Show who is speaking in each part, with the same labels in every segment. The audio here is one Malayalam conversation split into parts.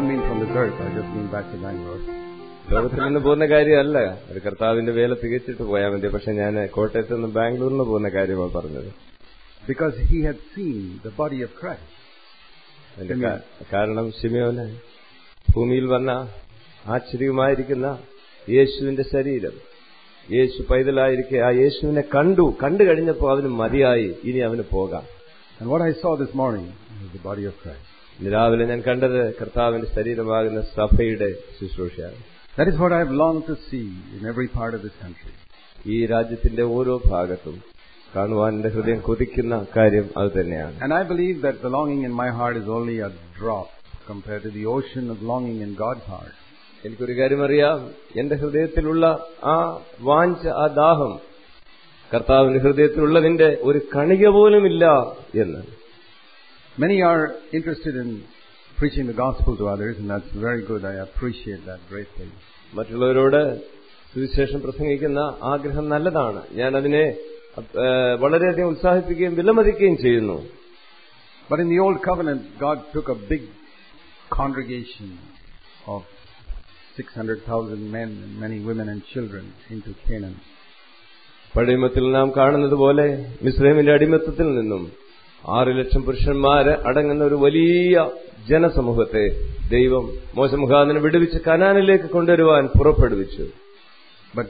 Speaker 1: don't mean from this earth. I just mean back to Bangalore.
Speaker 2: ലോകത്തിൽ നിന്ന് പോകുന്ന കാര്യമല്ല ഒരു കർത്താവിന്റെ വേല തികച്ചിട്ട് പോയാൽ മതി പക്ഷെ ഞാൻ കോട്ടയത്ത് നിന്ന് ബാംഗ്ലൂരിന് പോകുന്ന കാര്യമാണ് പറഞ്ഞത്
Speaker 1: Because he had seen the body of Christ.
Speaker 2: അതിന്റെ കാ- കാരണം ശിമയോന് ഭൂമിയിൽ വന്ന ആശ്ചര്യമായിരിക്കുന്ന യേശുവിന്റെ ശരീരം യേശു പൈതലായിരിക്കെ ആ യേശുവിനെ കണ്ടു കണ്ടു കഴിഞ്ഞപ്പോൾ അവന് മതിയായി ഇനി അവന് പോകാം
Speaker 1: And what I saw this morning was the body of Christ.
Speaker 2: ഇന്ന് രാവിലെ ഞാൻ കണ്ടത് കർത്താവിന്റെ ശരീരമാകുന്ന സഭയുടെ ശുശ്രൂഷയാണ്
Speaker 1: That is what I've longed to see in every part of this country.
Speaker 2: ഈ രാജ്യത്തിന്റെ ഓരോ ഭാഗത്തും കാണുവാൻ എന്റെ ഹൃദയം കൊതിക്കുന്ന കാര്യം അത് തന്നെയാണ്
Speaker 1: And I believe that the longing in my heart is only a drop compared to the ocean of longing in God's heart.
Speaker 2: എനിക്കൊരു കാര്യം അറിയാം എന്റെ ഹൃദയത്തിലുള്ള ആ വാഞ്ച ആ ദാഹം കർത്താവിന്റെ ഹൃദയത്തിലുള്ളതിന്റെ ഒരു കണിക പോലുമില്ല എന്ന്
Speaker 1: Many are interested in preaching the gospel to others, and that's very good. I appreciate that greatly.
Speaker 2: മറ്റുള്ളവരോട് സുവിശേഷം പ്രസംഗിക്കുന്ന ആഗ്രഹം നല്ലതാണ് ഞാൻ അതിനെ ഏഹ്, വളരെയധികം ഉത്സാഹിപ്പിക്കുകയും വിലമതിക്കുകയും ചെയ്യുന്നു
Speaker 1: But in the Old Covenant, God took a big congregation of 600,000 men and many women and children into Canaan.
Speaker 2: പഴയമത്തിൽ നാം കാണുന്നത് പോലെ മിസ്രൈമിന്റെ അടിമത്തത്തിൽ നിന്നും ആറ് ലക്ഷം പുരുഷന്മാര് അടങ്ങുന്ന ഒരു വലിയ ജനസമൂഹത്തെ ദൈവം മോശമുഖാദിനെ വിടുവിച്ച് കനാനിലേക്ക് കൊണ്ടുവരുവാൻ പുറപ്പെടുവിച്ചു
Speaker 1: But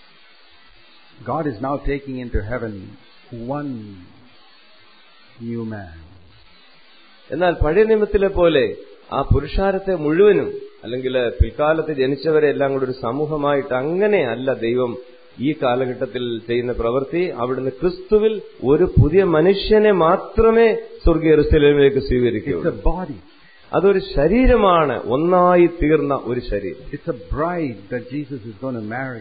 Speaker 1: God is now taking into heaven one new man.
Speaker 2: എന്നാൽ പഴയ നിയമത്തിലെ പോലെ ആ പുരുഷാരത്തെ മുഴുവനും അല്ലെങ്കിൽ പിൽക്കാലത്ത് ജനിച്ചവരെ എല്ലാം കൂടെ ഒരു സമൂഹമായിട്ട് അങ്ങനെയല്ല ദൈവം ഈ കാലഘട്ടത്തിൽ ചെയ്യുന്ന പ്രവൃത്തി അവിടുന്ന് ക്രിസ്തുവിൽ ഒരു പുതിയ മനുഷ്യനെ മാത്രമേ സ്വർഗീയ ക്രിസ്തുവിലേക്ക്
Speaker 1: It's
Speaker 2: സ്വീകരിക്കുകയുള്ളൂ
Speaker 1: a body.
Speaker 2: അതൊരു ശരീരമാണ് ഒന്നായി തീർന്ന ഒരു ശരീരം
Speaker 1: It's a bride that Jesus is going to marry.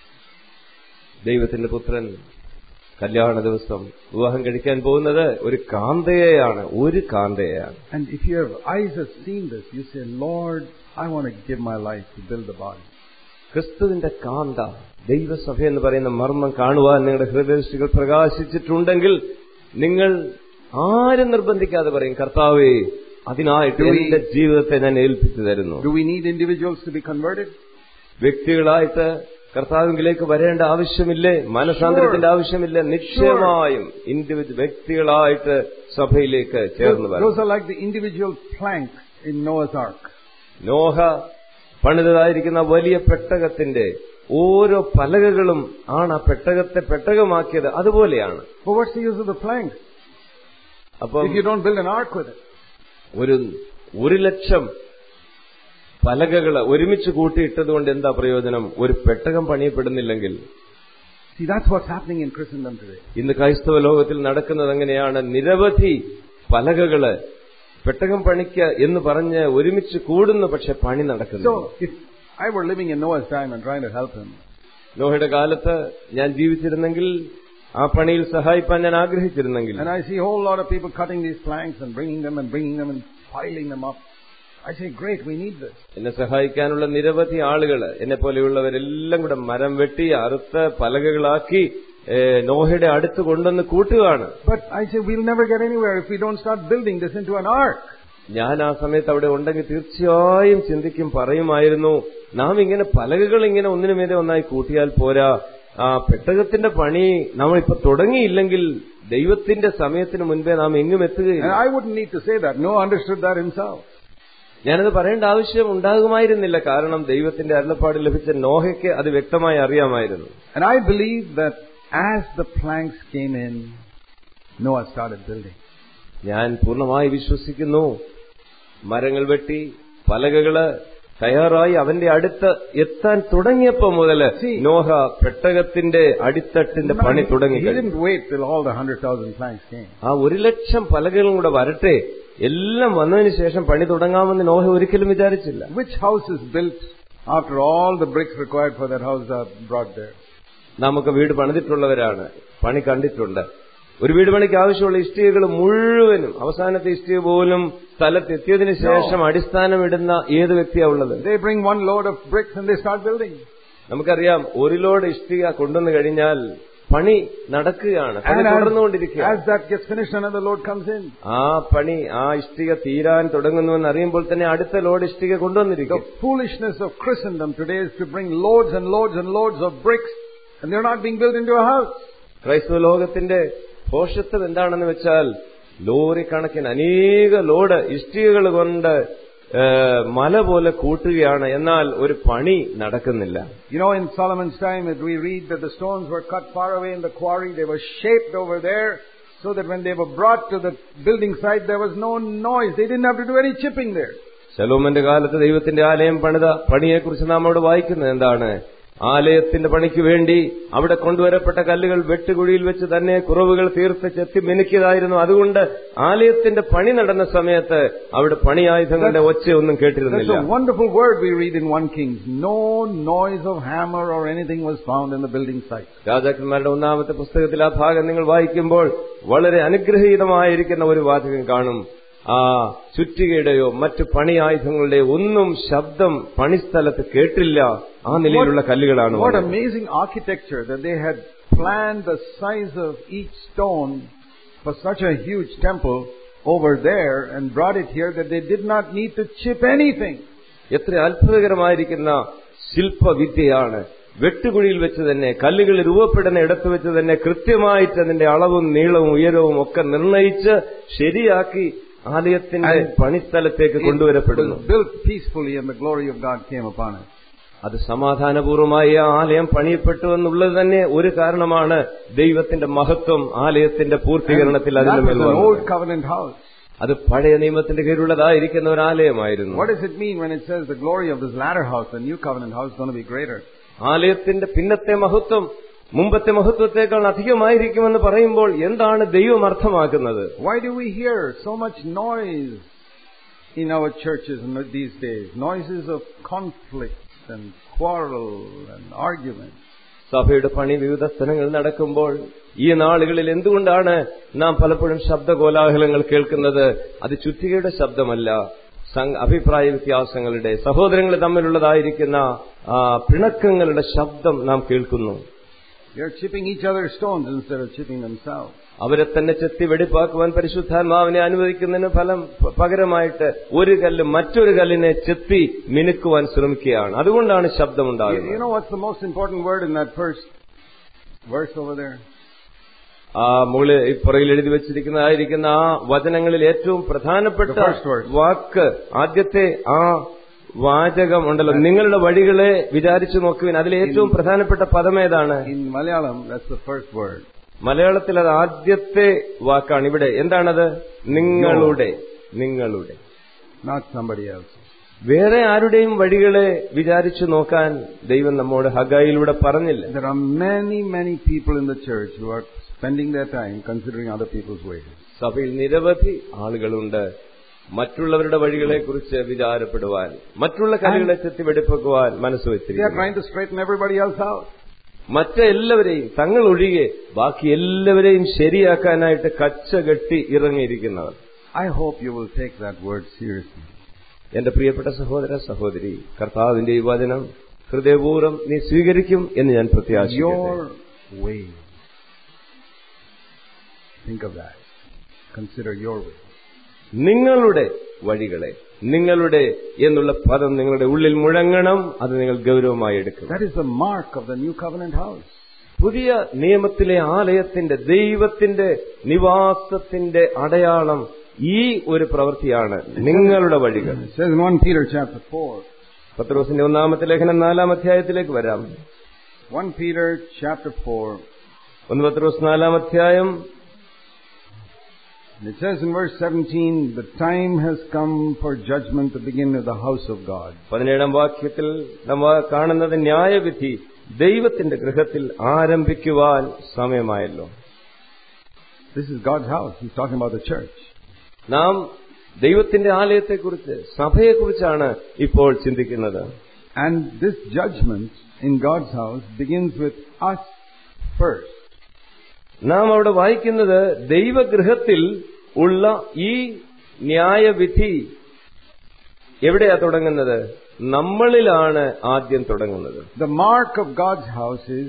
Speaker 2: ദൈവത്തിന്റെ പുത്രൻ കല്യാണ ദിവസം വിവാഹം കഴിക്കാൻ പോകുന്നത് ഒരു കാന്തയെയാണ് ഒരു കാന്തയെയാണ്
Speaker 1: And if your eyes have seen this, you say, Lord, I want to give my life to build the body.
Speaker 2: ക്രിസ്തുവിന്റെ കാന്ത ദൈവസഭ എന്ന് പറയുന്ന മർമ്മം കാണുവാൻ നിങ്ങളുടെ ഹൃദയദൃഷ്ടികൾ പ്രകാശിച്ചിട്ടുണ്ടെങ്കിൽ നിങ്ങൾ ആരും നിർബന്ധിക്കാതെ പറയും കർത്താവേ അതിനായിട്ട് എന്റെ ജീവിതത്തെ ഞാൻ ഏൽപ്പിച്ചു തരുന്നു
Speaker 1: Do we need individuals to be converted?
Speaker 2: വ്യക്തികളായിട്ട് കർത്താവിലേക്ക് വരേണ്ട ആവശ്യമില്ലേ മനസാന്തരത്തിന്റെ ആവശ്യമില്ല നിശ്ചയമായും ഇൻഡിവിജ്വൽ വ്യക്തികളായിട്ട് സഭയിലേക്ക് ചേർന്ന്
Speaker 1: Those,
Speaker 2: വരണം
Speaker 1: those are like the individual planks in Noah's Ark.
Speaker 2: Noah പണിതതായിരിക്കുന്ന വലിയ പെട്ടകത്തിന്റെ ഓരോ പലകകളും ആണ് ആ പെട്ടകത്തെ പെട്ടകമാക്കിയത് അതുപോലെയാണ്
Speaker 1: But what's the use of the planks
Speaker 2: അപ്പം
Speaker 1: if you don't build an ark with it?
Speaker 2: ഒരു ഒരു ലക്ഷം പലകകൾ ഒരുമിച്ച് കൂട്ടിയിട്ടത് കൊണ്ട് എന്താ പ്രയോജനം ഒരു പെട്ടകം പണിയപ്പെടുന്നില്ലെങ്കിൽ
Speaker 1: See, that's what's happening in Christendom today.
Speaker 2: ഇന്ന് ക്രൈസ്തവ ലോകത്തിൽ നടക്കുന്നത് എങ്ങനെയാണ് നിരവധി പലകകള് പെട്ടകം പണിക്ക് എന്ന് പറഞ്ഞ് ഒരുമിച്ച് കൂടുന്നു പക്ഷെ പണി നടക്കുന്നു
Speaker 1: So, if I were living in Noah's time and trying to help him,
Speaker 2: നോഹയുടെ കാലത്ത് ഞാൻ ജീവിച്ചിരുന്നെങ്കിൽ ആ പണിയിൽ സഹായിപ്പാൻ ഞാൻ ആഗ്രഹിച്ചിരുന്നെങ്കിൽ
Speaker 1: and I see a whole lot of people cutting these planks and bringing them and bringing them and piling them up, I say, great, we need this.
Speaker 2: എന്നെ സഹായിക്കാനുള്ള നിരവധി ആളുകൾ എന്നെ പോലെയുള്ളവരെല്ലാം കൂടെ മരം വെട്ടി അറുത്ത് പലകകളാക്കി ഏ, നോഹയുടെ അടുത്ത് കൊണ്ടുവന്ന് കൂട്ടുകയാണ്
Speaker 1: But I say, we'll never get anywhere if we don't start building this into an ark.
Speaker 2: ഞാൻ ആ സമയത്ത് അവിടെ ഉണ്ടെങ്കിൽ തീർച്ചയായും ചിന്തിക്കും പറയുമായിരുന്നു നാം ഇങ്ങനെ പലകകൾ ഇങ്ങനെ ഒന്നിനു മീതെ ഒന്നായി കൂട്ടിയാൽ പോരാ ആ പെട്ടകത്തിന്റെ പണി നാം ഇപ്പൊ തുടങ്ങിയില്ലെങ്കിൽ ദൈവത്തിന്റെ സമയത്തിന് മുൻപേ നാം എങ്ങും
Speaker 1: And
Speaker 2: എത്തുകയില്ല
Speaker 1: I wouldn't need to say that. Noah understood that himself.
Speaker 2: ഞാനത് പറയേണ്ട ആവശ്യം ഉണ്ടാകുമായിരുന്നില്ല കാരണം ദൈവത്തിന്റെ അരുളപ്പാട് ലഭിച്ച നോഹയ്ക്ക് അത് വ്യക്തമായി അറിയാമായിരുന്നു
Speaker 1: And I believe that as the planks came in, Noah started building.
Speaker 2: ഞാൻ പൂർണ്ണമായി വിശ്വസിക്കുന്നു മരങ്ങൾ വെട്ടി പലകകള് തയ്യാറായി അവന്റെ അടുത്ത് എത്താൻ തുടങ്ങിയപ്പോ മുതല് നോഹ പെട്ടകത്തിന്റെ അടിത്തട്ടിന്റെ പണി തുടങ്ങി
Speaker 1: He didn't wait till all the 100,000 planks came.
Speaker 2: ആ ഒരു ലക്ഷം പലകകളും കൂടെ വരട്ടെ എല്ലാം വന്നതിന് ശേഷം പണി തുടങ്ങാമെന്ന് നോഹ ഒരിക്കലും വിചാരിച്ചില്ല
Speaker 1: Which house is built after all the bricks required for that house are brought there?
Speaker 2: നമുക്ക് വീട് പണിതിട്ടുള്ളവരാണ് പണി കണ്ടിട്ടുണ്ട് ഒരു വീട് പണിക്ക് ആവശ്യമുള്ള ഇഷ്ടികകൾ മുഴുവനും അവസാനത്തെ ഇഷ്ടിക പോലും സ്ഥലത്തെത്തിയതിനു ശേഷം അടിസ്ഥാനമിടുന്ന ഏത് വ്യക്തിയാ ഉള്ളത്
Speaker 1: They bring one load of bricks and they start building.
Speaker 2: നമുക്കറിയാം ഒരു ലോഡ് ഇഷ്ടിക കൊണ്ടുവന്നു കഴിഞ്ഞാൽ പണി നടക്കുകയാണ് പണി
Speaker 1: And as,
Speaker 2: തുടർന്നുകൊണ്ടിരിക്കുക
Speaker 1: as that gets finished, another load comes in.
Speaker 2: ആ പണി ആ ഇഷ്ടിക തീരാൻ തുടങ്ങുന്നുവെന്ന് അറിയുമ്പോൾ തന്നെ അടുത്ത ലോഡ് ഇഷ്ടിക
Speaker 1: The
Speaker 2: കൊണ്ടുവന്നിരിക്കും
Speaker 1: foolishness of Christendom today is to bring loads and loads and loads of bricks, and they're not being built into a house.
Speaker 2: ക്രൈസ്തവ ലോകത്തിന്റെ പോഷത്വം എന്താണെന്ന് വെച്ചാൽ ലോറി കണക്കിന് അനേക ലോഡ് ഇഷ്ടികകൾ കൊണ്ട് ഏ, മല പോലെ കൂട്ടുകയാണ് എന്നാൽ ഒരു പണി നടക്കുന്നില്ല
Speaker 1: You know, in Solomon's time, it- we read that the stones were cut far away in the quarry. They were shaped over there so that when they were brought to the building site, there was no noise. They didn't have to do any chipping there.
Speaker 2: ശലോമന്റെ കാലത്ത് ദൈവത്തിന്റെ ആലയം പണിത പണിയെക്കുറിച്ച് നാം അവിടെ വായിക്കുന്നത് എന്താണ് ആലയത്തിന്റെ പണിക്ക് വേണ്ടി അവിടെ കൊണ്ടുവരപ്പെട്ട കല്ലുകൾ വെട്ടുകുഴിയിൽ വെച്ച് തന്നെ കുറവുകൾ തീർത്ത് ചെത്തി മിനുക്കിയതായിരുന്നു അതുകൊണ്ട് ആലയത്തിന്റെ പണി നടന്ന സമയത്ത് അവിടെ പണിയായുധങ്ങളുടെ ഒച്ചയൊന്നും
Speaker 1: That's
Speaker 2: കേട്ടിരുന്നില്ല
Speaker 1: a wonderful word we read in 1 Kings. No noise of hammer or anything was found in the building site.
Speaker 2: രാജാക്കന്മാരുടെ ഒന്നാമത്തെ പുസ്തകത്തിൽ ആ ഭാഗം നിങ്ങൾ വായിക്കുമ്പോൾ വളരെ അനുഗ്രഹീതമായിരിക്കുന്ന ഒരു വാചകം കാണും ആ ചുറ്റികയുടെയോ മറ്റു പണിയായുധങ്ങളുടെയോ ഒന്നും ശബ്ദം പണിസ്ഥലത്ത് കേട്ടില്ല ആ നിലയിലുള്ള കല്ലുകളാണ്
Speaker 1: What
Speaker 2: വന്നത്.
Speaker 1: amazing architecture that they had planned the size of each stone for such a huge temple over there and brought it here that they did not need to chip anything.
Speaker 2: എത്ര അത്ഭുതകരമായിരിക്കുന്ന ശില്പവിദ്യയാണ് വെട്ടുകുഴിയിൽ വെച്ച് തന്നെ കല്ലുകൾ രൂപപ്പെടുന്ന ഇടത്ത് വെച്ച് തന്നെ കൃത്യമായിട്ട് അതിന്റെ അളവും നീളവും ഉയരവും ഒക്കെ നിർണയിച്ച് ശരിയാക്കി ആലയത്തിന്റെ
Speaker 1: And
Speaker 2: പണിസ്ഥലത്തേക്ക്
Speaker 1: It
Speaker 2: കൊണ്ടുവരപ്പെടുന്നു
Speaker 1: was built peacefully and the glory of God came upon it.
Speaker 2: അത് സമാധാനപൂർവമായി ആ ആലയം പണിയപ്പെട്ടു എന്നുള്ളത് തന്നെ ഒരു കാരണമാണ് ദൈവത്തിന്റെ മഹത്വം ആലയത്തിന്റെ പൂർത്തീകരണത്തിൽ
Speaker 1: that
Speaker 2: അതിന്റെ
Speaker 1: was
Speaker 2: മേൽ
Speaker 1: an
Speaker 2: വന്നത്.
Speaker 1: old covenant house.
Speaker 2: അത് പഴയ നിയമത്തിന്റെ കീഴിലുള്ളതായിരിക്കുന്ന ഒരു ആലയമായിരുന്നു
Speaker 1: What does it mean when it says the glory of this latter house, the new covenant house, is going to be greater?
Speaker 2: ആലയത്തിന്റെ പിന്നത്തെ മഹത്വം മുമ്പത്തെ മഹത്വത്തെക്കാൾ അധികമായിരിക്കുമെന്ന് പറയുമ്പോൾ എന്താണ് ദൈവം അർത്ഥമാക്കുന്നത്
Speaker 1: Why do we hear so much noise in our churches in these days? Noises of conflict and quarrel and argument.
Speaker 2: സഭയുടെ പണി വിവിധ സ്ഥലങ്ങളിൽ നടക്കുമ്പോൾ ഈ നാളുകളിൽ എന്തുകൊണ്ടാണ് നാം പലപ്പോഴും ശബ്ദകോലാഹലങ്ങൾ കേൾക്കുന്നത് അത് ചുറ്റികയുടെ ശബ്ദമല്ല സം- അഭിപ്രായ വ്യത്യാസങ്ങളുടെ സഹോദരങ്ങൾ തമ്മിലുള്ളതായിരിക്കുന്ന ആ, പിണക്കങ്ങളുടെ ശബ്ദം നാം കേൾക്കുന്നു
Speaker 1: They're chipping each other's stones instead of chipping themselves.
Speaker 2: അവരെ തന്നെ ചെത്തി വെടിപ്പാക്കുവാൻ പരിശുദ്ധാത്മാവിനെ അനുവദിക്കുന്നതിന് ഫലം പ- പകരമായിട്ട് ഒരു കല്ല് മറ്റൊരു കല്ലിനെ ചെത്തി മിനുക്കുവാൻ ശ്രമിക്കുകയാണ് അതുകൊണ്ടാണ്
Speaker 1: You,
Speaker 2: ശബ്ദമുണ്ടാകുന്നത്
Speaker 1: you know what's the most important word in that first verse over there?
Speaker 2: ആ മുകളിൽ ഈ പുറകിൽ എഴുതി വെച്ചിരിക്കുന്നതായിരിക്കുന്ന ആ വചനങ്ങളിൽ ഏറ്റവും പ്രധാനപ്പെട്ട
Speaker 1: The first word.
Speaker 2: വാക്ക് ആദ്യത്തെ ആ വാചകം ഉണ്ടല്ലോ നിങ്ങളുടെ വഴികളെ വിചാരിച്ചു നോക്കുവിൻ അതിൽ ഏറ്റവും പ്രധാനപ്പെട്ട പദം ഏതാണ്
Speaker 1: In Malayalam, that's the first word.
Speaker 2: മലയാളത്തിൽ അത് ആദ്യത്തെ വാക്കാണ് ഇവിടെ എന്താണത് നിങ്ങളുടെ നിങ്ങളുടെ
Speaker 1: Not somebody else.
Speaker 2: വേറെ ആരുടെയും വഴികളെ വിചാരിച്ചു നോക്കാൻ ദൈവം നമ്മോട് ഹഗായിലൂടെ പറഞ്ഞില്ല
Speaker 1: There are many, many people in the church who are spending their time considering other people's ways.
Speaker 2: സഭയിൽ നിരവധി ആളുകളുണ്ട് മറ്റുള്ളവരുടെ വഴികളെ കുറിച്ച് വിചാരപ്പെടുവാൻ മറ്റുള്ള കളികളെ ചെത്തി വെടിപ്പുവാൻ മനസ്സ്
Speaker 1: They are
Speaker 2: വെച്ചിരിക്കുന്നു
Speaker 1: trying to straighten everybody else out.
Speaker 2: മറ്റെല്ലാവരെയും തങ്ങൾ ഒഴികെ ബാക്കി എല്ലാവരെയും ശരിയാക്കാനായിട്ട് കച്ച കെട്ടി ഇറങ്ങിയിരിക്കുന്നവർ
Speaker 1: I hope you will take that word seriously.
Speaker 2: എന്റെ പ്രിയപ്പെട്ട സഹോദര സഹോദരി കർത്താവിന്റെ ഈ വചനം ഹൃദയപൂർവ്വം നീ സ്വീകരിക്കും എന്ന് ഞാൻ പ്രത്യാശിക്കുന്നു
Speaker 1: Your way. Think of that. Consider your way.
Speaker 2: നിങ്ങളുടെ വഴികളെ നിങ്ങളുടെ എന്നുള്ള പദം നിങ്ങളുടെ ഉള്ളിൽ മുഴങ്ങണം അത് നിങ്ങൾ ഗൗരവമായി എടുക്കണം
Speaker 1: That is the mark of the new covenant house.
Speaker 2: പുതിയ നിയമത്തിലെ ആലയത്തിന്റെ ദൈവത്തിന്റെ നിവാസത്തിന്റെ അടയാളം ഈ ഒരു പ്രവൃത്തിയാണ് നിങ്ങളുടെ വഴികൾ
Speaker 1: It says in 1 Peter chapter 4.
Speaker 2: പത്രോസിന്റെ ഒന്നാമത്തെ ലേഖനം നാലാം അധ്യായത്തിലേക്ക് വരാം
Speaker 1: 1 Peter chapter 4.
Speaker 2: ഒന്ന് പത്രോസ് നാലാം അധ്യായം
Speaker 1: And it says in verse 17, the time has come for judgment to begin with the house of God.
Speaker 2: പതിനേഴാം വാക്യത്തിൽ നമ്മൾ കാണുന്നത് ന്യായവിധി ദൈവത്തിന്റെ ഗൃഹത്തിൽ ആരംഭിക്കുവാൻ സമയമായല്ലോ
Speaker 1: This is God's house. He's talking about the church.
Speaker 2: നാം ദൈവത്തിന്റെ ആലയത്തെക്കുറിച്ച് സഭയെക്കുറിച്ചാണ് ഇപ്പോൾ ചിന്തിക്കുന്നത്
Speaker 1: And this judgment in God's house begins with us first.
Speaker 2: നാം അവിടെ വായിക്കുന്നത് ദൈവഗൃഹത്തിൽ ഉള്ള ഈ ന്യായവിധി എവിടെയാ തുടങ്ങുന്നത് നമ്മളിലാണ് ആദ്യം തുടങ്ങുന്നത്
Speaker 1: The mark of God's house is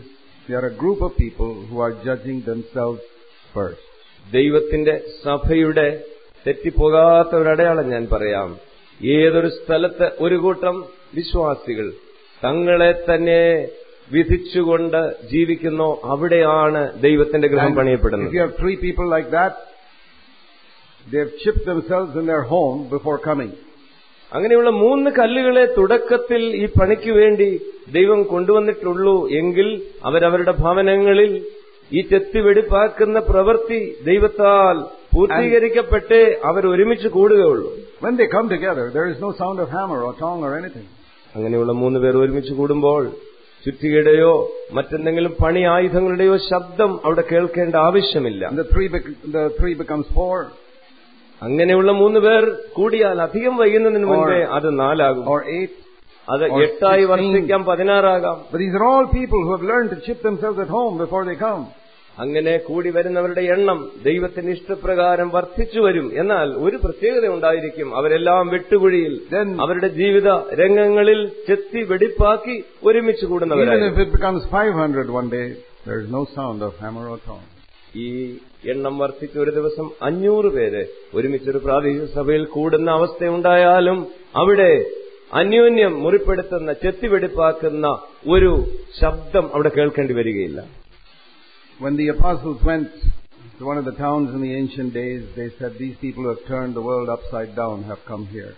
Speaker 1: They are a group of people who are judging themselves first.
Speaker 2: ദൈവത്തിന്റെ സഭയുടെ തെറ്റിപ്പോകാത്ത ഒരു അടയാളം ഞാൻ പറയാം ഏതൊരു സ്ഥലത്ത് ഒരു കൂട്ടം വിശ്വാസികൾ തങ്ങളെ തന്നെ വിധിച്ചുകൊണ്ട് ജീവിക്കുന്നോ അവിടെയാണ് ദൈവത്തിന്റെ ഗൃഹം
Speaker 1: And if
Speaker 2: പണിയപ്പെടുന്നത്
Speaker 1: you have three people like that, they have chipped themselves in their home before coming.
Speaker 2: അങ്ങനെയുള്ള മൂന്ന് കല്ലുകളെ തുടക്കത്തിൽ ഈ പണിക്ക് വേണ്ടി ദൈവം കൊണ്ടുവന്നിട്ടുള്ളൂ എങ്കിൽ അവരവരുടെ ഭവനങ്ങളിൽ ഈ ചെത്തി വെടിപ്പാക്കുന്ന പ്രവൃത്തി ദൈവത്താൽ പൂർത്തീകരിക്കപ്പെട്ടേ അവർ ഒരുമിച്ച് കൂടുകയുള്ളൂ
Speaker 1: When they come together, there is no sound of hammer or tongue or anything.
Speaker 2: അങ്ങനെയുള്ള മൂന്ന് പേർ ഒരുമിച്ച് കൂടുമ്പോൾ ചുറ്റികയുടെയോ മറ്റെന്തെങ്കിലും പണി ആയുധങ്ങളുടെയോ ശബ്ദം അവിടെ കേൾക്കേണ്ട ആവശ്യമില്ല
Speaker 1: And the three, bec- the three becomes four
Speaker 2: അങ്ങനെയുള്ള മൂന്ന് പേർ കൂടിയാൽ അധികം വൈകുന്നതിന് മുൻപേ അത് നാലാകും
Speaker 1: or eight.
Speaker 2: അത്
Speaker 1: or
Speaker 2: എട്ടായി
Speaker 1: 16.
Speaker 2: വർദ്ധിക്കാം പതിനാറാകാം
Speaker 1: But these are all people who have learned to chip themselves at home before they come.
Speaker 2: അങ്ങനെ കൂടി വരുന്നവരുടെ എണ്ണം ദൈവത്തിന്റെ ഇഷ്ടപ്രകാരം വർദ്ധിച്ചു വരും എന്നാൽ ഒരു പ്രത്യേകത ഉണ്ടായിരിക്കും അവരെല്ലാം വെട്ടുകുഴിയിൽ
Speaker 1: Then,
Speaker 2: അവരുടെ ജീവിത രംഗങ്ങളിൽ ചെത്തി വെടിപ്പാക്കി ഒരുമിച്ച്
Speaker 1: even
Speaker 2: കൂടുന്നവരായി
Speaker 1: if it becomes 500 one day, there is no sound of hammer or tongue.
Speaker 2: ഈ എണ്ണം വർദ്ധിച്ച ഒരു ദിവസം അഞ്ഞൂറ് പേര് ഒരുമിച്ചൊരു പ്രാദേശിക സഭയിൽ കൂടുന്ന അവസ്ഥയുണ്ടായാലും അവിടെ അന്യോന്യം മുറിപ്പെടുത്തുന്ന ചെത്തിവെടിപ്പാക്കുന്ന ഒരു ശബ്ദം അവിടെ കേൾക്കേണ്ടി വരികയില്ല
Speaker 1: When the apostles went to one of the towns in the ancient days, they said, These people who have turned the world upside down have come here.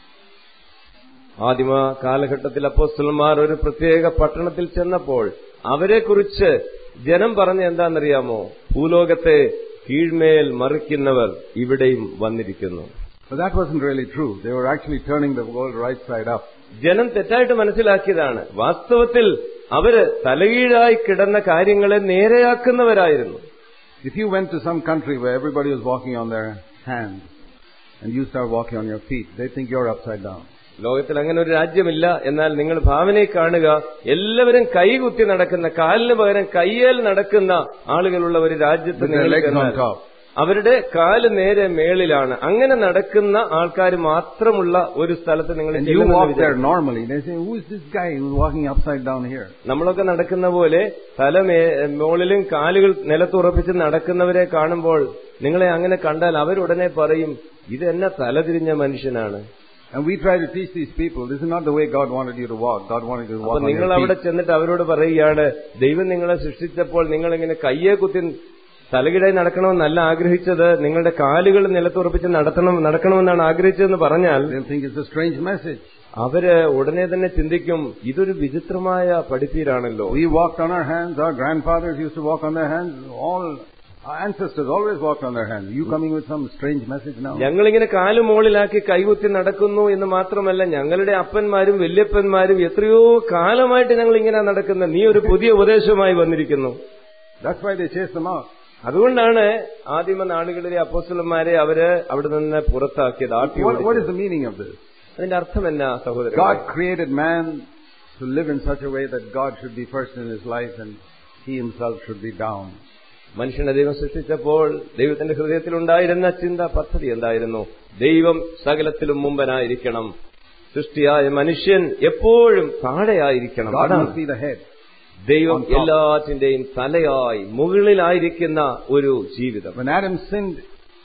Speaker 2: ആദിമ കാലഘട്ടത്തിൽ അപ്പോസ്റ്റലന്മാർ ഒരു പ്രത്യേക പട്ടണത്തിൽ ചെന്നപ്പോൾ അവരെക്കുറിച്ച് ജനം പറഞ്ഞ എന്താണെന്നറിയാമോ ഭൂലോകത്തെ കീഴ്മേൽ മറിക്കുന്നവർ ഇവിടെയും വന്നിരിക്കുന്നു
Speaker 1: But that wasn't really true. They were actually turning the world right side up.
Speaker 2: ജനം തെറ്റായിട്ട് മനസ്സിലാക്കിയതാണ് വാസ്തവത്തിൽ അവര് തലകീഴായി കിടന്ന കാര്യങ്ങളെ നേരെയാക്കുന്നവരായിരുന്നു
Speaker 1: If you went to some country where everybody was walking on their hands and you start walking on your feet, they think you're upside down.
Speaker 2: ലോകത്തിൽ അങ്ങനെ ഒരു രാജ്യമില്ല എന്നാൽ നിങ്ങൾ ഭാവനയെ കാണുക എല്ലാവരും കൈകുത്തി നടക്കുന്ന കാലിന് പകരം കയ്യേൽ നടക്കുന്ന ആളുകളുള്ള ഒരു രാജ്യത്ത്
Speaker 1: With their
Speaker 2: നിങ്ങൾ
Speaker 1: legs on
Speaker 2: ചെന്നാൽ
Speaker 1: top.
Speaker 2: അവരുടെ കാല് നേരെ മേളിലാണ് അങ്ങനെ നടക്കുന്ന ആൾക്കാർ മാത്രമുള്ള ഒരു സ്ഥലത്ത് നിങ്ങൾ
Speaker 1: And you
Speaker 2: ചെല്ലുമെന്ന്
Speaker 1: walk there
Speaker 2: വിചാരിക്കുക.
Speaker 1: normally. They say, Who is this guy who's walking upside down here?
Speaker 2: നമ്മളൊക്കെ നടക്കുന്ന പോലെ തല മേ- മുകളിലും കാലുകൾ നിലത്തുറപ്പിച്ച് നടക്കുന്നവരെ കാണുമ്പോൾ നിങ്ങളെ അങ്ങനെ കണ്ടാൽ അവരുടനെ പറയും ഇത് എന്നെ തലതിരിഞ്ഞ മനുഷ്യനാണ്
Speaker 1: And we try to teach these people, this is not the way God wanted you to walk. God wanted you to
Speaker 2: അപ്പൊ
Speaker 1: walk on
Speaker 2: നിങ്ങൾ
Speaker 1: your
Speaker 2: അവിടെ
Speaker 1: feet.
Speaker 2: ചെന്നിട്ട് അവരോട് പറയുകയാണ് ദൈവം നിങ്ങളെ സൃഷ്ടിച്ചപ്പോൾ നിങ്ങൾ ഇങ്ങനെ കയ്യെ കുത്തി തലകിടായി നടക്കണമെന്നല്ല ആഗ്രഹിച്ചത് നിങ്ങളുടെ കാലുകൾ നിലത്തുറപ്പിച്ച് നടത്തണം നടക്കണമെന്നാണ് ആഗ്രഹിച്ചതെന്ന് പറഞ്ഞാൽ
Speaker 1: They'll think it's a strange message.
Speaker 2: അവര് ഉടനെ തന്നെ ചിന്തിക്കും ഇതൊരു വിചിത്രമായ പഠിപ്പീരാണല്ലോ
Speaker 1: We walked on our hands, our grandfathers used to walk on their hands, all our ancestors always walked on their hands. You coming with some strange message now?
Speaker 2: ഞങ്ങളിങ്ങനെ കാല് മുകളിലാക്കി കൈകുത്തി നടക്കുന്നു എന്ന് മാത്രമല്ല ഞങ്ങളുടെ അപ്പന്മാരും വല്യപ്പന്മാരും എത്രയോ കാലമായിട്ട് ഞങ്ങൾ ഇങ്ങനെ നടക്കുന്നത് നീ ഒരു പുതിയ ഉപദേശവുമായി വന്നിരിക്കുന്നു
Speaker 1: That's why they chased them out.
Speaker 2: അതുകൊണ്ടാണ് ആദിമ നാടുകളിലെ അപ്പോസ്റ്റലന്മാരെ അവര് അവിടെ നിന്ന് പുറത്താക്കിയത് ആട്ടി
Speaker 1: What, what is
Speaker 2: ഓടിച്ചത്.
Speaker 1: the meaning of this?
Speaker 2: അതിന്റെ അർത്ഥം എന്നാ സഹോദരൻ
Speaker 1: God created man to live in such a way that God should be first in his life and he himself should be down.
Speaker 2: മനുഷ്യനെ ദൈവം സൃഷ്ടിച്ചപ്പോൾ ദൈവത്തിന്റെ ഹൃദയത്തിലുണ്ടായിരുന്ന ചിന്ത പദ്ധതി എന്തായിരുന്നു ദൈവം സകലത്തിലും മുമ്പനായിരിക്കണം സൃഷ്ടിയായ മനുഷ്യൻ എപ്പോഴും താഴെയായിരിക്കണം
Speaker 1: God
Speaker 2: അതാണ്
Speaker 1: must be the head.
Speaker 2: ദൈവം
Speaker 1: on top.
Speaker 2: എല്ലാറ്റിന്റെയും തലയായി മുകളിലായിരിക്കുന്ന ഒരു ജീവിതം
Speaker 1: When Adam sinned,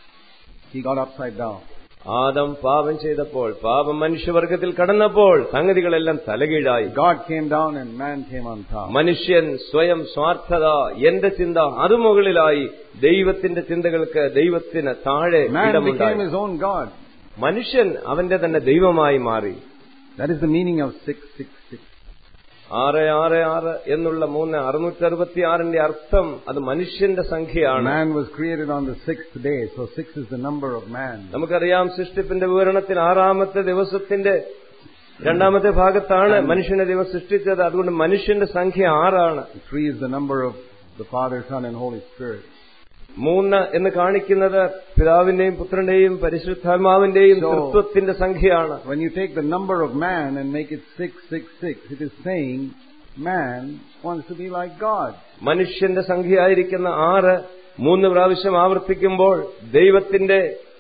Speaker 1: he got upside down.
Speaker 2: Adam പാപം ചെയ്തപ്പോൾ പാപം മനുഷ്യവർഗത്തിൽ കടന്നപ്പോൾ സംഗതികളെല്ലാം തലകീഴായി
Speaker 1: God came down and man came on top.
Speaker 2: മനുഷ്യൻ സ്വയം സ്വാർത്ഥത എന്റെ ചിന്ത അത് മുകളിലായി ദൈവത്തിന്റെ ചിന്തകൾക്ക് ദൈവത്തിന് താഴെ
Speaker 1: Man became
Speaker 2: ഇടമുണ്ടായി
Speaker 1: his own God.
Speaker 2: മനുഷ്യൻ അവന്റെ തന്നെ ദൈവമായി മാറി
Speaker 1: That is the meaning of 666.
Speaker 2: ആറ് ആറ് ആറ് എന്നുള്ള മൂന്ന് അറുന്നൂറ്റി അറുപത്തി ആറിന്റെ അർത്ഥം അത് മനുഷ്യന്റെ സംഖ്യയാണ്
Speaker 1: Man was created on the sixth day, so six is the number of man.
Speaker 2: നമുക്കറിയാം സൃഷ്ടിപ്പിന്റെ വിവരണത്തിൽ ആറാമത്തെ ദിവസത്തിന്റെ രണ്ടാമത്തെ ഭാഗത്താണ് മനുഷ്യനെ ദൈവം സൃഷ്ടിച്ചത് അതുകൊണ്ട് മനുഷ്യന്റെ സംഖ്യ ആറാണ്
Speaker 1: Three is the number of the Father, Son, and Holy Spirit.
Speaker 2: മൂന്ന് എന്ന് കാണിക്കുന്നത് പിതാവിന്റെയും പുത്രന്റെയും പരിശുദ്ധാത്മാവിന്റെയും
Speaker 1: So-
Speaker 2: തൃത്വത്തിന്റെ സംഖ്യയാണ്
Speaker 1: When you take the number of man and make it 666, it is saying man wants to be like God.
Speaker 2: മനുഷ്യന്റെ സംഖ്യയായിരിക്കുന്ന ആറ് മൂന്ന് പ്രാവശ്യം ആവർത്തിക്കുമ്പോൾ ദൈവത്തിന്റെ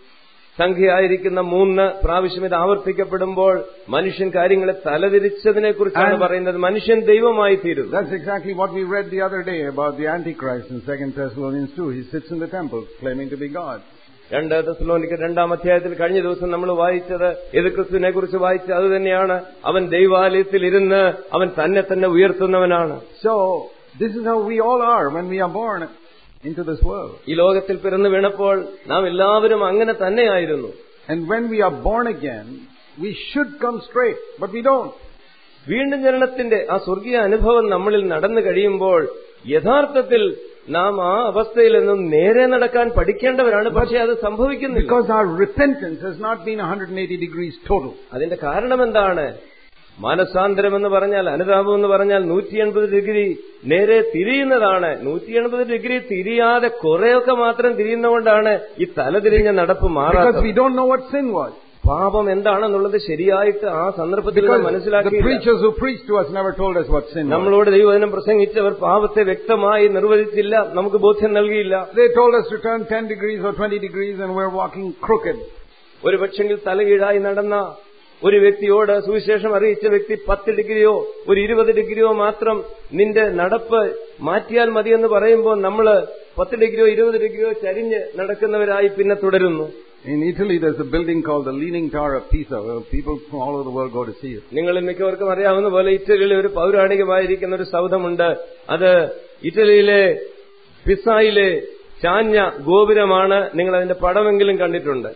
Speaker 2: സംഖ്യയായിരിക്കുന്ന മൂന്ന് പ്രാവശ്യം ഇത് ആവർത്തിക്കപ്പെടുമ്പോൾ മനുഷ്യൻ കാര്യങ്ങളെ തലതിരിച്ചതിനെ കുറിച്ചാണ്
Speaker 1: And-
Speaker 2: പറയുന്നത് മനുഷ്യൻ ദൈവമായി തീരുന്നു
Speaker 1: That's exactly what we read the other day about the Antichrist in 2 Thessalonians 2. He sits in the temple claiming to be God.
Speaker 2: രണ്ട് തെസ്സലോനിക്ക് രണ്ടാം അധ്യായത്തിൽ കഴിഞ്ഞ ദിവസം നമ്മൾ വായിച്ചത് എതിർക്രിസ്തുവിനെ കുറിച്ച് വായിച്ചത് അത് തന്നെയാണ് അവൻ ദൈവാലയത്തിൽ ഇരുന്ന് അവൻ തന്നെ തന്നെ ഉയർത്തുന്നവനാണ്
Speaker 1: So, this is how we all are when we are born into this world.
Speaker 2: ഈ ലോകത്തിൽ പിറന്നു വീണപ്പോൾ നാം എല്ലാവരും അങ്ങനെ തന്നെയായിരുന്നു
Speaker 1: And when we are born again, we should come straight, but we don't.
Speaker 2: വീണ്ടും ജനനത്തിന്റെ ആ സ്വർഗീയ അനുഭവം നമ്മളിൽ നടന്നു കഴിയുമ്പോൾ യഥാർത്ഥത്തിൽ നാം ആ അവസ്ഥയിൽ നിന്നും നേരെ നടക്കാൻ പഠിക്കേണ്ടവരാണ് പക്ഷെ അത് സംഭവിക്കുന്നില്ല
Speaker 1: Because our repentance has not been 180 degrees total.
Speaker 2: അതിന്റെ കാരണം എന്താണ് മാനസാന്തരം എന്ന് പറഞ്ഞാൽ അനുതാപം എന്ന് പറഞ്ഞാൽ നൂറ്റി എൺപത് ഡിഗ്രി നേരെ തിരിയുന്നതാണ് നൂറ്റി എൺപത് ഡിഗ്രി തിരിയാതെ കുറെയൊക്കെ മാത്രം തിരിയുന്നതുകൊണ്ടാണ് ഈ തലതിരിഞ്ഞ നടപ്പ്
Speaker 1: Because
Speaker 2: മാറാത്തത്
Speaker 1: we don't know what sin was.
Speaker 2: പാപം എന്താണെന്നുള്ളത് ശരിയായിട്ട് ആ സന്ദർഭത്തിൽ നാം
Speaker 1: Because the
Speaker 2: മനസ്സിലാക്കി
Speaker 1: preachers who preached to us never told us what sin was.
Speaker 2: നമ്മളോട് ദൈവവചനം പ്രസംഗിച്ചവർ പാപത്തെ വ്യക്തമായി നിർവചിച്ചില്ല നമുക്ക് ബോധ്യം നൽകിയില്ല
Speaker 1: They told us to turn 10 degrees or 20 degrees and we're walking crooked.
Speaker 2: ഒരു പക്ഷെങ്കിൽ തലകീഴായി നടന്ന ഒരു വ്യക്തിയോട് സുവിശേഷം അറിയിച്ച വ്യക്തി പത്ത് ഡിഗ്രിയോ ഒരു ഇരുപത് ഡിഗ്രിയോ മാത്രം നിന്റെ നടപ്പ് മാറ്റിയാൽ മതിയെന്ന് പറയുമ്പോൾ നമ്മൾ പത്ത് ഡിഗ്രിയോ ഇരുപത് ഡിഗ്രിയോ ചരിഞ്ഞ് നടക്കുന്നവരായി പിന്നെ തുടരുന്നു
Speaker 1: In Italy, there's a building called the Leaning Tower of Pisa where people from all over the world go to see it.
Speaker 2: നിങ്ങളിൽ മിക്കവർക്കും അറിയാവുന്ന പോലെ ഇറ്റലിയിലെ ഒരു പൗരാണികമായിരിക്കുന്ന ഒരു സൗധമുണ്ട് അത് ഇറ്റലിയിലെ പിസായിലെ ചാഞ്ഞ ഗോപുരമാണ് നിങ്ങൾ അതിന്റെ പടമെങ്കിലും കണ്ടിട്ടുണ്ട്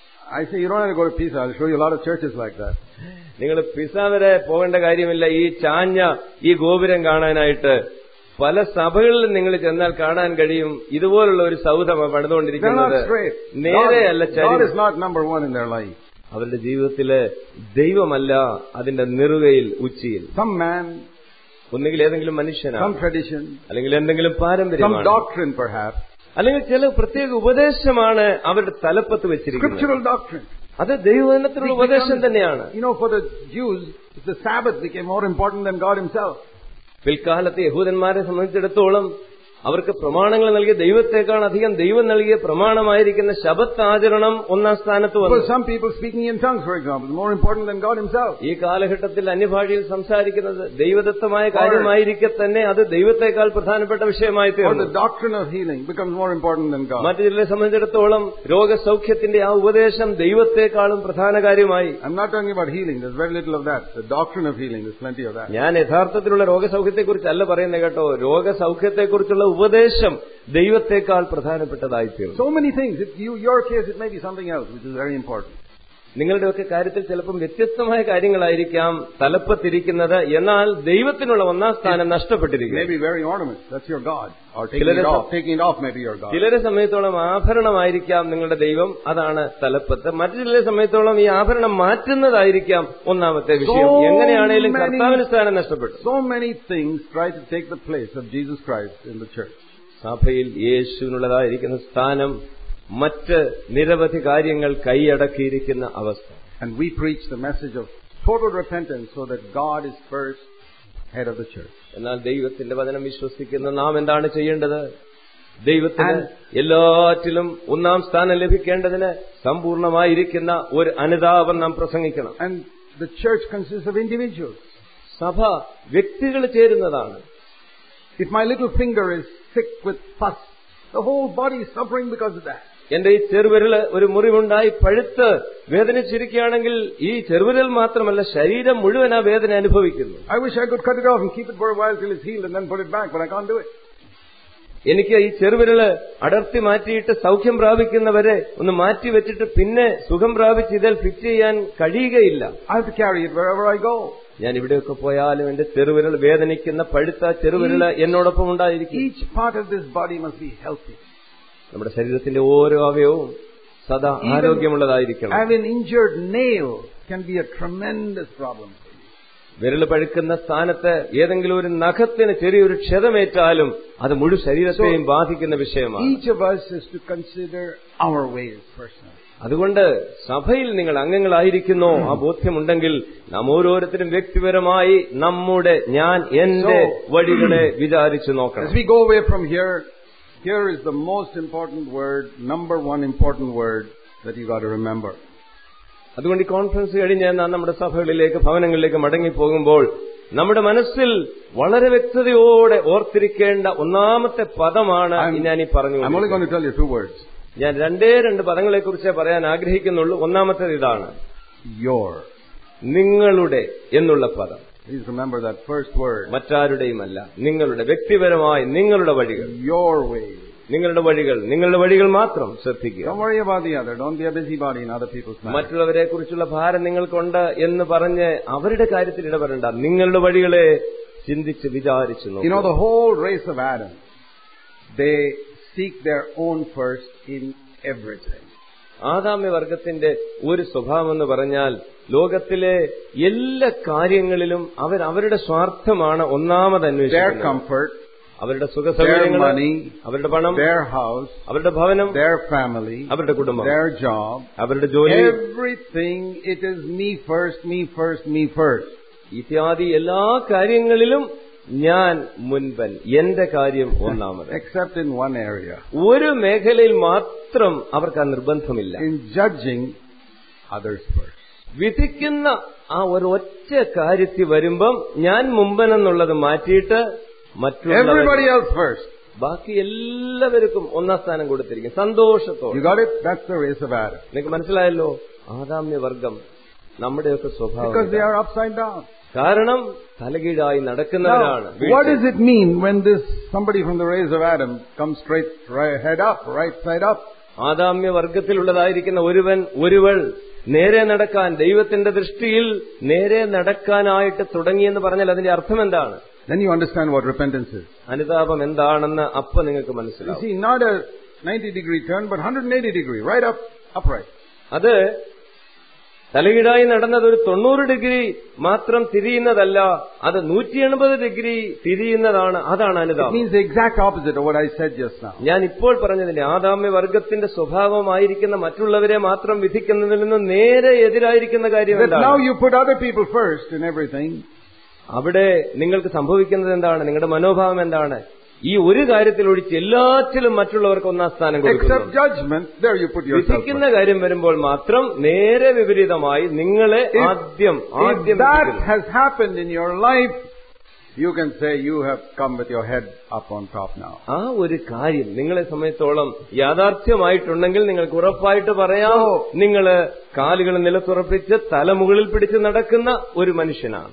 Speaker 1: I say, you don't have to go to Pisa. I'll show you a lot of churches like that.
Speaker 2: നിങ്ങൾ പിസ വരെ പോകേണ്ട കാര്യമില്ല ഈ ചാഞ്ഞ ഈ ഗോപുരം കാണാനായിട്ട് പല സഭകളിലും നിങ്ങൾ ചെന്നാൽ കാണാൻ കഴിയും ഇതുപോലുള്ള ഒരു സൗധം
Speaker 1: They're
Speaker 2: പണിതുകൊണ്ടിരിക്കുന്നത്
Speaker 1: not straight.
Speaker 2: നേരെയല്ല
Speaker 1: God, God
Speaker 2: ചരി
Speaker 1: is not number one in their life.
Speaker 2: അവരുടെ ജീവിതത്തില് ദൈവമല്ല അതിന്റെ നെറുകയിൽ ഉച്ചിയിൽ
Speaker 1: Some man,
Speaker 2: ഒന്നുകിൽ ഏതെങ്കിലും മനുഷ്യനാണ്
Speaker 1: some tradition,
Speaker 2: അല്ലെങ്കിൽ എന്തെങ്കിലും
Speaker 1: some
Speaker 2: പാരമ്പര്യമാണ്
Speaker 1: doctrine perhaps.
Speaker 2: അല്ലെങ്കിൽ ചില പ്രത്യേക ഉപദേശമാണ് അവരുടെ തലപ്പത്ത് വെച്ചിരിക്കുന്നത്
Speaker 1: Scriptural doctrine.
Speaker 2: അത് ദൈവവചനത്തിലുള്ള ഉപദേശം തന്നെയാണ്
Speaker 1: You know, for the Jews, the Sabbath became more important than God himself.
Speaker 2: പിൽക്കാലത്ത് യഹൂദന്മാരെ സംബന്ധിച്ചിടത്തോളം അവർക്ക് പ്രമാണങ്ങൾ നൽകിയ ദൈവത്തെക്കാൾ അധികം ദൈവം നൽകിയ പ്രമാണമായിരിക്കുന്ന ശബത്ത് ആചരണം ഒന്നാം സ്ഥാനത്ത്
Speaker 1: For
Speaker 2: വന്നു
Speaker 1: some people, speaking in tongues, for example, is more important than God himself.
Speaker 2: ഈ കാലഘട്ടത്തിൽ അന്യഭാഷയിൽ സംസാരിക്കുന്നത് ദൈവദത്തമായ കാര്യമായിരിക്കെ തന്നെ അത് ദൈവത്തെക്കാൾ പ്രധാനപ്പെട്ട വിഷയമായി
Speaker 1: Or
Speaker 2: തീർന്നു
Speaker 1: the doctrine of healing becomes more important than God.
Speaker 2: മറ്റു ചിലരെ സംബന്ധിച്ചിടത്തോളം രോഗസൗഖ്യത്തിന്റെ ആ ഉപദേശം ദൈവത്തെക്കാളും പ്രധാന കാര്യമായി
Speaker 1: I'm not talking about healing. There's very little of that. The doctrine of healing, there's plenty of that.
Speaker 2: ഞാൻ യഥാർത്ഥത്തിലുള്ള രോഗസൗഖ്യത്തെക്കുറിച്ചല്ല പറയുന്നത് കേട്ടോ രോഗസൗഖ്യത്തെക്കുറിച്ചുള്ള ഉപദേശം ദൈവത്തെക്കാൾ പ്രധാനപ്പെട്ടതായി തീർന്നു
Speaker 1: So many things. If you, your case, it may be something else, which is very important.
Speaker 2: നിങ്ങളുടെയൊക്കെ കാര്യത്തിൽ ചിലപ്പം വ്യത്യസ്തമായ കാര്യങ്ങളായിരിക്കാം തലപ്പത്തിരിക്കുന്നത് എന്നാൽ ദൈവത്തിനുള്ള ഒന്നാം സ്ഥാനം
Speaker 1: It may
Speaker 2: നഷ്ടപ്പെട്ടിരിക്കുന്നു
Speaker 1: be very ornaments. That's your God. Or taking
Speaker 2: Children
Speaker 1: it
Speaker 2: are-
Speaker 1: off. Taking it off may be your God.
Speaker 2: ചിലരെ സമയത്തോളം ആഭരണമായിരിക്കാം നിങ്ങളുടെ ദൈവം അതാണ് തലപ്പത്ത് മറ്റു ചിലരെ സമയത്തോളം ഈ ആഭരണം മാറ്റുന്നതായിരിക്കാം ഒന്നാമത്തെ വിഷയം
Speaker 1: So
Speaker 2: എങ്ങനെയാണേലും
Speaker 1: many-
Speaker 2: കർത്താവിന് സ്ഥാനം നഷ്ടപ്പെട്ടു
Speaker 1: So many things try to take the place of Jesus Christ in the church.
Speaker 2: സഭയിൽ യേശുവിനുള്ളതായിരിക്കുന്ന സ്ഥാനം മറ്റ് നിരവധി കാര്യങ്ങൾ കൈയടക്കിയിരിക്കുന്ന അവസ്ഥ
Speaker 1: And we preach the message of total repentance so that God is first head of the church.
Speaker 2: എന്നാൽ ദൈവത്തിന്റെ വചനം വിശ്വസിക്കുന്ന നാം എന്താണ് ചെയ്യേണ്ടത് ദൈവത്തിന് എല്ലാറ്റിലും ഒന്നാം സ്ഥാനം ലഭിക്കേണ്ടതിന് സമ്പൂർണമായിരിക്കുന്ന ഒരു അനുതാപം നാം പ്രസംഗിക്കണം
Speaker 1: And the church consists of individuals.
Speaker 2: സഭ വ്യക്തികൾ ചേരുന്നതാണ്
Speaker 1: If my little finger is sick with pus, the whole body is suffering because of that.
Speaker 2: എന്റെ ഈ ചെറുവിരല് ഒരു മുറിവുണ്ടായി പഴുത്ത് വേദനിച്ചിരിക്കുകയാണെങ്കിൽ ഈ ചെറുവിരൽ മാത്രമല്ല ശരീരം മുഴുവൻ ആ വേദന അനുഭവിക്കുന്നു
Speaker 1: I wish I could cut it off and keep it for a while till it's healed and then put it back, but I can't do it.
Speaker 2: എനിക്ക് ഈ ചെറുവിരല് അടർത്തി മാറ്റിയിട്ട് സൗഖ്യം പ്രാപിക്കുന്നവരെ ഒന്ന് മാറ്റി വെച്ചിട്ട് പിന്നെ സുഖം പ്രാപിച്ച് ഇതിൽ ഫിറ്റ് ചെയ്യാൻ കഴിയുകയില്ല
Speaker 1: I have to carry it wherever I go.
Speaker 2: ഞാൻ ഇവിടെയൊക്കെ പോയാലും എന്റെ ചെറുവിരൽ വേദനിക്കുന്ന പഴുത്ത ചെറുവിരൽ എന്നോടൊപ്പം ഉണ്ടായിരിക്കും
Speaker 1: Each part of this body must be healthy.
Speaker 2: നമ്മുടെ ശരീരത്തിന്റെ ഓരോ അവയവവും സദാ ആരോഗ്യമുള്ളതായിരിക്കണം
Speaker 1: Have an injured nail can be a tremendous problem.
Speaker 2: വിരൽ പഴുക്കുന്ന സ്ഥാനത്ത് ഏതെങ്കിലും ഒരു നഖത്തിന് ചെറിയൊരു ക്ഷതമേറ്റാലും അത് മുഴു ശരീരത്തെയും ബാധിക്കുന്ന വിഷയമാണ്
Speaker 1: Each of us is to consider our ways personally.
Speaker 2: അതുകൊണ്ട് സഭയിൽ നിങ്ങൾ അംഗങ്ങളായിരിക്കുന്നോ ആ ബോധ്യമുണ്ടെങ്കിൽ നാം ഓരോരുത്തരും വ്യക്തിപരമായി നമ്മുടെ ഞാൻ എന്റെ വഴികളെ വിചാരിച്ചു
Speaker 1: As
Speaker 2: നോക്കണം
Speaker 1: we go away from here, here is the most important word, number one important word, that you got to remember.
Speaker 2: അതുകൊണ്ട് ഈ കോൺഫറൻസ് കഴിഞ്ഞ് നാം നമ്മുടെ സഭകളിലേക്ക് ഭവനങ്ങളിലേക്ക് മടങ്ങിപ്പോകുമ്പോൾ നമ്മുടെ മനസ്സിൽ വളരെ വ്യക്തതയോടെ ഓർത്തിരിക്കേണ്ട ഒന്നാമത്തെ പദമാണ്
Speaker 1: I'm-
Speaker 2: ഞാൻ ഈ പറഞ്ഞു
Speaker 1: I'm only going to tell you two words.
Speaker 2: ഞാൻ രണ്ടേ രണ്ട് പദങ്ങളെക്കുറിച്ച് പറയാൻ ആഗ്രഹിക്കുന്നുള്ളൂ ഒന്നാമത്തേത് ഇതാണ്
Speaker 1: Your.
Speaker 2: നിങ്ങളുടെ എന്നുള്ള പദം
Speaker 1: Please remember that first word.
Speaker 2: മറ്റാരുടെയുമല്ല നിങ്ങളുടെ വ്യക്തിപരമായി നിങ്ങളുടെ വഴികൾ
Speaker 1: Your way.
Speaker 2: നിങ്ങളുടെ വഴികൾ നിങ്ങളുടെ വഴികൾ മാത്രം ശ്രദ്ധിക്കുക
Speaker 1: Don't worry about the other. Don't be a busybody in other people's matters.
Speaker 2: മറ്റുള്ളവരെ കുറിച്ചുള്ള ഭാരം നിങ്ങൾക്കുണ്ട് എന്ന് പറഞ്ഞ് അവരുടെ കാര്യത്തിൽ ഇടപെടേണ്ട നിങ്ങളുടെ വഴികളെ ചിന്തിച്ച് വിചാരിച്ചു
Speaker 1: You know,
Speaker 2: നോക്കുക
Speaker 1: the whole race of Adam, they seek their own first in everything.
Speaker 2: ആദാമ്യ വർഗത്തിന്റെ ഒരു സ്വഭാവം എന്ന് പറഞ്ഞാൽ ലോകത്തിലെ എല്ലാ കാര്യങ്ങളിലും അവർ അവരുടെ സ്വാർത്ഥമാണ് ഒന്നാമത്
Speaker 1: Their
Speaker 2: അന്വേഷിക്കുന്നത്
Speaker 1: comfort,
Speaker 2: അവരുടെ സുഖ
Speaker 1: their
Speaker 2: സൗകര്യങ്ങൾ
Speaker 1: money,
Speaker 2: അവരുടെ പണം
Speaker 1: their house,
Speaker 2: അവരുടെ ഭവനം
Speaker 1: their family,
Speaker 2: അവരുടെ കുടുംബം
Speaker 1: their job,
Speaker 2: അവരുടെ ജോലി
Speaker 1: everything, it is me first, me first, me first.
Speaker 2: ഇത്യാദി എല്ലാ കാര്യങ്ങളിലും ഞാൻ മുൻപൻ എന്റെ കാര്യം ഒന്നാമത്
Speaker 1: Except in one area.
Speaker 2: ഒരു മേഖലയിൽ മാത്രം അവർക്ക് ആ നിർബന്ധമില്ല
Speaker 1: In judging others first.
Speaker 2: വിധിക്കുന്ന ആ ഒരു ഒറ്റ കാര്യത്തിൽ വരുമ്പം ഞാൻ മുമ്പനെന്നുള്ളത് മാറ്റിയിട്ട് മറ്റുള്ള
Speaker 1: Everybody else first.
Speaker 2: ബാക്കി എല്ലാവർക്കും ഒന്നാം സ്ഥാനം കൊടുത്തിരിക്കും സന്തോഷത്തോടെ
Speaker 1: You got it? That's the race of Adam.
Speaker 2: നിങ്ങൾക്ക് മനസ്സിലായല്ലോ ആദാമ്യ വർഗം നമ്മുടെയൊക്കെ സ്വഭാവം
Speaker 1: Because they
Speaker 2: ഇതാണ്.
Speaker 1: are upside down.
Speaker 2: കാരണം തലകീഴായി നടക്കുന്നവരാണ്
Speaker 1: Now, what does it mean when this somebody from the race of Adam comes straight right, head up, right side up?
Speaker 2: ആദാമ്യ വർഗത്തിലുള്ളതായിരിക്കുന്ന ഒരുവൻ ഒരുവൾ നേരെ നടക്കാൻ ദൈവത്തിന്റെ ദൃഷ്ടിയിൽ നേരെ നടക്കാനായിട്ട് തുടങ്ങിയെന്ന് പറഞ്ഞാൽ അതിന്റെ അർത്ഥം എന്താണ്
Speaker 1: Then you understand what repentance is.
Speaker 2: അനുതാപം എന്താണെന്ന് അപ്പൊ നിങ്ങൾക്ക്
Speaker 1: You
Speaker 2: മനസ്സിലാവും
Speaker 1: see, not a 90 degree turn, but 180 degree, right up, upright.
Speaker 2: അത് തലകീഴായി നടന്നത് ഒരു തൊണ്ണൂറ് ഡിഗ്രി മാത്രം തിരിയുന്നതല്ല അത് നൂറ്റി എൺപത് ഡിഗ്രി തിരിയുന്നതാണ് അതാണ്
Speaker 1: It
Speaker 2: അനുതാപം
Speaker 1: means the exact opposite of what I said just now.
Speaker 2: ഞാൻ ഇപ്പോൾ പറഞ്ഞതിന്റെ ആദാമ്യ വർഗത്തിന്റെ സ്വഭാവമായിരിക്കുന്ന മറ്റുള്ളവരെ മാത്രം വിധിക്കുന്നതിൽ നിന്ന് നേരെ എതിരായിരിക്കുന്ന കാര്യം
Speaker 1: That now
Speaker 2: എന്താണ്
Speaker 1: you put other people first in everything.
Speaker 2: അവിടെ നിങ്ങൾക്ക് സംഭവിക്കുന്നത് എന്താണ് നിങ്ങളുടെ മനോഭാവം എന്താണ് ഈ ഒരു കാര്യത്തിൽ ഒഴിച്ച് എല്ലാറ്റിലും മറ്റുള്ളവർക്ക് ഒന്നാം സ്ഥാനം
Speaker 1: Except
Speaker 2: കൊടുക്കുന്നു
Speaker 1: judgment, there you put yourself
Speaker 2: വിധിക്കുന്ന
Speaker 1: first.
Speaker 2: കാര്യം വരുമ്പോൾ മാത്രം നേരെ വിപരീതമായി നിങ്ങളെ
Speaker 1: If-
Speaker 2: ആദ്യം
Speaker 1: If
Speaker 2: ആദ്യം
Speaker 1: that
Speaker 2: വിധിക്കുന്നു.
Speaker 1: has happened in your life, you can say you have come with your head up on top now.
Speaker 2: ആ ഒരു കാര്യം നിങ്ങളെ സമയത്തോളം യാഥാർത്ഥ്യമായിട്ടുണ്ടെങ്കിൽ നിങ്ങൾക്ക് ഉറപ്പായിട്ട് പറയാം നിങ്ങൾ കാലുകൾ നിലത്തുറപ്പിച്ച് തലമുകളിൽ പിടിച്ച് നടക്കുന്ന ഒരു മനുഷ്യനാണ്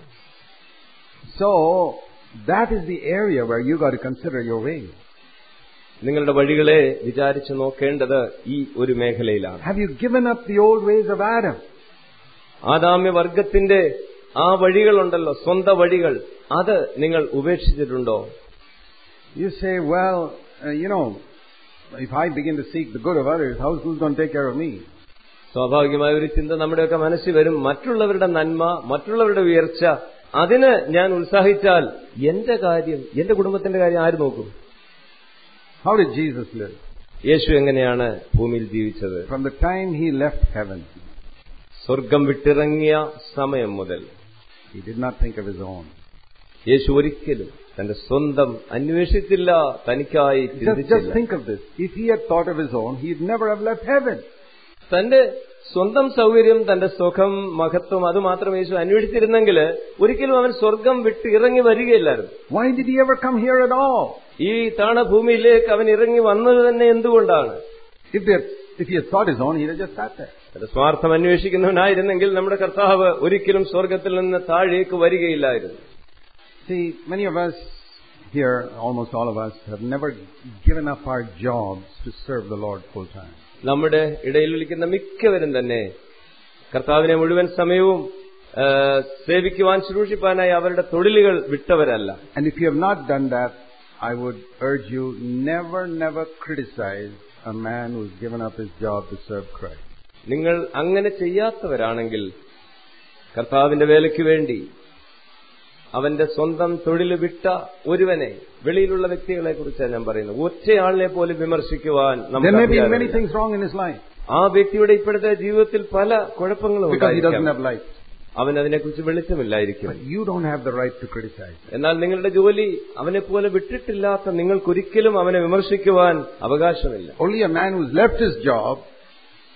Speaker 1: So, that is the area where you got to consider your way.
Speaker 2: നിങ്ങളുടെ വഴികളെ വിചാരിച്ചു നോക്കേണ്ടത് ഈ ഒരു മേഖലയിലാണ്
Speaker 1: Have you given up the old ways of Adam?
Speaker 2: ആദാമ്യ വർഗത്തിന്റെ ആ വഴികളുണ്ടല്ലോ സ്വന്തം വഴികൾ അത് നിങ്ങൾ ഉപേക്ഷിച്ചിട്ടുണ്ടോ
Speaker 1: You say, well, uh, you know, if I begin to seek the good of others, how's who's going to take care of me?
Speaker 2: സ്വാഭാവികമായ ഒരു ചിന്ത നമ്മുടെയൊക്കെ മനസ്സിൽ വരും മറ്റുള്ളവരുടെ നന്മ മറ്റുള്ളവരുടെ ഉയർച്ച അതിന് ഞാൻ ഉത്സാഹിച്ചാൽ എന്റെ കാര്യം എന്റെ കുടുംബത്തിന്റെ കാര്യം ആര് നോക്കും
Speaker 1: How did Jesus live?
Speaker 2: യേശു എങ്ങനെയാണ് ഭൂമിയിൽ ജീവിച്ചത്
Speaker 1: From the time he left heaven,
Speaker 2: സ്വർഗം വിട്ടിറങ്ങിയ സമയം മുതൽ
Speaker 1: he did not think of his own.
Speaker 2: യേശു ഒരിക്കലും തന്റെ സ്വന്തം അന്വേഷിച്ചില്ല തനിക്കായി
Speaker 1: Just, just
Speaker 2: ചിന്തിച്ചില്ല
Speaker 1: think of this. If he had thought of his own, he'd never have left heaven.
Speaker 2: തന്റെ സ്വന്തം സൗകര്യം തന്റെ സുഖം മഹത്വം അത് മാത്രം യേശു അന്വേഷിച്ചിരുന്നെങ്കിൽ ഒരിക്കലും അവൻ സ്വർഗം വിട്ട് ഇറങ്ങി വരികയില്ലായിരുന്നു
Speaker 1: Why did he ever come here at all?
Speaker 2: ഈ താണഭൂമിയിലേക്ക് അവൻ ഇറങ്ങി വന്നത് തന്നെ എന്തുകൊണ്ടാണ്
Speaker 1: If, they had, if he had thought his own, he'd have just sat there.
Speaker 2: തന്റെ സ്വാർത്ഥം അന്വേഷിക്കുന്നവനായിരുന്നെങ്കിൽ നമ്മുടെ കർത്താവ് ഒരിക്കലും സ്വർഗത്തിൽ നിന്ന് താഴേക്ക് വരികയില്ലായിരുന്നു
Speaker 1: See, many of us here, almost all of us, have never given up our jobs to serve the Lord full time.
Speaker 2: നമ്മുടെ ഇടയിൽ വിളിക്കുന്ന മിക്കവരും തന്നെ കർത്താവിനെ മുഴുവൻ സമയവും ആ, സേവിക്കുവാൻ ശുശ്രൂഷിപ്പാനായി അവരുടെ തൊഴിലുകൾ വിട്ടവരല്ല
Speaker 1: And if you have not done that, I would urge you never, never criticize a man who's given up his job to serve Christ.
Speaker 2: നിങ്ങൾ അങ്ങനെ ചെയ്യാത്തവരാണെങ്കിൽ കർത്താവിന്റെ വേലയ്ക്ക് വേണ്ടി അവന്റെ സ്വന്തം തൊഴിൽ വിട്ട ഒരുവനെ വെളിയിലുള്ള വ്യക്തികളെ കുറിച്ചാണ് ഞാൻ പറയുന്നത് ഒറ്റയാളിനെ പോലും വിമർശിക്കുവാൻ
Speaker 1: There may be many
Speaker 2: നമുക്ക്
Speaker 1: things wrong in his life
Speaker 2: ആ വ്യക്തിയുടെ ഇപ്പോഴത്തെ ജീവിതത്തിൽ പല കുഴപ്പങ്ങളും
Speaker 1: because he doesn't
Speaker 2: ഉണ്ടായിരിക്കാം.
Speaker 1: have light.
Speaker 2: അവൻ അതിനെക്കുറിച്ച് വെളിച്ചമില്ലായിരിക്കും
Speaker 1: But you don't have the right to criticize.
Speaker 2: എന്നാൽ നിങ്ങളുടെ ജോലി അവനെ പോലെ വിട്ടിട്ടില്ലാത്ത നിങ്ങൾക്കൊരിക്കലും അവനെ വിമർശിക്കുവാൻ അവകാശമില്ല
Speaker 1: Only a man who's left his job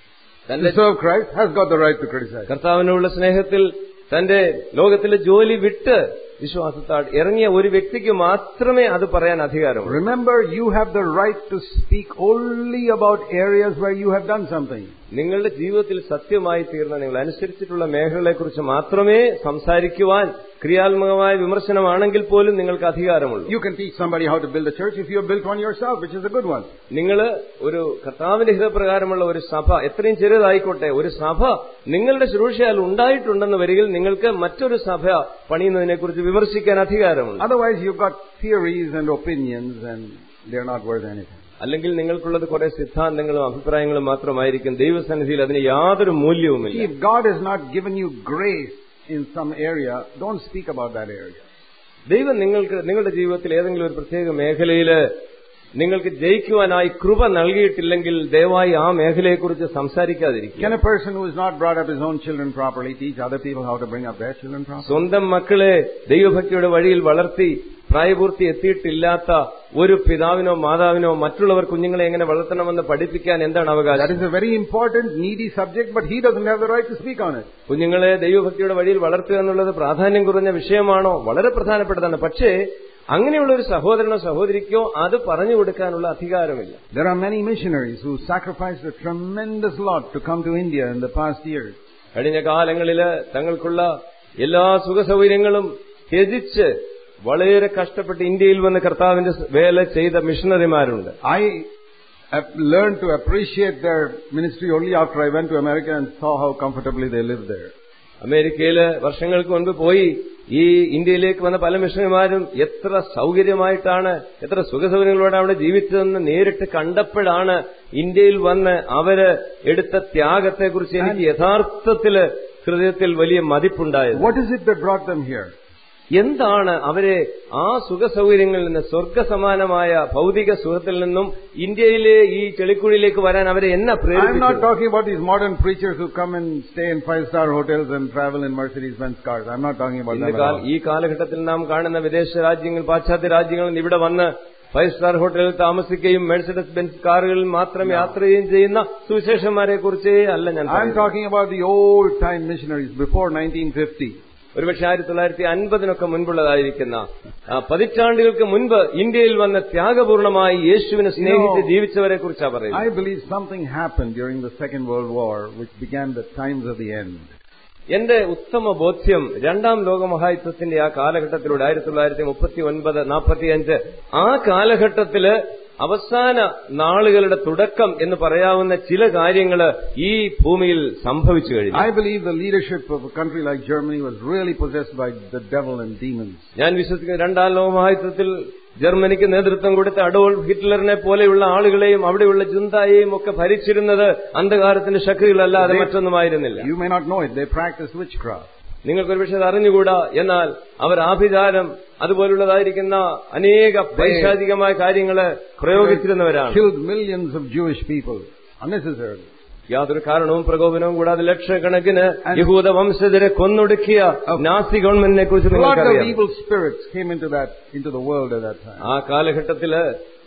Speaker 1: to serve Christ has got the right to criticize.
Speaker 2: കർത്താവിനുള്ള സ്നേഹത്തിൽ തന്റെ ലോകത്തിലെ ജോലി വിട്ട് വിശ്വാസത്താൽ ഇറങ്ങിയ ഒരു വ്യക്തിക്ക് മാത്രമേ അത് പറയാൻ അധികാരമുള്ളൂ
Speaker 1: Remember, you have the right to speak only about areas where you have done something.
Speaker 2: നിങ്ങളുടെ ജീവിതത്തിൽ സത്യമായി തീർന്ന നിങ്ങൾ അനുസരിച്ചിട്ടുള്ള മേഖലകളെക്കുറിച്ച് മാത്രമേ സംസാരിക്കുവാൻ ക്രിയാത്മകമായ വിമർശനമാണെങ്കിൽ പോലും നിങ്ങൾക്ക് അധികാരമുള്ളൂ
Speaker 1: You can teach somebody how to build a church if you have built one yourself, which is a good one.
Speaker 2: നിങ്ങൾ ഒരു കർത്താവിന്റെ ഹിതപ്രകാരമുള്ള ഒരു സഭ എത്രയും ചെറുതായിക്കോട്ടെ ഒരു സഭ നിങ്ങളുടെ ശുശ്രൂഷയാൽ ഉണ്ടായിട്ടുണ്ടെന്ന് വരികിൽ നിങ്ങൾക്ക് മറ്റൊരു സഭ പണിയുന്നതിനെക്കുറിച്ച് വിമർശിക്കാൻ അധികാരമുണ്ട്
Speaker 1: Otherwise, you've got theories and opinions and they're not worth anything.
Speaker 2: അല്ലെങ്കിൽ നിങ്ങൾക്കുള്ളത് കുറെ സിദ്ധാന്തങ്ങളും അഭിപ്രായങ്ങളും മാത്രമായിരിക്കും ദൈവസന്നിധിയിൽ അതിന് യാതൊരു മൂല്യവുമില്ല
Speaker 1: See, if God has not given you grace in some area, don't speak about that area.
Speaker 2: ദൈവം നിങ്ങൾക്ക് നിങ്ങളുടെ ജീവിതത്തിൽ ഏതെങ്കിലും ഒരു പ്രത്യേക മേഖലയിൽ നിങ്ങൾക്ക് ജയിക്കുവാനായി കൃപ നൽകിയിട്ടില്ലെങ്കിൽ ദയവായി ആ മേഖലയെക്കുറിച്ച് സംസാരിക്കാതിരിക്കുക
Speaker 1: Can a person who has not brought up his own children properly teach other people how to bring up their children properly?
Speaker 2: സ്വന്തം മക്കളെ ദൈവഭക്തിയുടെ വഴിയിൽ വളർത്തി പ്രായപൂർത്തി എത്തിയിട്ടില്ലാത്ത ഒരു പിതാവിനോ മാതാവിനോ മറ്റുള്ളവർ കുഞ്ഞുങ്ങളെ എങ്ങനെ വളർത്തണമെന്ന് പഠിപ്പിക്കാൻ എന്താണ്
Speaker 1: That
Speaker 2: അവകാശം
Speaker 1: is a very important, needy subject, but he doesn't have the right to speak on it.
Speaker 2: കുഞ്ഞുങ്ങളെ ദൈവഭക്തിയുടെ വഴിയിൽ വളർത്തുക എന്നുള്ളത് പ്രാധാന്യം കുറഞ്ഞ വിഷയമാണോ വളരെ പ്രധാനപ്പെട്ടതാണ് പക്ഷേ അങ്ങനെയുള്ള ഒരു സഹോദരനോ സഹോദരിക്കോ അത് പറഞ്ഞു കൊടുക്കാനുള്ള അധികാരമില്ല
Speaker 1: There are many missionaries who sacrificed a tremendous lot to come to India in the past years.
Speaker 2: കഴിഞ്ഞ കാലങ്ങളിൽ തങ്ങൾക്കുള്ള എല്ലാ സുഖസൗകര്യങ്ങളും ത്യജിച്ച് വളരെ കഷ്ടപ്പെട്ട് ഇന്ത്യയിൽ വന്ന് കർത്താവിന്റെ വേല ചെയ്ത മിഷണറിമാരുണ്ട്
Speaker 1: I have learned to appreciate their ministry only after I went to America and saw how comfortably they live there.
Speaker 2: അമേരിക്കയില് വർഷങ്ങൾക്ക് മുൻപ് പോയി ഈ ഇന്ത്യയിലേക്ക് വന്ന പല മിഷണറിമാരും എത്ര സൗകര്യമായിട്ടാണ് എത്ര സുഖസൗകര്യങ്ങളോടെ അവിടെ ജീവിച്ചതെന്ന് നേരിട്ട് കണ്ടപ്പോഴാണ് ഇന്ത്യയിൽ വന്ന് അവര് എടുത്ത ത്യാഗത്തെക്കുറിച്ച് എനിക്ക് യഥാർത്ഥത്തില് ഹൃദയത്തിൽ വലിയ മതിപ്പുണ്ടായത്
Speaker 1: What is it that brought them here?
Speaker 2: എന്താണ് അവരെ ആ സുഖസൗകര്യങ്ങളിൽ നിന്ന് സ്വർഗസമാനമായ ഭൗതിക സുഖത്തിൽ നിന്നും ഇന്ത്യയിലെ ഈ ചെളിക്കുഴിയിലേക്ക് വരാൻ അവരെ എന്നാ
Speaker 1: I'm not
Speaker 2: പ്രേരിപ്പിച്ചത്
Speaker 1: talking about these modern preachers who come and stay in five-star hotels and travel in Mercedes-Benz cars. I'm not talking about
Speaker 2: ഇന്ന്
Speaker 1: them at
Speaker 2: കാല-
Speaker 1: all.
Speaker 2: ഈ കാലഘട്ടത്തിൽ നാം കാണുന്ന വിദേശ രാജ്യങ്ങൾ പാശ്ചാത്യ രാജ്യങ്ങളിൽ നിന്ന് ഇവിടെ വന്ന് ഫൈവ് സ്റ്റാർ ഹോട്ടലിൽ താമസിക്കുകയും മെഴ്സിഡസ് ബെൻസ് കാറുകളിൽ മാത്രം യാത്ര ചെയ്യുകയും ചെയ്യുന്ന സുവിശേഷന്മാരെ കുറിച്ചേ അല്ല ഞാൻ
Speaker 1: I'm
Speaker 2: പറയുന്നത്.
Speaker 1: talking about the old-time missionaries before 1950.
Speaker 2: ഒരുപക്ഷെ ആയിരത്തി തൊള്ളായിരത്തി അൻപതിനൊക്കെ മുൻപുള്ളതായിരിക്കുന്ന ആ, പതിറ്റാണ്ടുകൾക്ക് മുൻപ് ഇന്ത്യയിൽ വന്ന് ത്യാഗപൂർണമായി യേശുവിനെ സ്നേഹിച്ച് ജീവിച്ചവരെ കുറിച്ചാണ് പറയുന്നത്
Speaker 1: I believe something happened during the Second World War which began the times of the end.
Speaker 2: എന്റെ ഉത്തമ ബോധ്യം രണ്ടാം ലോകമഹായുദ്ധത്തിന്റെ ആ കാലഘട്ടത്തിലൂടെ ആയിരത്തി തൊള്ളായിരത്തി മുപ്പത്തി ഒൻപത് നാൽപ്പത്തിയഞ്ച് ആ കാലഘട്ടത്തില് അവസാന നാളുകളുടെ തുടക്കം എന്ന് പറയാവുന്ന ചില കാര്യങ്ങൾ ഈ ഭൂമിയിൽ സംഭവിച്ചു കഴിഞ്ഞു
Speaker 1: I believe the leadership of a country like Germany was really possessed by the devil and demons.
Speaker 2: ഞാൻ വിശ്വസിക്കുന്ന രണ്ടാം ലോകമഹായുദ്ധത്തിൽ ജർമ്മനിക്ക് നേതൃത്വം കൊടുത്ത അഡോൾഫ് ഹിറ്റ്ലറിനെ പോലെയുള്ള ആളുകളെയും അവിടെയുള്ള ജുന്തായെയും ഒക്കെ ഭരിച്ചിരുന്നത് അന്ധകാരത്തിന്റെ ശക്തികളല്ലാതെ മറ്റൊന്നുമായിരുന്നില്ല
Speaker 1: You may not know it, they practiced witchcraft.
Speaker 2: നിങ്ങൾക്ക് ഒരുപക്ഷെ അത് അറിഞ്ഞുകൂടാ എന്നാൽ അവർ ആഭിചാരം അതുപോലുള്ളതായിരിക്കുന്ന അനേക പൈശാചികമായ കാര്യങ്ങള് പ്രയോഗിച്ചിരുന്നവരാണ്
Speaker 1: Killed millions of Jewish people unnecessarily.
Speaker 2: യാതൊരു കാരണവും പ്രകോപനവും കൂടാതെ ലക്ഷക്കണക്കിന് യഹൂദ വംശജരെ കൊന്നൊടുക്കിയ നാസി ഗവൺമെന്റിനെ കുറിച്ച്
Speaker 1: A lot of
Speaker 2: നിങ്ങൾക്കറിയാം
Speaker 1: evil spirits came into that, into the world at that time.
Speaker 2: ആ കാലഘട്ടത്തില്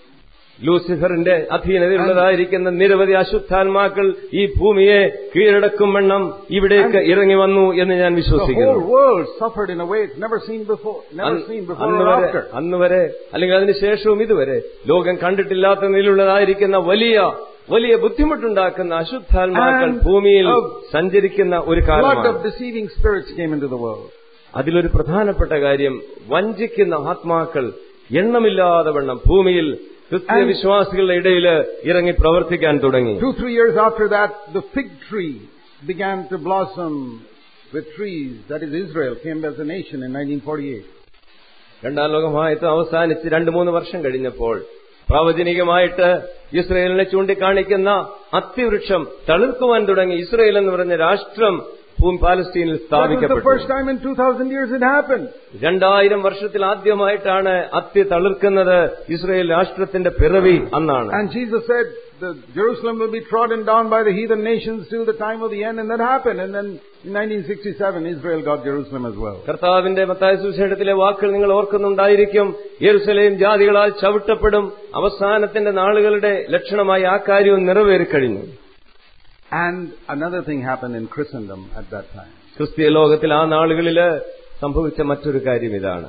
Speaker 2: ലൂസിഫറിന്റെ അധീനതയിലുള്ളതായിരിക്കുന്ന നിരവധി അശുദ്ധാത്മാക്കൾ ഈ ഭൂമിയെ കീഴടക്കും വണ്ണം ഇവിടേക്ക് ഇറങ്ങി വന്നു എന്ന് ഞാൻ
Speaker 1: The
Speaker 2: വിശ്വസിക്കുന്നു
Speaker 1: whole world suffered in a way it's never seen before, never
Speaker 2: അന്ന്
Speaker 1: seen before
Speaker 2: അന്ന്
Speaker 1: or
Speaker 2: വരെ
Speaker 1: after.
Speaker 2: അന്ന് വരെ അല്ലെങ്കിൽ അതിനുശേഷവും ഇതുവരെ ലോകം കണ്ടിട്ടില്ലാത്ത നിലയിലുള്ളതായിരിക്കുന്ന വലിയ വലിയ ബുദ്ധിമുട്ടുണ്ടാക്കുന്ന അശുദ്ധാത്മാക്കൾ
Speaker 1: And
Speaker 2: ഭൂമിയിൽ
Speaker 1: of
Speaker 2: സഞ്ചരിക്കുന്ന ഒരു
Speaker 1: A lot
Speaker 2: കാലമാണ്
Speaker 1: of deceiving spirits came into the world.
Speaker 2: അതിലൊരു പ്രധാനപ്പെട്ട കാര്യം വഞ്ചിക്കുന്ന ആത്മാക്കൾ എണ്ണമില്ലാതെ വണ്ണം ഭൂമിയിൽ ക്രിസ്തീയ
Speaker 1: And-
Speaker 2: വിശ്വാസികളുടെ ഇടയിൽ ഇറങ്ങി പ്രവർത്തിക്കാൻ തുടങ്ങി
Speaker 1: Two, three years after that, the fig tree began to blossom with trees. That is, Israel came as a nation in 1948.
Speaker 2: രണ്ടാം ലോകമായിട്ട് അവസാനിച്ച് രണ്ടു മൂന്ന് വർഷം കഴിഞ്ഞപ്പോൾ പ്രാവചനികമായിട്ട് ഇസ്രയേലിനെ ചൂണ്ടിക്കാണിക്കുന്ന അത്തിവൃക്ഷം തളിർക്കുവാൻ തുടങ്ങി ഇസ്രയേൽ എന്ന് പറഞ്ഞ രാഷ്ട്രം ഭൂമി പാലസ്തീനിൽ
Speaker 1: That was the
Speaker 2: സ്ഥാപിക്കപ്പെട്ടു
Speaker 1: first time in 2000 years it happened.
Speaker 2: രണ്ടായിരം വർഷത്തിൽ ആദ്യമായിട്ടാണ് അത്തി തളിർക്കുന്നത് ഇസ്രയേൽ രാഷ്ട്രത്തിന്റെ പിറവി അന്നാണ്
Speaker 1: And Jesus said, the Jerusalem will be trodden down by the heathen nations till the time of the end, and that happened. And then in 1967, Israel got Jerusalem as well.
Speaker 2: കർത്താവിന്റെ മത്തായ സുവിശേഷത്തിലെ വാക്കുകൾ നിങ്ങൾ ഓർക്കുന്നുണ്ടായിരിക്കും യെരുസലേം ജാതികളാൽ ചവിട്ടപ്പെടും അവസാനത്തിന്റെ നാളുകളുടെ ലക്ഷണമായി ആ കാര്യവും നിറവേറിക്കഴിഞ്ഞു
Speaker 1: And another thing happened in Christendom at that time.
Speaker 2: ക്രിസ്തീയ ലോകത്തിൽ ആ നാളുകളില് സംഭവിച്ച മറ്റൊരു കാര്യം ഇതാണ്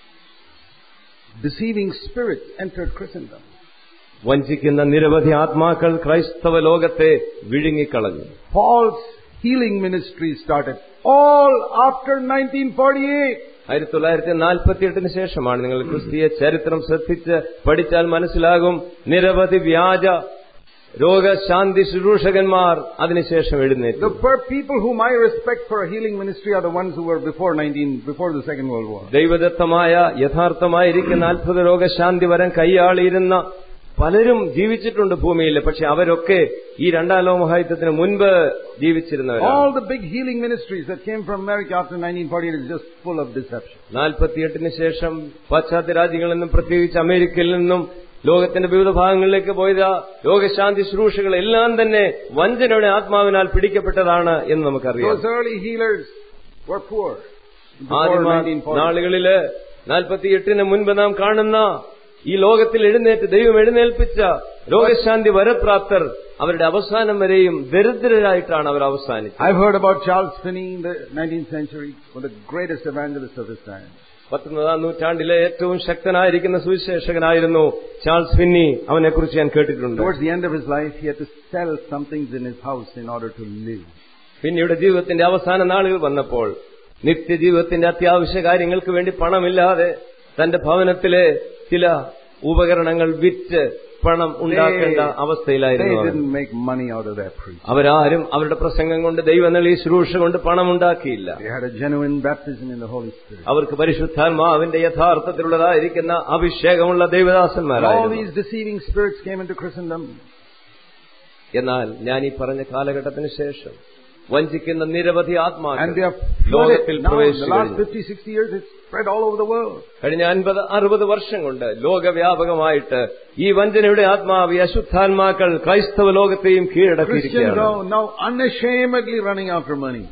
Speaker 1: Deceiving spirits entered Christendom.
Speaker 2: വഞ്ചിക്കുന്ന നിരവധി ആത്മാക്കൾ ക്രൈസ്തവ ലോകത്തെ വിഴുങ്ങിക്കളഞ്ഞു
Speaker 1: Paul's healing ministry started all after 1948.
Speaker 2: ആയിരത്തി തൊള്ളായിരത്തി നാൽപ്പത്തിയെട്ടിന് ശേഷമാണ് നിങ്ങൾ ക്രിസ്തീയ ചരിത്രം ശ്രദ്ധിച്ച് പഠിച്ചാൽ മനസ്സിലാകും നിരവധി വ്യാജ രോഗശാന്തി ശുശ്രൂഷകന്മാർ അതിനുശേഷം എഴുന്നേറ്റു
Speaker 1: The per- people whom I respect for a healing ministry are the ones who were before 19, before the Second World War.
Speaker 2: ദൈവദത്തമായ യഥാർത്ഥമായിരിക്കുന്ന അത്ഭുത രോഗശാന്തി വരം കൈയാളിയിരുന്ന പലരും ജീവിച്ചിട്ടുണ്ട് ഭൂമിയിൽ പക്ഷെ അവരൊക്കെ ഈ രണ്ടാം ലോകമഹായുദ്ധത്തിന് മുൻപ് ജീവിച്ചിരുന്നവരാണ്
Speaker 1: All the big healing ministries that came from America after 1948 is just full of deception.
Speaker 2: നാൽപ്പത്തിയെട്ടിന് ശേഷം പാശ്ചാത്യ രാജ്യങ്ങളിൽ നിന്നും പ്രത്യേകിച്ച് അമേരിക്കയിൽ നിന്നും ലോകത്തിന്റെ വിവിധ ഭാഗങ്ങളിലേക്ക് പോയ രോഗശാന്തി ശുശ്രൂഷകൾ എല്ലാം തന്നെ വഞ്ചനയുടെ ആത്മാവിനാൽ പിടിക്കപ്പെട്ടതാണ് എന്ന് നമുക്കറിയാം
Speaker 1: Those early healers were poor. Before
Speaker 2: ആദ്യ
Speaker 1: 1940.
Speaker 2: നാളുകളില് നാൽപ്പത്തിയെട്ടിന് മുൻപ് നാം കാണുന്ന ഈ ലോകത്തിൽ എഴുന്നേറ്റ് ദൈവം എഴുന്നേൽപ്പിച്ച രോഗശാന്തി വരപ്രാപ്തർ അവരുടെ അവസാനം വരെയും ദരിദ്രരായിട്ടാണ് അവർ അവസാനിച്ചത്
Speaker 1: I've heard about Charles Finney in the 19th century, one of the greatest evangelists of his time.
Speaker 2: പത്തൊമ്പതാം നൂറ്റാണ്ടിലെ ഏറ്റവും ശക്തനായിരിക്കുന്ന സുവിശേഷകനായിരുന്നു ചാൾസ് ഫിന്നി അവനെക്കുറിച്ച് ഞാൻ കേട്ടിട്ടുണ്ട്
Speaker 1: Towards the end of his life, he had to sell some things in his house in order to live.
Speaker 2: പിന്നീട് ജീവിതത്തിന്റെ അവസാന നാളുകൾ വന്നപ്പോൾ നിത്യജീവിതത്തിന്റെ അത്യാവശ്യ കാര്യങ്ങൾക്ക് വേണ്ടി പണമില്ലാതെ തന്റെ ഭവനത്തിലെ ചില ഉപകരണങ്ങൾ വിറ്റ് പണം ഉണ്ടാക്കേണ്ട
Speaker 1: They
Speaker 2: അവസ്ഥയിലായിരുന്നു അവൻ.
Speaker 1: didn't make money out of their preaching.
Speaker 2: അവരാരും അവരുടെ പ്രസംഗം കൊണ്ട് ദൈവനളി ശുശ്രൂഷ കൊണ്ട് പണം ഉണ്ടാക്കിയില്ല
Speaker 1: They had a genuine baptism in the Holy Spirit.
Speaker 2: അവർക്ക് പരിശുദ്ധാത്മാവിന്റെ യഥാർത്ഥത്തിലുള്ളതായിരിക്കുന്ന അഭിഷേകമുള്ള
Speaker 1: And all
Speaker 2: ദൈവദാസന്മാരായിരുന്നു
Speaker 1: these deceiving spirits came into Christendom.
Speaker 2: എന്നാൽ ഞാൻ ഈ പറഞ്ഞ കാലഘട്ടത്തിന് ശേഷം വഞ്ചിക്കുന്ന നിരവധി
Speaker 1: And
Speaker 2: ആത്മാക്കൾ
Speaker 1: they are
Speaker 2: ലോകത്തിൽ
Speaker 1: flooded. Now, in the
Speaker 2: പ്രവേശിച്ചു
Speaker 1: last
Speaker 2: കഴിഞ്ഞു.
Speaker 1: 50, 60 years, it's spread all over the world.
Speaker 2: കഴിഞ്ഞ അൻപത് അറുപത് വർഷം കൊണ്ട് ലോകവ്യാപകമായിട്ട് ഈ വഞ്ചനയുടെ ആത്മാവ് ഈ അശുദ്ധാത്മാക്കൾ ക്രൈസ്തവ ലോകത്തെയും
Speaker 1: Christians
Speaker 2: കീഴടക്കിയിരിക്കുകയാണ്
Speaker 1: are now unashamedly running after money.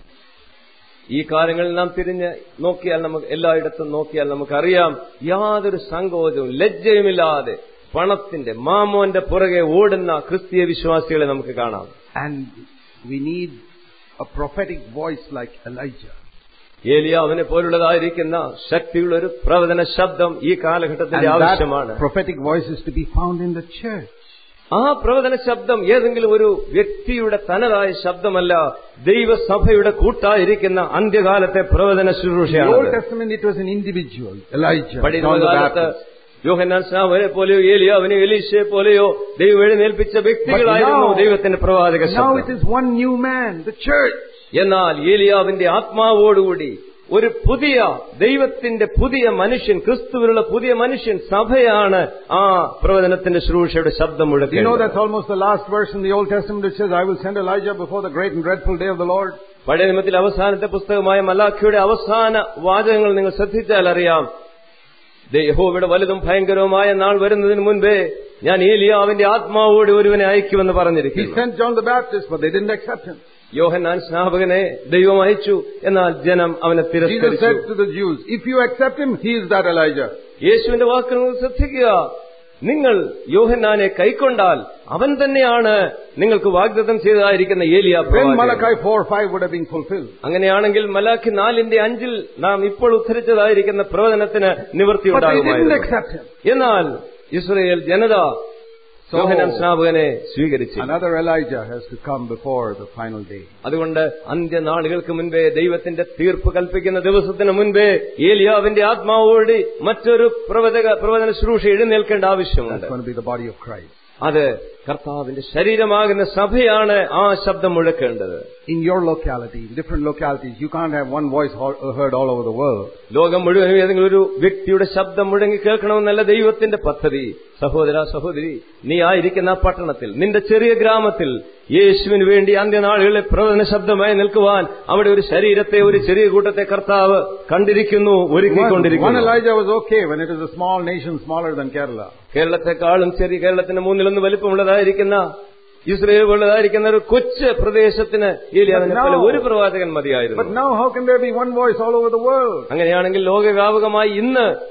Speaker 2: ഈ കാലങ്ങളിൽ നാം തിരിഞ്ഞ് നോക്കിയാൽ നമുക്ക് എല്ലായിടത്തും നോക്കിയാൽ നമുക്കറിയാം യാതൊരു സങ്കോചവും ലജ്ജയുമില്ലാതെ പണത്തിന്റെ മാമോന്റെ പുറകെ ഓടുന്ന ക്രിസ്തീയ വിശ്വാസികളെ നമുക്ക് കാണാം
Speaker 1: And we need a prophetic voice like Elijah.
Speaker 2: ഏലിയാവിനെ പോലുള്ളതായിരിക്കുന്ന ശക്തിയുള്ള ഒരു പ്രവചന ശബ്ദം ഈ
Speaker 1: And
Speaker 2: കാലഘട്ടത്തിന്റെ ആവശ്യമാണ്
Speaker 1: that prophetic voice is to be found in the church.
Speaker 2: ആ പ്രവചന ശബ്ദം ഏതെങ്കിലും ഒരു വ്യക്തിയുടെ തനതായ ശബ്ദമല്ല ദൈവസഭയുടെ കൂട്ടായിരിക്കുന്ന അന്ത്യകാലത്തെ പ്രവചന
Speaker 1: In the Old
Speaker 2: ശുശ്രൂഷയാണ്
Speaker 1: Testament, it was an individual, Elijah, John
Speaker 2: പടിയുന്ന
Speaker 1: the
Speaker 2: കാലത്ത്
Speaker 1: Baptist.
Speaker 2: യോഹന്നാൻ സ്നാവനെ പോലെയോ ഏലിയാവിനെ എലീശയെ പോലെയോ ദൈവം എഴുന്നേൽപ്പിച്ച വ്യക്തികളായിരുന്നു
Speaker 1: now-
Speaker 2: ദൈവത്തിന്റെ പ്രവാചക
Speaker 1: Now
Speaker 2: ശബ്ദം
Speaker 1: it is one new man, the church.
Speaker 2: എന്നാൽ ഏലിയാവിന്റെ ആത്മാവോടുകൂടി ഒരു പുതിയ ദൈവത്തിന്റെ പുതിയ മനുഷ്യൻ ക്രിസ്തുവിലുള്ള പുതിയ മനുഷ്യൻ സഭയാണ് ആ പ്രവചനത്തിന്റെ ശുശ്രൂഷയുടെ ശബ്ദം
Speaker 1: You know
Speaker 2: മുഴക്കുന്നത്
Speaker 1: that's almost the last verse in the Old Testament which says, I will send Elijah before the great and dreadful day of the Lord.
Speaker 2: പഴയ നിയമത്തിൽ അവസാനത്തെ പുസ്തകമായ മലാഖിയുടെ അവസാന വാചകങ്ങൾ നിങ്ങൾ ശ്രദ്ധിച്ചാൽ അറിയാം ദേ യഹോവയുടെ വലുതും ഭയങ്കരവുമായ നാൾ വരുന്നതിന് മുൻപേ ഞാൻ ഏലിയാവിന്റെ ആത്മാവോട് ഒരുവനെ അയക്കുമെന്ന്
Speaker 1: He
Speaker 2: പറഞ്ഞിരിക്കുന്നു
Speaker 1: sent John the Baptist, but they didn't accept him.
Speaker 2: യോഹന്നാൻ സ്നാപകനെ ദൈവം അയച്ചു എന്നാൽ ജനം അവനെ
Speaker 1: Jesus
Speaker 2: തിരസ്കരിച്ചു
Speaker 1: said to the Jews, if you accept him, he is that Elijah.
Speaker 2: യേശുവിന്റെ വാക്കുകൾ ശ്രദ്ധിക്കുക നിങ്ങൾ യോഹന്നാനെ കൈക്കൊണ്ടാൽ അവൻ തന്നെയാണ് നിങ്ങൾക്ക് വാഗ്ദത്തം ചെയ്തതായിരിക്കുന്ന ഏലിയ
Speaker 1: Then
Speaker 2: പ്രവാചകൻ.
Speaker 1: Malachi 4 5 would have been fulfilled.
Speaker 2: അങ്ങനെയാണെങ്കിൽ മലാഖി നാലിന്റെ അഞ്ചിൽ നാം ഇപ്പോൾ ഉദ്ധരിച്ചതായിരിക്കുന്ന പ്രവചനത്തിന് നിവൃത്തി
Speaker 1: But they didn't
Speaker 2: ഉണ്ടാകുമായിരുന്നു
Speaker 1: accept him.
Speaker 2: എന്നാൽ ഇസ്രയേൽ ജനത
Speaker 1: So-
Speaker 2: യോഹന്നാൻ സ്നാപകനെ സ്വീകരിച്ചു
Speaker 1: Another Elijah has to come before the final day.
Speaker 2: അതുകൊണ്ട് അന്ത്യനാളുകൾക്ക് മുൻപേ ദൈവത്തിന്റെ തീർപ്പ് കൽപ്പിക്കുന്ന ദിവസത്തിന് മുൻപേ ഏലിയാവിന്റെ ആത്മാവോടി മറ്റൊരു പ്രവചക പ്രവചന ശുശ്രൂഷ എഴുന്നേൽക്കേണ്ട ആവശ്യമുണ്ട്
Speaker 1: That's going to be the body of Christ.
Speaker 2: അത് കർത്താവിന്റെ ശരീരമാകുന്ന സഭയാണ് ആ ശബ്ദം മുഴക്കേണ്ടത്
Speaker 1: In your locality, in different localities, you can't have one voice ho- heard all over the world.
Speaker 2: ലോകം മുഴുവനും ഏതെങ്കിലും ഒരു വ്യക്തിയുടെ ശബ്ദം മുഴങ്ങി കേൾക്കണമെന്നല്ല ദൈവത്തിന്റെ പദ്ധതി സഹോദര സഹോദരി നീ ആയിരിക്കുന്ന ആ പട്ടണത്തിൽ നിന്റെ ചെറിയ ഗ്രാമത്തിൽ യേശുവിന് വേണ്ടി അന്ത്യനാളുകളിലെ പ്രവചന ശബ്ദമായി നിൽക്കുവാൻ അവിടെ ഒരു ശരീരത്തെ ഒരു ചെറിയ കൂട്ടത്തെ കർത്താവ് കണ്ടിരിക്കുന്നു
Speaker 1: One, one
Speaker 2: ഒരുക്കിക്കൊണ്ടിരിക്കുന്നു
Speaker 1: Elijah was okay when it was a small nation smaller than Kerala.
Speaker 2: കേരളത്തെക്കാളും ചെറിയ കേരളത്തിന്റെ മൂന്നിലൊന്ന് വലിപ്പമുള്ളതായിരിക്കുന്ന ഇസ്രയേൽ പോലുള്ളതായിരിക്കുന്ന ഒരു കൊച്ചു പ്രദേശത്തിന് ഏലിയാവിനെ പോലെ ഒരു പ്രവാചകൻ
Speaker 1: But
Speaker 2: മതിയായിരുന്നു
Speaker 1: now how can there be one voice all over the world?
Speaker 2: അങ്ങനെയാണെങ്കിൽ ലോകവ്യാപകമായി ഇന്ന്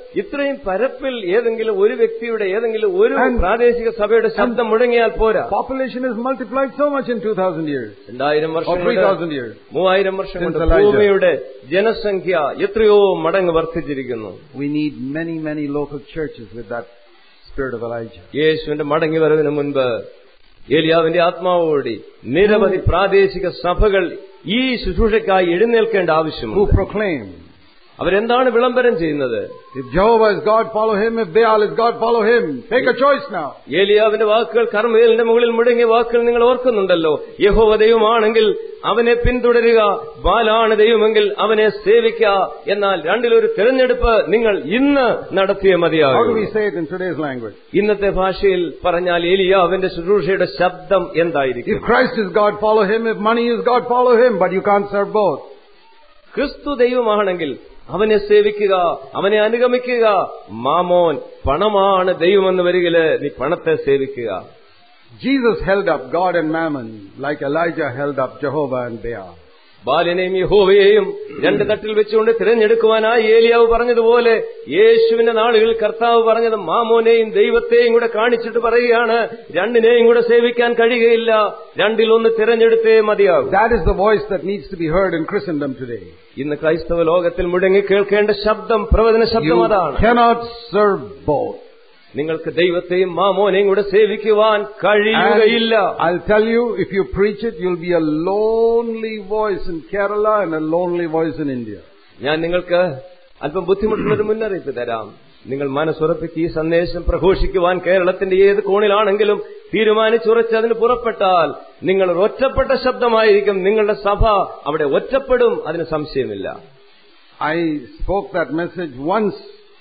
Speaker 2: ഇത്രയും പരപ്പിൽ ഏതെങ്കിലും ഒരു വ്യക്തിയുടെ ഏതെങ്കിലും ഒരു
Speaker 1: And-
Speaker 2: പ്രാദേശിക സഭയുടെ ശബ്ദം മുഴങ്ങിയാൽ പോരാ
Speaker 1: Population has multiplied so much in 2000 years.
Speaker 2: രണ്ടായിരം വർഷം
Speaker 1: Or
Speaker 2: കൊണ്ട്
Speaker 1: 3000 years.
Speaker 2: മൂവായിരം വർഷം കൊണ്ട്
Speaker 1: Since Elijah.
Speaker 2: ഭൂമിയുടെ ജനസംഖ്യ എത്രയോ മടങ്ങ് വർദ്ധിച്ചിരിക്കുന്നു
Speaker 1: We need many, many local churches with that spirit of Elijah.
Speaker 2: യേശുവിന്റെ മടങ്ങി വരവിന് മുൻപ് ഏലിയാവിന്റെ ആത്മാവോടി നിരവധി പ്രാദേശിക സഭകൾ ഈ ശുശ്രൂഷയ്ക്കായി എഴുന്നേൽക്കേണ്ട
Speaker 1: Who
Speaker 2: ആവശ്യമുണ്ട്
Speaker 1: proclaim,
Speaker 2: അവരെന്താണ് വിളംബരം ചെയ്യുന്നത്
Speaker 1: if Jehovah is God, follow him. If Baal is God, follow him. Take a choice now.
Speaker 2: ഏലിയാവിന്റെ വാക്കുകൾ കർമ്മേലിന്റെ മുകളിൽ മുടങ്ങിയ വാക്കുകൾ നിങ്ങൾ ഓർക്കുന്നുണ്ടല്ലോ യഹോവ ദൈവമാണെങ്കിൽ അവനെ പിന്തുടരുക ബാലാണ് ദൈവമെങ്കിൽ അവനെ സേവിക്കുക എന്നാൽ രണ്ടിലൊരു തിരഞ്ഞെടുപ്പ് നിങ്ങൾ ഇന്ന് നടത്തിയ
Speaker 1: How do
Speaker 2: മതിയാകും
Speaker 1: we say it in today's language?
Speaker 2: ഇന്നത്തെ ഭാഷയിൽ പറഞ്ഞാൽ ഏലിയാവിന്റെ ശുശ്രൂഷയുടെ ശബ്ദം എന്തായിരിക്കും
Speaker 1: If Christ is God, follow him. If money is God, follow him. But you can't serve both.
Speaker 2: ക്രിസ്തു ദൈവമാണെങ്കിൽ അവനെ സേവിക്കുക അവനെ അനുഗമിക്കുക മാമോൻ പണമാണ് ദൈവമെന്ന് വരികില് നീ പണത്തെ സേവിക്കുക
Speaker 1: Jesus held up God and Mammon like Elijah held up Jehovah and Baal.
Speaker 2: ബാലിനെയും യഹോവയെയും രണ്ട് തട്ടിൽ വെച്ചുകൊണ്ട് തിരഞ്ഞെടുക്കുവാനായി ഏലിയാവ് പറഞ്ഞതുപോലെ യേശുവിന്റെ നാളുകളിൽ കർത്താവ് പറഞ്ഞത് മാമോനെയും ദൈവത്തെയും കൂടെ കാണിച്ചിട്ട് പറയുകയാണ് രണ്ടിനെയും കൂടെ സേവിക്കാൻ കഴിയുകയില്ല രണ്ടിലൊന്ന് തിരഞ്ഞെടുത്തേ മതിയാകും
Speaker 1: That is the voice that needs to be heard in Christendom today.
Speaker 2: ഇന്ന് ക്രൈസ്തവ ലോകത്തിൽ മുഴങ്ങി കേൾക്കേണ്ട ശബ്ദം പ്രവചന ശബ്ദം
Speaker 1: You
Speaker 2: അതാണ്
Speaker 1: cannot serve both.
Speaker 2: നിങ്ങൾക്ക് ദൈവത്തെയും മാമോനെയും കൂടെ സേവിക്കുവാൻ കഴിയുകയില്ല
Speaker 1: And I'll tell you, if you preach it, you'll be a lonely voice in Kerala and a lonely voice in India.
Speaker 2: ഞാൻ നിങ്ങൾക്ക് അല്പം ബുദ്ധിമുട്ടുള്ളൊരു മുന്നറിയിപ്പ് തരാം നിങ്ങൾ മനസ്സുറപ്പിച്ച് ഈ സന്ദേശം പ്രഘോഷിക്കുവാൻ കേരളത്തിന്റെ ഏത് കോണിലാണെങ്കിലും തീരുമാനിച്ചുറച്ച് അതിന് പുറപ്പെട്ടാൽ നിങ്ങൾ ഒരു ഒറ്റപ്പെട്ട ശബ്ദമായിരിക്കും നിങ്ങളുടെ സഭ അവിടെ ഒറ്റപ്പെടും അതിന് സംശയമില്ല
Speaker 1: I spoke that message once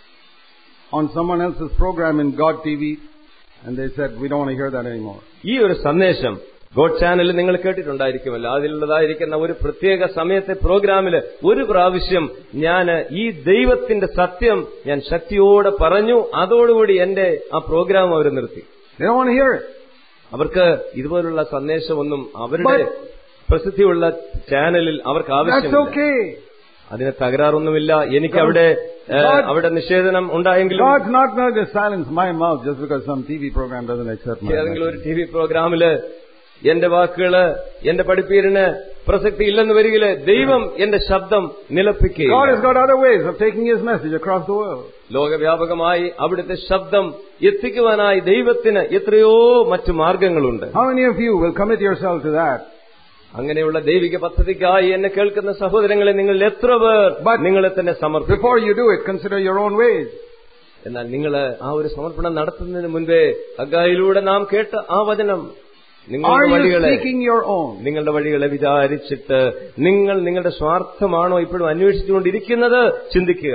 Speaker 1: on someone else's program in God TV, and they said, we don't want to hear that anymore.
Speaker 2: ഈ ഒരു സന്ദേശം ഗോഡ് ചാനലിൽ നിങ്ങൾ കേട്ടിട്ടുണ്ടായിരിക്കുമല്ലോ അതിലുള്ളതായിരിക്കുന്ന ഒരു പ്രത്യേക സമയത്തെ പ്രോഗ്രാമിൽ ഒരു പ്രാവശ്യം ഞാൻ ഈ ദൈവത്തിന്റെ സത്യം ഞാൻ ശക്തിയോടെ പറഞ്ഞു അതോടുകൂടി എന്റെ ആ പ്രോഗ്രാം അവർ നിർത്തി
Speaker 1: They don't want to hear it.
Speaker 2: അവർക്ക് ഇതുപോലുള്ള സന്ദേശമൊന്നും അവരുടെ
Speaker 1: But-
Speaker 2: പ്രസിദ്ധിയുള്ള ചാനലിൽ അവർക്ക്
Speaker 1: That's
Speaker 2: ആവശ്യമില്ല
Speaker 1: okay.
Speaker 2: അതിന് തകരാറൊന്നുമില്ല എനിക്ക് അവിടെ ഏ,
Speaker 1: God-
Speaker 2: അവിടെ നിഷേധനം ഉണ്ടായെങ്കിലും
Speaker 1: God's not going to silence my mouth just because some TV program doesn't accept my
Speaker 2: ഏതെങ്കിലും ഒരു
Speaker 1: message.
Speaker 2: ടി വി പ്രോഗ്രാമില് എന്റെ വാക്കുകള് എന്റെ പഠിപ്പീരിന് പ്രസക്തി ഇല്ലെന്ന് വരികില് ദൈവം എന്റെ ശബ്ദം
Speaker 1: God has
Speaker 2: നിലപ്പിക്കുക
Speaker 1: got other ways of taking His message across the world.
Speaker 2: ലോകവ്യാപകമായി അവിടുത്തെ ശബ്ദം എത്തിക്കുവാനായി ദൈവത്തിന് എത്രയോ മറ്റു മാർഗങ്ങളുണ്ട്
Speaker 1: How many of you will commit yourself to that?
Speaker 2: അങ്ങനെയുള്ള ദൈവിക പദ്ധതിക്കായി എന്നെ കേൾക്കുന്ന സഹോദരങ്ങളെ നിങ്ങൾ എത്ര പേർ
Speaker 1: But-
Speaker 2: നിങ്ങളെ തന്നെ സമർപ്പിക്കും
Speaker 1: Before you do it, consider your own ways.
Speaker 2: എന്നാൽ നിങ്ങൾ ആ ഒരു സമർപ്പണം നടത്തുന്നതിന് മുൻപേ അഗായിലൂടെ നാം കേട്ട ആ വചനം
Speaker 1: Are
Speaker 2: നിങ്ങളുടെ
Speaker 1: you
Speaker 2: വഴികളെ
Speaker 1: seeking your own?
Speaker 2: നിങ്ങളുടെ വഴികളെ വിചാരിച്ചിട്ട് നിങ്ങൾ നിങ്ങളുടെ സ്വാർത്ഥമാണോ ഇപ്പോഴും അന്വേഷിച്ചുകൊണ്ടിരിക്കുന്നത് ചിന്തിക്കുക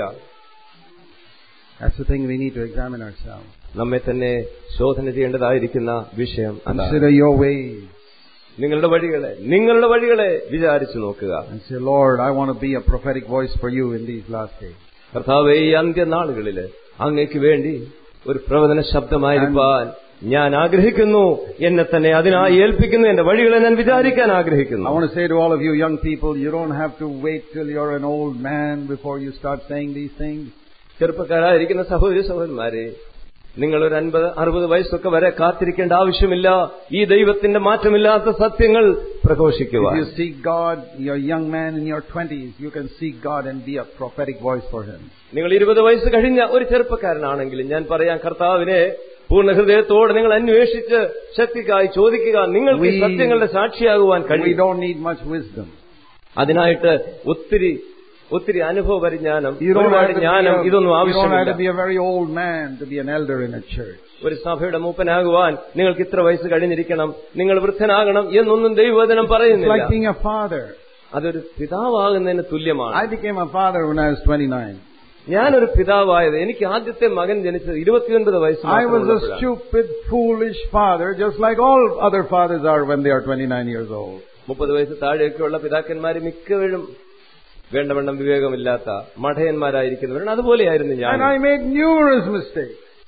Speaker 1: That's the thing we need to examine ourselves.
Speaker 2: നമ്മെ തന്നെ ശോധന ചെയ്യേണ്ടതായിരിക്കുന്ന വിഷയം അതാണ്.
Speaker 1: Consider your ways
Speaker 2: നിങ്ങളുടെ വഴികളെ നിങ്ങളുടെ വഴികളെ വിചാരിച്ചു നോക്കുക
Speaker 1: and say, Lord, I want to be a prophetic voice for you in these last days.
Speaker 2: കർത്താവെ ഈ അന്ത്യനാളുകളില് അങ്ങേക്ക് വേണ്ടി ഒരു പ്രവചന ശബ്ദമായിരിക്കാൻ ഞാൻ ആഗ്രഹിക്കുന്നു എന്നെ തന്നെ അതിനായി ഏൽപ്പിക്കുന്നു എന്റെ വഴികളെ ഞാൻ വിചാരിക്കാൻ
Speaker 1: I
Speaker 2: ആഗ്രഹിക്കുന്നു
Speaker 1: want to say to all of you young people, you don't have to wait till you're an old man before you start saying these things.
Speaker 2: ചെറുപ്പക്കാരായിരിക്കുന്ന സഹോദരി സഹോദരന്മാരെ നിങ്ങൾ ഒരു അൻപത് അറുപത് വയസ്സൊക്കെ വരെ കാത്തിരിക്കേണ്ട ആവശ്യമില്ല ഈ ദൈവത്തിന്റെ മാറ്റമില്ലാത്ത സത്യങ്ങൾ പ്രഘോഷിക്കുക
Speaker 1: If you seek God, you're a young man in your 20s, you can seek God and be a prophetic voice for Him.
Speaker 2: നിങ്ങൾ ഇരുപത് വയസ്സ് കഴിഞ്ഞ ഒരു ചെറുപ്പക്കാരനാണെങ്കിലും ഞാൻ പറയാം കർത്താവിനെ പൂർണ്ണ ഹൃദയത്തോടെ നിങ്ങൾ അന്വേഷിച്ച് ശക്തിക്കായി ചോദിക്കുക നിങ്ങൾക്ക് ഈ
Speaker 1: We-
Speaker 2: സത്യങ്ങളുടെ സാക്ഷിയാകുവാൻ
Speaker 1: We
Speaker 2: കഴിയും
Speaker 1: don't need much wisdom.
Speaker 2: അതിനായിട്ട് ഒത്തിരി ഒത്തിരി അനുഭവ പരിജ്ഞാനം
Speaker 1: You don't,
Speaker 2: ഒരുപാട്
Speaker 1: have to, be
Speaker 2: ജ്ഞാനം
Speaker 1: a,
Speaker 2: ഇതൊന്നും
Speaker 1: you don't have to
Speaker 2: ആവശ്യമില്ല
Speaker 1: be a very old man to be an elder in a church.
Speaker 2: ഒരു സഭയുടെ മൂപ്പനാകുവാൻ നിങ്ങൾക്ക് ഇത്ര വയസ്സ് കഴിഞ്ഞിരിക്കണം നിങ്ങൾ വൃദ്ധനാകണം എന്നൊന്നും ദൈവവചനം
Speaker 1: It's
Speaker 2: പറയുന്നില്ല
Speaker 1: like being a father.
Speaker 2: അതൊരു പിതാവാകുന്നതിന് തുല്യമാണ്
Speaker 1: I became a father when I was 29.
Speaker 2: ഞാനൊരു പിതാവായത് എനിക്ക് ആദ്യത്തെ മകൻ ജനിച്ചത് ഇരുപത്തിയൊൻപത് വയസ്സ്
Speaker 1: I was a
Speaker 2: മാത്രമുള്ളപ്പോഴാണ്.
Speaker 1: stupid, foolish father, just like all other fathers are when they are 29 years old.
Speaker 2: മുപ്പത് വയസ്സ് താഴെയൊക്കെയുള്ള പിതാക്കന്മാര് മിക്കവരും വേണ്ടവണ്ണം വിവേകമില്ലാത്ത മഠയന്മാരായിരിക്കുന്നവരാണ് അതുപോലെയായിരുന്നു ഞാൻ
Speaker 1: And I made numerous mistakes.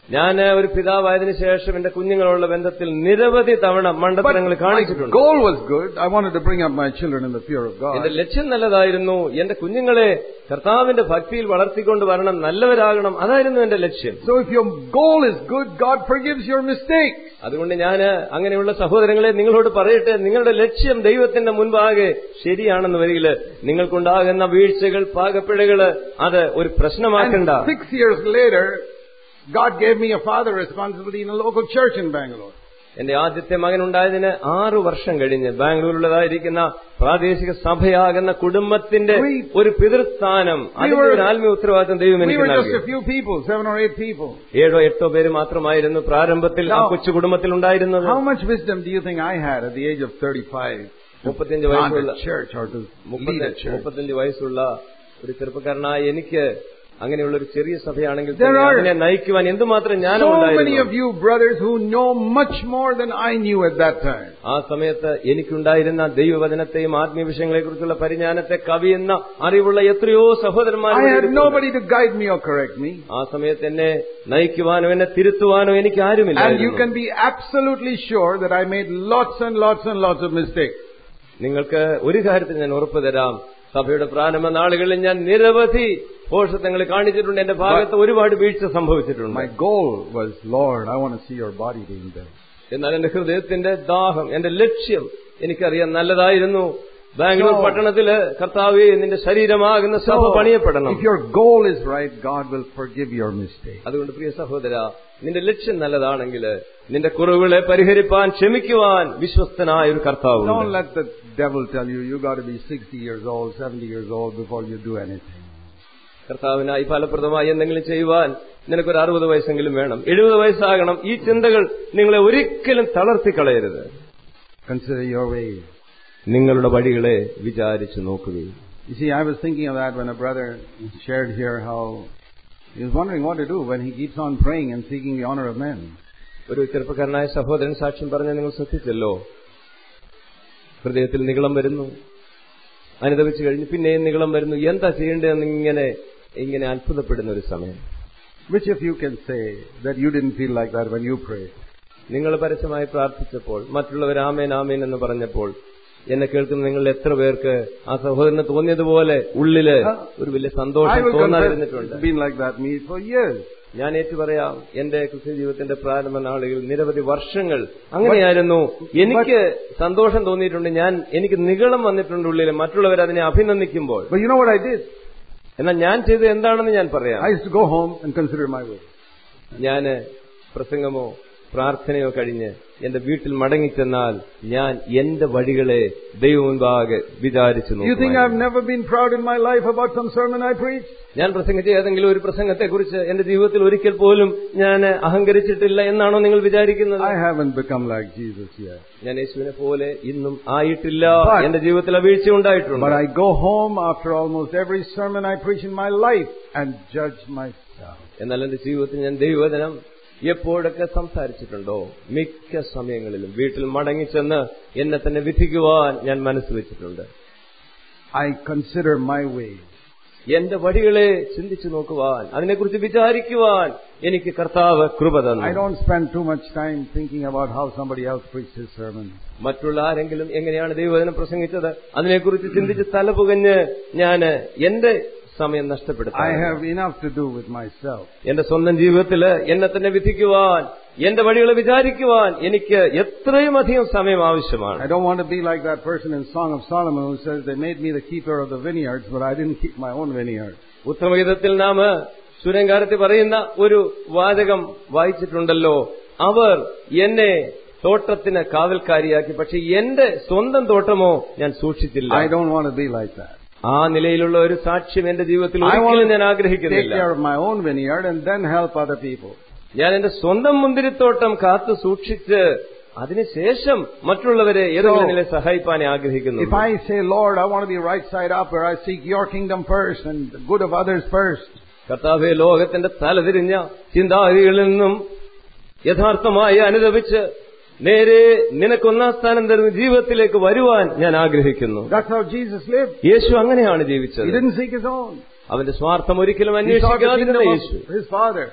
Speaker 2: ഞാൻ ഒരു പിതാവായതിനു ശേഷം എന്റെ കുഞ്ഞുങ്ങളുള്ള ബന്ധത്തിൽ നിരവധി തവണ മണ്ടത്തരങ്ങൾ
Speaker 1: But my
Speaker 2: കാണിച്ചിട്ടുണ്ട്
Speaker 1: goal was good. I wanted to bring up my children in the fear of God.
Speaker 2: എന്റെ ലക്ഷ്യം നല്ലതായിരുന്നു എന്റെ കുഞ്ഞുങ്ങളെ കർത്താവിന്റെ ഭക്തിയിൽ വളർത്തിക്കൊണ്ട് വരണം നല്ലവരാകണം അതായിരുന്നു എന്റെ ലക്ഷ്യം
Speaker 1: So if your goal is good, God forgives your mistakes.
Speaker 2: അതുകൊണ്ട് ഞാൻ അങ്ങനെയുള്ള സഹോദരങ്ങളെ നിങ്ങളോട് പറയട്ടെ നിങ്ങളുടെ ലക്ഷ്യം ദൈവത്തിന്റെ മുൻപാകെ ശരിയാണെന്ന് വരികില് നിങ്ങൾക്കുണ്ടാകുന്ന വീഴ്ചകൾ പാകപ്പിഴകള് അത് ഒരു പ്രശ്നമാക്കണ്ട
Speaker 1: And six years later, God gave me a father responsibility in a local church in Bangalore.
Speaker 2: എന്റെ ആദ്യത്തെ മകനുണ്ടായതിന് ആറു വർഷം കഴിഞ്ഞ് ബാംഗ്ലൂരിലുള്ളതായിരിക്കുന്ന പ്രാദേശിക സഭയാകുന്ന കുടുംബത്തിന്റെ
Speaker 1: We-
Speaker 2: ഒരു പിതൃസ്ഥാനം അതിന്റെ
Speaker 1: were-
Speaker 2: ഒരു ആത്മീയ ഉത്തരവാദിത്വം ദൈവം
Speaker 1: We
Speaker 2: എനിക്ക്
Speaker 1: were just
Speaker 2: നൽകി
Speaker 1: a few people, seven or eight people.
Speaker 2: ഏഴോ എട്ടോ പേര് മാത്രമായിരുന്നു പ്രാരംഭത്തിൽ ആ
Speaker 1: Now-
Speaker 2: കൊച്ചു കുടുംബത്തിൽ ഉണ്ടായിരുന്നത്
Speaker 1: How much wisdom do you think I had at the age of 35 to
Speaker 2: മുപ്പത്തിയഞ്ച്
Speaker 1: plant
Speaker 2: വയസ്സുള്ള
Speaker 1: a church or to lead a
Speaker 2: മുപ്പത്തി-
Speaker 1: church?
Speaker 2: മുപ്പത്തിയഞ്ച് വയസ്സുള്ള ഒരു ചെറുപ്പക്കാരനായ എനിക്ക് അങ്ങനെയുള്ള ഒരു ചെറിയ സഭയാണെങ്കിൽ
Speaker 1: There
Speaker 2: തന്നെ
Speaker 1: are
Speaker 2: അതിനെ നയിക്കുവാൻ എന്തുമാത്രം
Speaker 1: So many
Speaker 2: ജ്ഞാനമുണ്ടായിരുന്നു
Speaker 1: of you brothers who know much more than I knew at that time.
Speaker 2: ആ സമയത്ത് എനിക്കുണ്ടായിരുന്ന ദൈവവചനത്തെയും ആത്മീയ വിഷയങ്ങളെക്കുറിച്ചുള്ള പരിജ്ഞാനത്തെ കവിയുന്ന അറിവുള്ള എത്രയോ സഹോദരന്മാർ
Speaker 1: I
Speaker 2: ഇവിടെ
Speaker 1: had
Speaker 2: ഇരിപ്പുണ്ട്.
Speaker 1: nobody to guide me or correct me.
Speaker 2: ആ സമയത്ത് എന്നെ നയിക്കുവാനോ എന്നെ തിരുത്തുവാനോ എനിക്ക്
Speaker 1: And you
Speaker 2: ആരുമില്ല
Speaker 1: can be absolutely sure that I made lots and lots and lots of mistakes.
Speaker 2: നിങ്ങൾക്ക് ഒരു കാര്യത്തിൽ ഞാൻ ഉറപ്പു തരാം സഭയുടെ പ്രാരംഭ നാളുകളിൽ ഞാൻ നിരവധി പോഷത്വങ്ങൾ കാണിച്ചിട്ടുണ്ട് എന്റെ ഭാഗത്ത് ഒരുപാട് വീഴ്ച സംഭവിച്ചിട്ടുണ്ട്
Speaker 1: My goal was, Lord, I want to see your body being built.
Speaker 2: എന്നാൽ എന്റെ ഹൃദയത്തിന്റെ ദാഹം എന്റെ ലക്ഷ്യം എനിക്കറിയാൻ നല്ലതായിരുന്നു ബാംഗ്ലൂർ
Speaker 1: So-
Speaker 2: പട്ടണത്തില് കർത്താവെ നിന്റെ ശരീരമാകുന്ന സഭ പണിയപ്പെടണം
Speaker 1: if your goal is right, God will forgive your mistakes.
Speaker 2: അതുകൊണ്ട് പ്രിയ സഹോദര നിന്റെ ലക്ഷ്യം നല്ലതാണെങ്കിൽ നിന്റെ കുറവുകളെ പരിഹരിപ്പാൻ ക്ഷമിക്കുവാൻ വിശ്വസ്തനായ ഒരു കർത്താവ്
Speaker 1: Don't let the devil tell you you got to be 60 years old, 70 years old before you do anything.
Speaker 2: കർത്താവിനായി ഫലപ്രദമായി എന്തെങ്കിലും ചെയ്യുവാൻ നിനക്കൊരു അറുപത് വയസ്സെങ്കിലും വേണം എഴുപത് വയസ്സാകണം ഈ ചിന്തകൾ നിങ്ങളെ ഒരിക്കലും തളർത്തിക്കളയരുത്
Speaker 1: Consider your ways.
Speaker 2: നിങ്ങളുടെ വഴികളെ വിചാരിച്ചു നോക്കുകയും
Speaker 1: You see, I was thinking of that when a brother shared here how he was wondering what to do when he keeps on praying and seeking the honor of men.
Speaker 2: ഒരു ചെറുപ്പക്കാരനായ സഹോദരൻ സാക്ഷ്യം പറഞ്ഞ നിങ്ങൾ ശ്രദ്ധിച്ചല്ലോ ഹൃദയത്തിൽ നികളം വരുന്നു അനുദവിച്ചു കഴിഞ്ഞ് പിന്നെയും നികളം വരുന്നു എന്താ ചെയ്യേണ്ടതെന്ന് ഇങ്ങനെ ഇങ്ങനെ അത്ഭുതപ്പെടുന്ന ഒരു സമയം
Speaker 1: Which of you can say that you didn't feel like that when you prayed?
Speaker 2: നിങ്ങൾ പരസ്യമായി പ്രാർത്ഥിച്ചപ്പോൾ മറ്റുള്ളവർ ആമേൻ ആമേൻ എന്ന് പറഞ്ഞപ്പോൾ എന്നെ കേൾക്കുന്ന നിങ്ങൾ എത്ര പേർക്ക് ആ സഹോദരന് തോന്നിയതുപോലെ ഉള്ളില് ഒരു വലിയ
Speaker 1: I
Speaker 2: സന്തോഷം
Speaker 1: will confess
Speaker 2: തോന്നാതിരുന്നിട്ടുണ്ട്
Speaker 1: it's been like that me for years.
Speaker 2: ഞാൻ ഏറ്റുപറയാം എന്റെ ക്രിസ്ത്യ ജീവിതത്തിന്റെ പ്രാരംഭ നാളുകളിൽ നിരവധി വർഷങ്ങൾ അങ്ങനെയായിരുന്നു എനിക്ക് സന്തോഷം തോന്നിയിട്ടുണ്ട് ഞാൻ എനിക്ക് നികളം വന്നിട്ടുണ്ട് ഉള്ളിൽ മറ്റുള്ളവർ അതിനെ അഭിനന്ദിക്കുമ്പോൾ
Speaker 1: But you know what I did?
Speaker 2: എന്നാൽ ഞാൻ ചെയ്തത് എന്താണെന്ന് ഞാൻ പറയാം
Speaker 1: I used to go home and consider my way.
Speaker 2: ഞാൻ പ്രസംഗമോ പ്രാർത്ഥനയോ കഴിഞ്ഞ് എന്റെ വീട്ടിൽ മടങ്ങിച്ചെന്നാൽ ഞാൻ എന്റെ വഴികളെ ദൈവം മുൻപാകെ വിചാരിച്ചു
Speaker 1: You think
Speaker 2: നോക്കുമായിരുന്നു.
Speaker 1: I've never been proud in my life about some sermon I preached?
Speaker 2: ഞാൻ പ്രസംഗിച്ച ഏതെങ്കിലും ഒരു പ്രസംഗത്തെക്കുറിച്ച് എന്റെ ജീവിതത്തിൽ ഒരിക്കൽ പോലും ഞാൻ അഹങ്കരിച്ചിട്ടില്ല എന്നാണോ നിങ്ങൾ വിചാരിക്കുന്നത്
Speaker 1: I haven't become like Jesus yet.
Speaker 2: ഞാൻ യേശുവിനെ പോലെ ഇന്നും ആയിട്ടില്ല
Speaker 1: But-
Speaker 2: എന്റെ ജീവിതത്തിൽ ആ വീഴ്ച ഉണ്ടായിട്ടുണ്ട്
Speaker 1: But I go home after almost every sermon I preach in my life and judge myself.
Speaker 2: എന്നാൽ എന്റെ ജീവിതത്തിൽ ഞാൻ ദൈവവചനം എപ്പോഴൊക്കെ സംസാരിച്ചിട്ടുണ്ടോ മിക്ക സമയങ്ങളിലും വീട്ടിൽ മടങ്ങിച്ചെന്ന് എന്നെ തന്നെ വിധിക്കുവാൻ ഞാൻ മനസ്സ് വെച്ചിട്ടുണ്ട്
Speaker 1: I consider my ways.
Speaker 2: എന്റെ വഴികളെ ചിന്തിച്ചു നോക്കുവാൻ അതിനെക്കുറിച്ച് വിചാരിക്കുവാൻ എനിക്ക് കർത്താവ് കൃപ
Speaker 1: I
Speaker 2: തന്നു
Speaker 1: don't spend too much time thinking about how somebody else preached his sermon.
Speaker 2: മറ്റുള്ള ആരെങ്കിലും എങ്ങനെയാണ് ദൈവവചനം പ്രസംഗിച്ചത് അതിനെക്കുറിച്ച് ചിന്തിച്ച് തലപുകഞ്ഞ് ഞാൻ എന്റെ സമയം
Speaker 1: I
Speaker 2: നഷ്ടപ്പെടുത്താം
Speaker 1: have enough to do with myself.
Speaker 2: എന്റെ സ്വന്തം ജീവിതത്തില് എന്നെ തന്നെ വിധിക്കുവാൻ എന്റെ വഴികളെ വിചാരിക്കുവാൻ എനിക്ക് എത്രയും അധികം സമയം ആവശ്യമാണ്
Speaker 1: I don't want to be like that person in Song of Solomon who says they made me the keeper of the vineyards, but I didn't keep my own vineyard.
Speaker 2: ഉത്തമഗീതത്തിൽ നാം സുരങ്കാരത്തിൽ പറയുന്ന ഒരു വാചകം വായിച്ചിട്ടുണ്ടല്ലോ അവർ എന്നെ തോട്ടത്തിന് കാവൽക്കാരിയാക്കി പക്ഷെ എന്റെ സ്വന്തം തോട്ടമോ ഞാൻ സൂക്ഷിച്ചില്ല
Speaker 1: I don't want to be like that.
Speaker 2: ആ നിലയിലുള്ള ഒരു സാക്ഷ്യം എന്റെ ജീവിതത്തിൽ
Speaker 1: I want
Speaker 2: ഒരിക്കലും ഞാൻ
Speaker 1: to take
Speaker 2: ആഗ്രഹിക്കുന്നില്ല
Speaker 1: care of my own vineyard and then help other people.
Speaker 2: ഞാൻ എന്റെ സ്വന്തം മുന്തിരിത്തോട്ടം കാത്തു സൂക്ഷിച്ച് അതിനുശേഷം മറ്റുള്ളവരെ ഏതെങ്കിലും നിലയിൽ സഹായിപ്പാൻ ആഗ്രഹിക്കുന്നു
Speaker 1: If I say, Lord, I want to be right side up where I seek your kingdom first and the good of others first,
Speaker 2: കർത്താവെ ലോകത്തിന്റെ തലതിരിഞ്ഞ ചിന്താഗതികളിൽ നിന്നും യഥാർത്ഥമായി അനുദപിച്ച് നേരെ നിനക്കൊന്നാം സ്ഥാനം തരുന്ന ജീവിതത്തിലേക്ക് വരുവാൻ ഞാൻ ആഗ്രഹിക്കുന്നു
Speaker 1: that's how Jesus lived.
Speaker 2: യേശു അങ്ങനെയാണ്
Speaker 1: He
Speaker 2: ജീവിച്ചത്
Speaker 1: didn't seek his own.
Speaker 2: അവന്റെ സ്വാർത്ഥം ഒരിക്കലും
Speaker 1: He sought the
Speaker 2: അന്വേഷിക്കാതിരുന്ന
Speaker 1: kingdom
Speaker 2: Yeshu
Speaker 1: of his Father.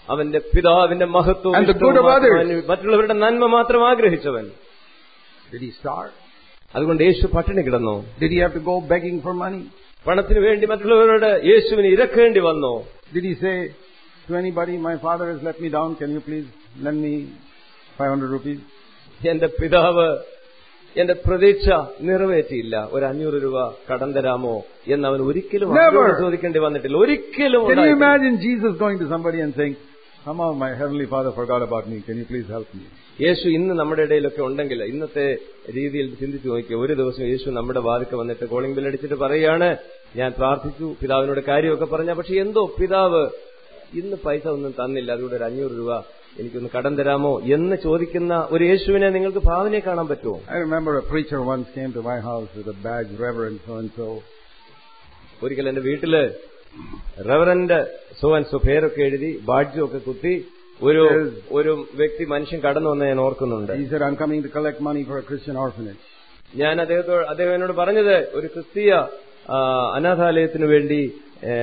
Speaker 2: അവന്റെ പിതാവിന്റെ മഹത്വം
Speaker 1: And the good of others.
Speaker 2: മറ്റുള്ളവരുടെ നന്മ മാത്രം ആഗ്രഹിച്ചവൻ
Speaker 1: Did he starve?
Speaker 2: അതുകൊണ്ട് യേശു പട്ടിണി കിടന്നു
Speaker 1: Did he have to go begging for money?
Speaker 2: പണത്തിന് വേണ്ടി മറ്റുള്ളവരോട് യേശുവിന് ഇരക്കേണ്ടി വന്നു
Speaker 1: Did he say to anybody, My father has let me down, can you please lend me 500 rupees?
Speaker 2: എന്റെ പിതാവ് എന്റെ പ്രതീക്ഷ നിറവേറ്റിയില്ല ഒരു അഞ്ഞൂറ് രൂപ കടം തരാമോ എന്ന് അവൻ ഒരിക്കലും
Speaker 1: Never.
Speaker 2: അവരോട് ചോദിക്കേണ്ടി വന്നിട്ടില്ല ഒരിക്കലും
Speaker 1: Can you
Speaker 2: ഉണ്ടായിട്ടില്ല.
Speaker 1: imagine Jesus going to somebody and saying, Somehow my heavenly father forgot about me, can you please help me?
Speaker 2: യേശു ഇന്ന് നമ്മുടെ ഇടയിലൊക്കെ ഉണ്ടെങ്കിൽ ഇന്നത്തെ രീതിയിൽ ചിന്തിച്ചു നോക്കിയ ഒരു ദിവസം യേശു നമ്മുടെ വാതിക്ക് വന്നിട്ട് കോളിംഗ് ബിൽ അടിച്ചിട്ട് പറയുകയാണ് ഞാൻ പ്രാർത്ഥിച്ചു പിതാവിനോട് കാര്യമൊക്കെ പറഞ്ഞ പക്ഷെ എന്തോ പിതാവ് ഇന്ന് പൈസ ഒന്നും തന്നില്ല അതുകൊണ്ട് ഒരു അഞ്ഞൂറ് രൂപ എനിക്കൊന്ന് കടം തരാമോ എന്ന് ചോദിക്കുന്ന ഒരു യേശുവിനെ നിങ്ങൾക്ക് ഭാവനയെ കാണാൻ പറ്റുമോ
Speaker 1: I remember a preacher once came to my house with a badge, Reverend so and so.
Speaker 2: ഒരിക്കൽ എന്റെ വീട്ടില് റവറന്റ് സോ ആൻഡ് സോ പേരൊക്കെ എഴുതി ബാഡ്ജൊക്കെ കുത്തി ഒരു ഒരു വ്യക്തി മനുഷ്യൻ കടന്നു വന്ന് ഞാൻ ഓർക്കുന്നുണ്ട്
Speaker 1: He said, I'm coming to collect money for a Christian orphanage.
Speaker 2: ഞാൻ അദ്ദേഹത്തോട് അദ്ദേഹം എന്നോട് പറഞ്ഞത് ഒരു ക്രിസ്തീയ ആ, അനാഥാലയത്തിന് വേണ്ടി ഏ,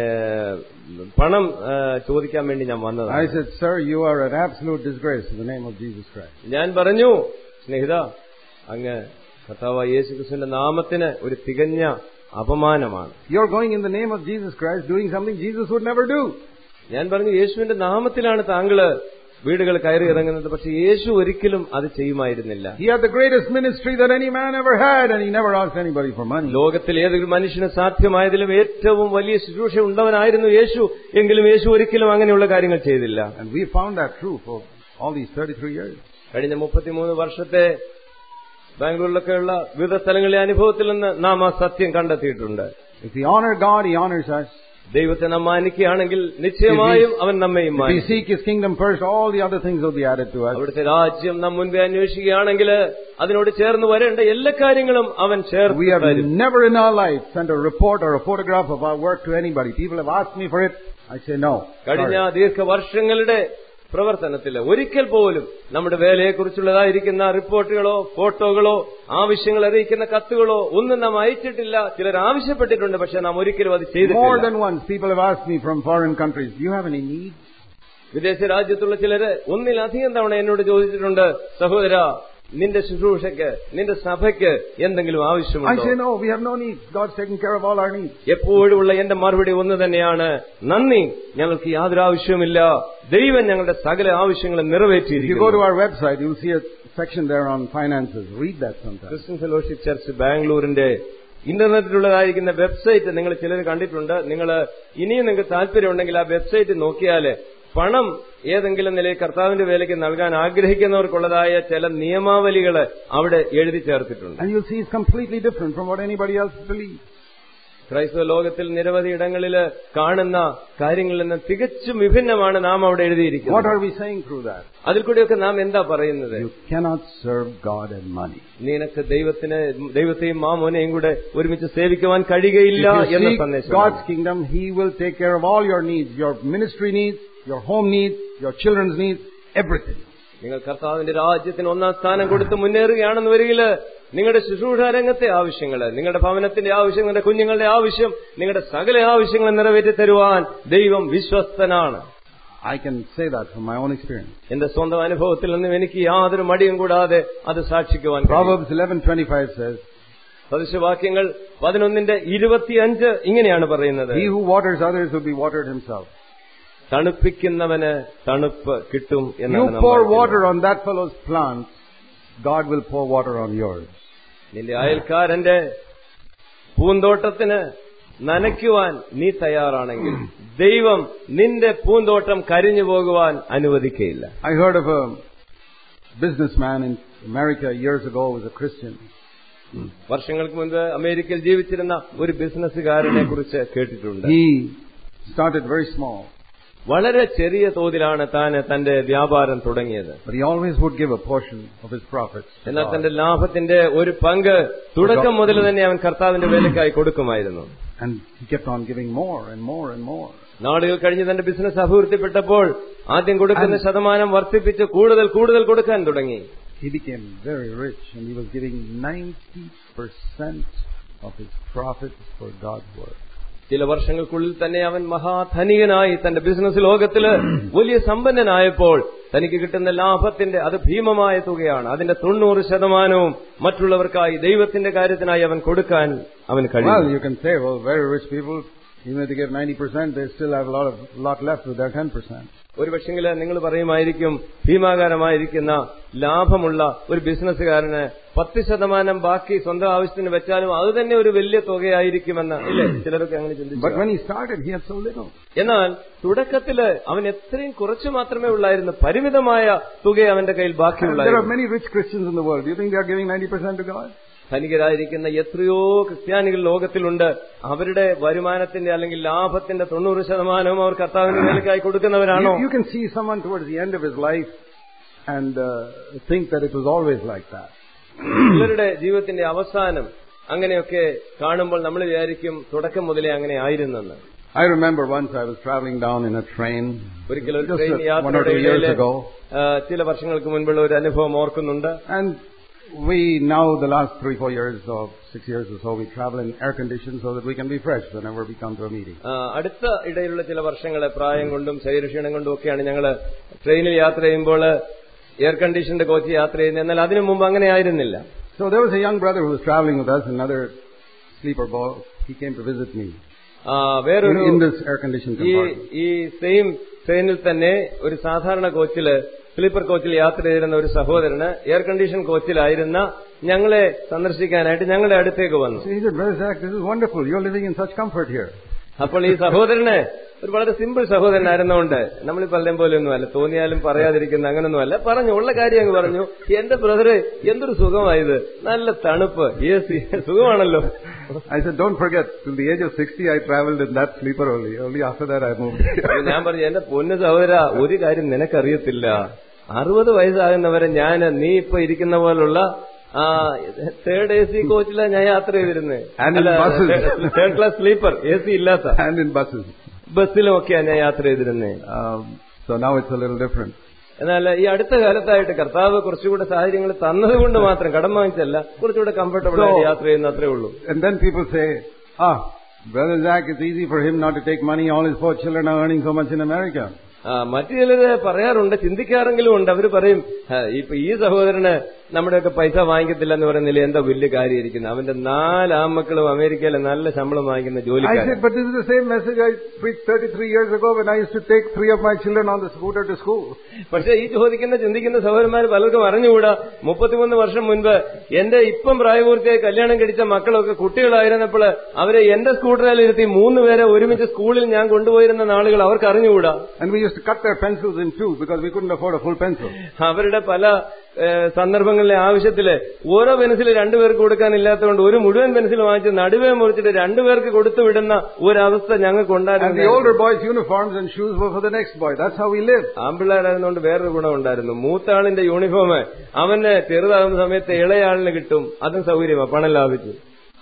Speaker 2: പണം ആ, ചോദിക്കാൻ വേണ്ടി ഞാൻ
Speaker 1: I
Speaker 2: വന്നതാണ്
Speaker 1: said, Sir, you are an absolute disgrace in the name of Jesus Christ.
Speaker 2: ഞാൻ പറഞ്ഞു സ്നേഹിത അങ്ങ് കർത്താവ് യേശു ക്രിസ്തുവിന്റെ നാമത്തിന് ഒരു തികഞ്ഞ അപമാനമാണ്
Speaker 1: You're going in the name of Jesus Christ doing something Jesus would never do.
Speaker 2: ഞാൻ പറഞ്ഞു യേശുവിന്റെ നാമത്തിലാണ് താങ്കള് വീടുകൾ കയറി ഇറങ്ങുന്നത് പക്ഷെ യേശു ഒരിക്കലും അത് ചെയ്യുമായിരുന്നില്ല
Speaker 1: He had the greatest ministry that any man ever had, and he never asked anybody for money.
Speaker 2: ലോകത്തിൽ ഏതൊരു മനുഷ്യന് സാധ്യമായതിലും ഏറ്റവും വലിയ ശുശ്രൂഷ ഉണ്ടവനായിരുന്നു യേശു എങ്കിലും യേശു ഒരിക്കലും അങ്ങനെയുള്ള കാര്യങ്ങൾ ചെയ്തില്ല
Speaker 1: And we found that true for all these 33 years.
Speaker 2: കഴിഞ്ഞ മുപ്പത്തിമൂന്ന് വർഷത്തെ ബാംഗ്ലൂരിലൊക്കെയുള്ള വിവിധ സ്ഥലങ്ങളിലെ അനുഭവത്തിൽ നിന്ന് നാം ആ സത്യം കണ്ടെത്തിയിട്ടുണ്ട്
Speaker 1: If we honor God, He honors us.
Speaker 2: ദൈവത്തെ നാം മാനിക്കുകയാണെങ്കിൽ നിശ്ചയമായും അവൻ നമ്മയും
Speaker 1: If we
Speaker 2: മാനിക്കും
Speaker 1: seek His kingdom first, all the other things will be added to us.
Speaker 2: അവിടുത്തെ രാജ്യം നാം മുൻപേ അന്വേഷിക്കുകയാണെങ്കിൽ അതിനോട് ചേർന്ന് വരേണ്ട എല്ലാ കാര്യങ്ങളും അവൻ
Speaker 1: We
Speaker 2: ചേർത്ത്
Speaker 1: have
Speaker 2: തരും
Speaker 1: never in our life sent a report or a photograph of our work to anybody. People have asked me for it. I say no.
Speaker 2: കഴിഞ്ഞ
Speaker 1: Sorry.
Speaker 2: ദീർഘവർഷങ്ങളുടെ പ്രവർത്തനത്തിൽ ഒരിക്കൽ പോലും നമ്മുടെ വേലയെക്കുറിച്ചുള്ളതായിരിക്കുന്ന റിപ്പോർട്ടുകളോ ഫോട്ടോകളോ ആവശ്യങ്ങൾ അറിയിക്കുന്ന കത്തുകളോ ഒന്നും നാം അയച്ചിട്ടില്ല ചിലർ ആവശ്യപ്പെട്ടിട്ടുണ്ട് പക്ഷെ നാം ഒരിക്കലും അത്
Speaker 1: More
Speaker 2: ചെയ്തിട്ടില്ല
Speaker 1: than once, people have asked me from foreign countries, do you have any need?
Speaker 2: വിദേശ രാജ്യത്തുള്ള ചിലര് ഒന്നിലധികം തവണ എന്നോട് ചോദിച്ചിട്ടുണ്ട് സഹോദര നിന്റെ ശുശ്രൂഷയ്ക്ക് നിന്റെ സഭയ്ക്ക് എന്തെങ്കിലും
Speaker 1: I
Speaker 2: ആവശ്യമുണ്ടോ
Speaker 1: say no, we have no need. God's taking care of all our needs.
Speaker 2: എപ്പോഴുമുള്ള എന്റെ മറുപടി ഒന്ന് തന്നെയാണ് നന്ദി ഞങ്ങൾക്ക് യാതൊരു ആവശ്യവുമില്ല ദൈവം ഞങ്ങളുടെ സകല ആവശ്യങ്ങളും
Speaker 1: If you go to
Speaker 2: നിറവേറ്റിയിരിക്കുന്നു
Speaker 1: our website, you'll see a section there on finances. Read that sometime.
Speaker 2: Christian fellowship church ബാംഗ്ലൂരിന്റെ ഇന്റർനെറ്റിലുള്ളതായിരിക്കുന്ന വെബ്സൈറ്റ് നിങ്ങൾ ചിലർ കണ്ടിട്ടുണ്ട് നിങ്ങൾ ഇനിയും നിങ്ങൾക്ക് താല്പര്യമുണ്ടെങ്കിൽ ആ വെബ്സൈറ്റ് നോക്കിയാൽ പണം ഏതെങ്കിലും നിലയിൽ കർത്താവിന്റെ വേലയ്ക്ക് നൽകാൻ ആഗ്രഹിക്കുന്നവർക്കുള്ളതായ ചില നിയമാവലികൾ അവിടെ എഴുതി ചേർത്തിട്ടുണ്ട്
Speaker 1: And you'll see it's completely different from what anybody else believes.
Speaker 2: ക്രൈസ്തവ ലോകത്തിൽ നിരവധി ഇടങ്ങളിൽ കാണുന്ന കാര്യങ്ങളിൽ നിന്ന് തികച്ചും വിഭിന്നമാണ് നാം അവിടെ
Speaker 1: What
Speaker 2: എഴുതിയിരിക്കുന്നത്
Speaker 1: are we saying through that?
Speaker 2: അതിൽ കൂടിയൊക്കെ നാം എന്താ പറയുന്നത്
Speaker 1: You cannot serve God and money.
Speaker 2: നിനക്ക് ദൈവത്തിന് ദൈവത്തെയും മാമോനെയും കൂടെ ഒരുമിച്ച് സേവിക്കുവാൻ കഴിയുകയില്ല
Speaker 1: If you
Speaker 2: എന്ന
Speaker 1: seek
Speaker 2: സന്ദേശം
Speaker 1: God's kingdom, He will take care of all your needs, your ministry needs, your home needs, your children's needs, everything.
Speaker 2: നിങ്ങൾ കർത്താവിന്റെ രാജ്യത്തിന് ഒന്നാം സ്ഥാനം കൊടുത്ത് മുന്നേറുകയാണെന്ന് വരികില് നിങ്ങളുടെ ശുശ്രൂഷ രംഗത്തെ ആവശ്യങ്ങൾ നിങ്ങളുടെ ഭവനത്തിന്റെ ആവശ്യം നിങ്ങളുടെ കുഞ്ഞുങ്ങളുടെ ആവശ്യം നിങ്ങളുടെ സകല ആവശ്യങ്ങൾ നിറവേറ്റി തരുവാൻ ദൈവം വിശ്വസ്തനാണ്
Speaker 1: I can say that from my own experience.
Speaker 2: എന്റെ സ്വന്തം അനുഭവത്തിൽ നിന്നും എനിക്ക് യാതൊരു മടിയും കൂടാതെ അത് സാക്ഷിക്കുവാൻ കഴിയും.
Speaker 1: Proverbs 11:25 says,
Speaker 2: സദൃശവാക്യങ്ങൾ പതിനൊന്നിന്റെ ഇരുപത്തിയഞ്ച് ഇങ്ങനെയാണ് പറയുന്നത്
Speaker 1: "He who waters others will be watered himself."
Speaker 2: തണുപ്പിക്കുന്നവന് തണുപ്പ് കിട്ടും
Speaker 1: You
Speaker 2: എന്നാണ് നാം
Speaker 1: pour
Speaker 2: വായിക്കുന്നത്.
Speaker 1: water on that fellow's plant, God will pour water on yours.
Speaker 2: നിന്റെ അയൽക്കാരന്റെ പൂന്തോട്ടത്തിന് നനയ്ക്കുവാൻ നീ തയ്യാറാണെങ്കിൽ ദൈവം നിന്റെ പൂന്തോട്ടം കരിഞ്ഞു പോകുവാൻ അനുവദിക്കയില്ല
Speaker 1: I heard of a businessman in America years ago who was a Christian.
Speaker 2: വർഷങ്ങൾക്ക് മുൻപ് അമേരിക്കയിൽ ജീവിച്ചിരുന്ന ഒരു ബിസിനസ്സുകാരനെ കുറിച്ച് കേട്ടിട്ടുണ്ട്
Speaker 1: He started very small,
Speaker 2: വളരെ ചെറിയ തോതിലാണ് താൻ തന്റെ വ്യാപാരം തുടങ്ങിയത്
Speaker 1: but he always would give a portion of his profits. to
Speaker 2: എന്നാൽ
Speaker 1: God.
Speaker 2: തന്റെ ലാഭത്തിന്റെ ഒരു പങ്ക് തുടക്കം മുതൽ തന്നെ അവൻ കർത്താവിന്റെ വേലയ്ക്കായി കൊടുക്കുമായിരുന്നു
Speaker 1: And he kept on giving more and more and more.
Speaker 2: നാളുകൾ കഴിഞ്ഞ് തന്റെ ബിസിനസ് അഭിവൃദ്ധിപ്പെട്ടപ്പോൾ ആദ്യം കൊടുക്കുന്ന ശതമാനം വർദ്ധിപ്പിച്ച് കൂടുതൽ കൂടുതൽ കൊടുക്കാൻ തുടങ്ങി
Speaker 1: He became very rich and he was giving 90% of his profits for God's work.
Speaker 2: ചില വർഷങ്ങൾക്കുള്ളിൽ തന്നെ അവൻ മഹാധനികനായി തന്റെ ബിസിനസ് ലോകത്തില് വലിയ സമ്പന്നനായപ്പോൾ തനിക്ക് കിട്ടുന്ന ലാഭത്തിന്റെ അത് ഭീമമായ തുകയാണ് അതിന്റെ തൊണ്ണൂറ് ശതമാനവും മറ്റുള്ളവർക്കായി ദൈവത്തിന്റെ കാര്യത്തിനായി അവൻ കൊടുക്കാൻ അവൻ
Speaker 1: Well,
Speaker 2: കഴിയും
Speaker 1: you can say, well, very rich people, even if they give 90%, they still have a lot of lot left with their 10%.
Speaker 2: ഒരു പക്ഷെങ്കിൽ നിങ്ങൾ പറയുമായിരിക്കും ഭീമാകാരമായിരിക്കുന്ന ലാഭമുള്ള ഒരു ബിസിനസ്സുകാരന് പത്ത് ശതമാനം ബാക്കി സ്വന്തം ആവശ്യത്തിന് വെച്ചാലും അത് തന്നെ ഒരു വലിയ തുകയായിരിക്കുമെന്ന് ഇല്ലേ ചിലരൊക്കെ അങ്ങനെ
Speaker 1: But
Speaker 2: ചിന്തിച്ചു
Speaker 1: when he started, he had so little.
Speaker 2: എന്നാൽ തുടക്കത്തില് അവൻ എത്രയും കുറച്ചു മാത്രമേ ഉള്ളായിരുന്നു പരിമിതമായ തുക അവന്റെ കയ്യിൽ
Speaker 1: And there are
Speaker 2: ബാക്കിയുള്ളായിരുന്നു
Speaker 1: many rich Christians in the world. Do you think they are giving 90% to God?
Speaker 2: ധനികരായിരിക്കുന്ന എത്രയോ ക്രിസ്ത്യാനികൾ ലോകത്തിലുണ്ട് അവരുടെ വരുമാനത്തിന്റെ അല്ലെങ്കിൽ ലാഭത്തിന്റെ തൊണ്ണൂറ് ശതമാനവും അവർ കർത്താവിന്റെ വേലക്കായി കൊടുക്കുന്നവരാണോ
Speaker 1: You, you can see someone towards the end of his life and uh, think that it was always like that.
Speaker 2: ഇവരുടെ ജീവിതത്തിന്റെ അവസാനം അങ്ങനെയൊക്കെ കാണുമ്പോൾ നമ്മൾ വിചാരിക്കും തുടക്കം മുതലേ അങ്ങനെ ആയിരുന്നെന്ന്
Speaker 1: I remember once I was traveling down in a train,
Speaker 2: ഒരിക്കൽ ഒരു
Speaker 1: just
Speaker 2: train
Speaker 1: uh, one or
Speaker 2: യാത്രയുടെ
Speaker 1: two years
Speaker 2: ഇടയില്
Speaker 1: ago,
Speaker 2: ആ, ചില വർഷങ്ങൾക്ക് മുൻപുള്ള ഒരു അനുഭവം ഓർക്കുന്നുണ്ട്
Speaker 1: and we now the last three, four years or six years or so, we travel in air conditioned so that we can be fresh whenever we come to a meeting.
Speaker 2: ആ, അടുത്ത ഇടയിലുള്ള ചില വർഷങ്ങള് പ്രായം കൊണ്ടും ശരീരക്ഷീണം കൊണ്ടും ഒക്കെയാണ് ഞങ്ങൾ ട്രെയിനിൽ യാത്ര ചെയ്യുമ്പോൾ എയർ കണ്ടീഷന്റെ കോച്ച് യാത്ര ചെയ്യുന്നത് എന്നാൽ അതിനു മുമ്പ് അങ്ങനെ ആയിരുന്നില്ല
Speaker 1: So there was a young brother who was traveling with us, another sleeper boy. He came to visit me
Speaker 2: ആ,
Speaker 1: in,
Speaker 2: വേറൊരു
Speaker 1: in this air conditioned
Speaker 2: ഈ
Speaker 1: compartment.
Speaker 2: ഈ സെയിം ട്രെയിനിൽ തന്നെ ഒരു സാധാരണ കോച്ചില് സ്ലീപ്പർ കോച്ചിൽ യാത്ര ചെയ്തിരുന്ന ഒരു സഹോദരന് എയർ കണ്ടീഷൻ കോച്ചിലായിരുന്ന ഞങ്ങളെ സന്ദർശിക്കാനായിട്ട് ഞങ്ങളുടെ അടുത്തേക്ക് വന്നു
Speaker 1: So he said, Brother Zach, this is wonderful. You're living in such comfort here.
Speaker 2: അപ്പോൾ ഈ സഹോദരന് ഒരു വളരെ സിമ്പിൾ സഹോദരനായിരുന്നുകൊണ്ട് നമ്മൾ പലരും പോലെയൊന്നുമല്ല തോന്നിയാലും പറയാതിരിക്കുന്ന അങ്ങനൊന്നുമല്ല പറഞ്ഞു ഉള്ള കാര്യം അങ്ങ് പറഞ്ഞു എന്റെ ബ്രദറ് എന്തൊരു സുഖമായത് നല്ല തണുപ്പ് എ സി സുഖമാണല്ലോ
Speaker 1: I said, don't forget, till the age of 60 I traveled in that sleeper only. Only after that I moved.
Speaker 2: അപ്പോൾ ഞാൻ പറഞ്ഞു എന്റെ പൊന്നു സഹോദര ഒരു കാര്യം നിനക്കറിയത്തില്ല അറുപത് വയസ്സാകുന്നവരെ ഞാൻ നീ ഇപ്പൊ ഇരിക്കുന്ന പോലുള്ള ആ തേർഡ് എ സി കോച്ചിലാണ് ഞാൻ യാത്ര ചെയ്തിരുന്നത്
Speaker 1: And in buses.
Speaker 2: Third class sleeper A C ഇല്ലാത്ത
Speaker 1: and in buses.
Speaker 2: ബസ്സിലും ഒക്കെയാണ് ഞാൻ യാത്ര ചെയ്തിരുന്നത്
Speaker 1: Um, so now it's a little different.
Speaker 2: എന്നാൽ ഈ അടുത്ത കാലത്തായിട്ട് കർത്താവ് കുറച്ചുകൂടെ സാഹചര്യങ്ങൾ തന്നതുകൊണ്ട് മാത്രം കടം വാങ്ങിച്ചല്ല കുറച്ചുകൂടെ കംഫർട്ടബിൾ ആയിട്ട്
Speaker 1: So-
Speaker 2: യാത്ര ചെയ്യുന്ന അത്രേ ഉള്ളൂ
Speaker 1: And then people say, ah, Brother Zach, it's easy for him not to take money. All his four children are earning so much in America.
Speaker 2: ആ, മറ്റു ചിലര് പറയാറുണ്ട് ചിന്തിക്കാറെങ്കിലും ഉണ്ട് അവര് പറയും "ആ, ഇപ്പൊ ഈ സഹോദരന് നമ്മുടെയൊക്കെ പൈസ വാങ്ങിക്കത്തില്ല എന്ന് പറയുന്നില്ല എന്താ വലിയ കാര്യമായിരിക്കുന്നത് അവന്റെ നാല് ആമക്കളും അമേരിക്കയിലെ നല്ല ശമ്പളം വാങ്ങിക്കുന്ന
Speaker 1: I
Speaker 2: ജോലിക്കാരൻ
Speaker 1: said, but this is the same message I preached 33 years ago when I used to take three of my children on the scooter to school.
Speaker 2: പക്ഷെ ഈ ചോദിക്കുന്ന ചിന്തിക്കുന്ന സഹോദരന്മാർ പലർക്കും അറിഞ്ഞുകൂടാ മുപ്പത്തിമൂന്ന് വർഷം മുൻപ് എന്റെ ഇപ്പം പ്രായപൂർത്തിയായി കല്യാണം കഴിച്ച മക്കളൊക്കെ കുട്ടികളായിരുന്നപ്പോൾ അവരെ എന്റെ സ്കൂട്ടറിൽ ഇരുത്തി മൂന്ന് പേരെ ഒരുമിച്ച് സ്കൂളിൽ ഞാൻ കൊണ്ടുപോയിരുന്ന നാളുകൾ അവർക്ക് അറിഞ്ഞുകൂടാ
Speaker 1: And we used to cut their pencils in two because we couldn't afford a full pencil.
Speaker 2: അവരുടെ പല ഏഹ്, സന്ദർഭങ്ങളിലെ ആവശ്യത്തില് ഓരോ പെൻസിൽ രണ്ടുപേർക്ക് കൊടുക്കാനില്ലാത്തതുകൊണ്ട് ഒരു മുഴുവൻ പെൻസിൽ വാങ്ങിച്ച് നടുവേ മുറിച്ചിട്ട് രണ്ടുപേർക്ക് കൊടുത്തു വിടുന്ന ഒരവസ്ഥ ഞങ്ങൾക്ക്
Speaker 1: And
Speaker 2: ഉണ്ടായിരുന്നു
Speaker 1: the older boys' uniforms and shoes were for the next boy. That's how we lived.
Speaker 2: ആമ്പിള്ളേരായിരുന്നുകൊണ്ട് വേറൊരു ഗുണം ഉണ്ടായിരുന്നു മൂത്താളിന്റെ യൂണിഫോം അവന് ചെറുതാകുന്ന സമയത്ത് ഇളയാളിന് കിട്ടും അതും സൗകര്യമാണ് പണം ലാഭിച്ചു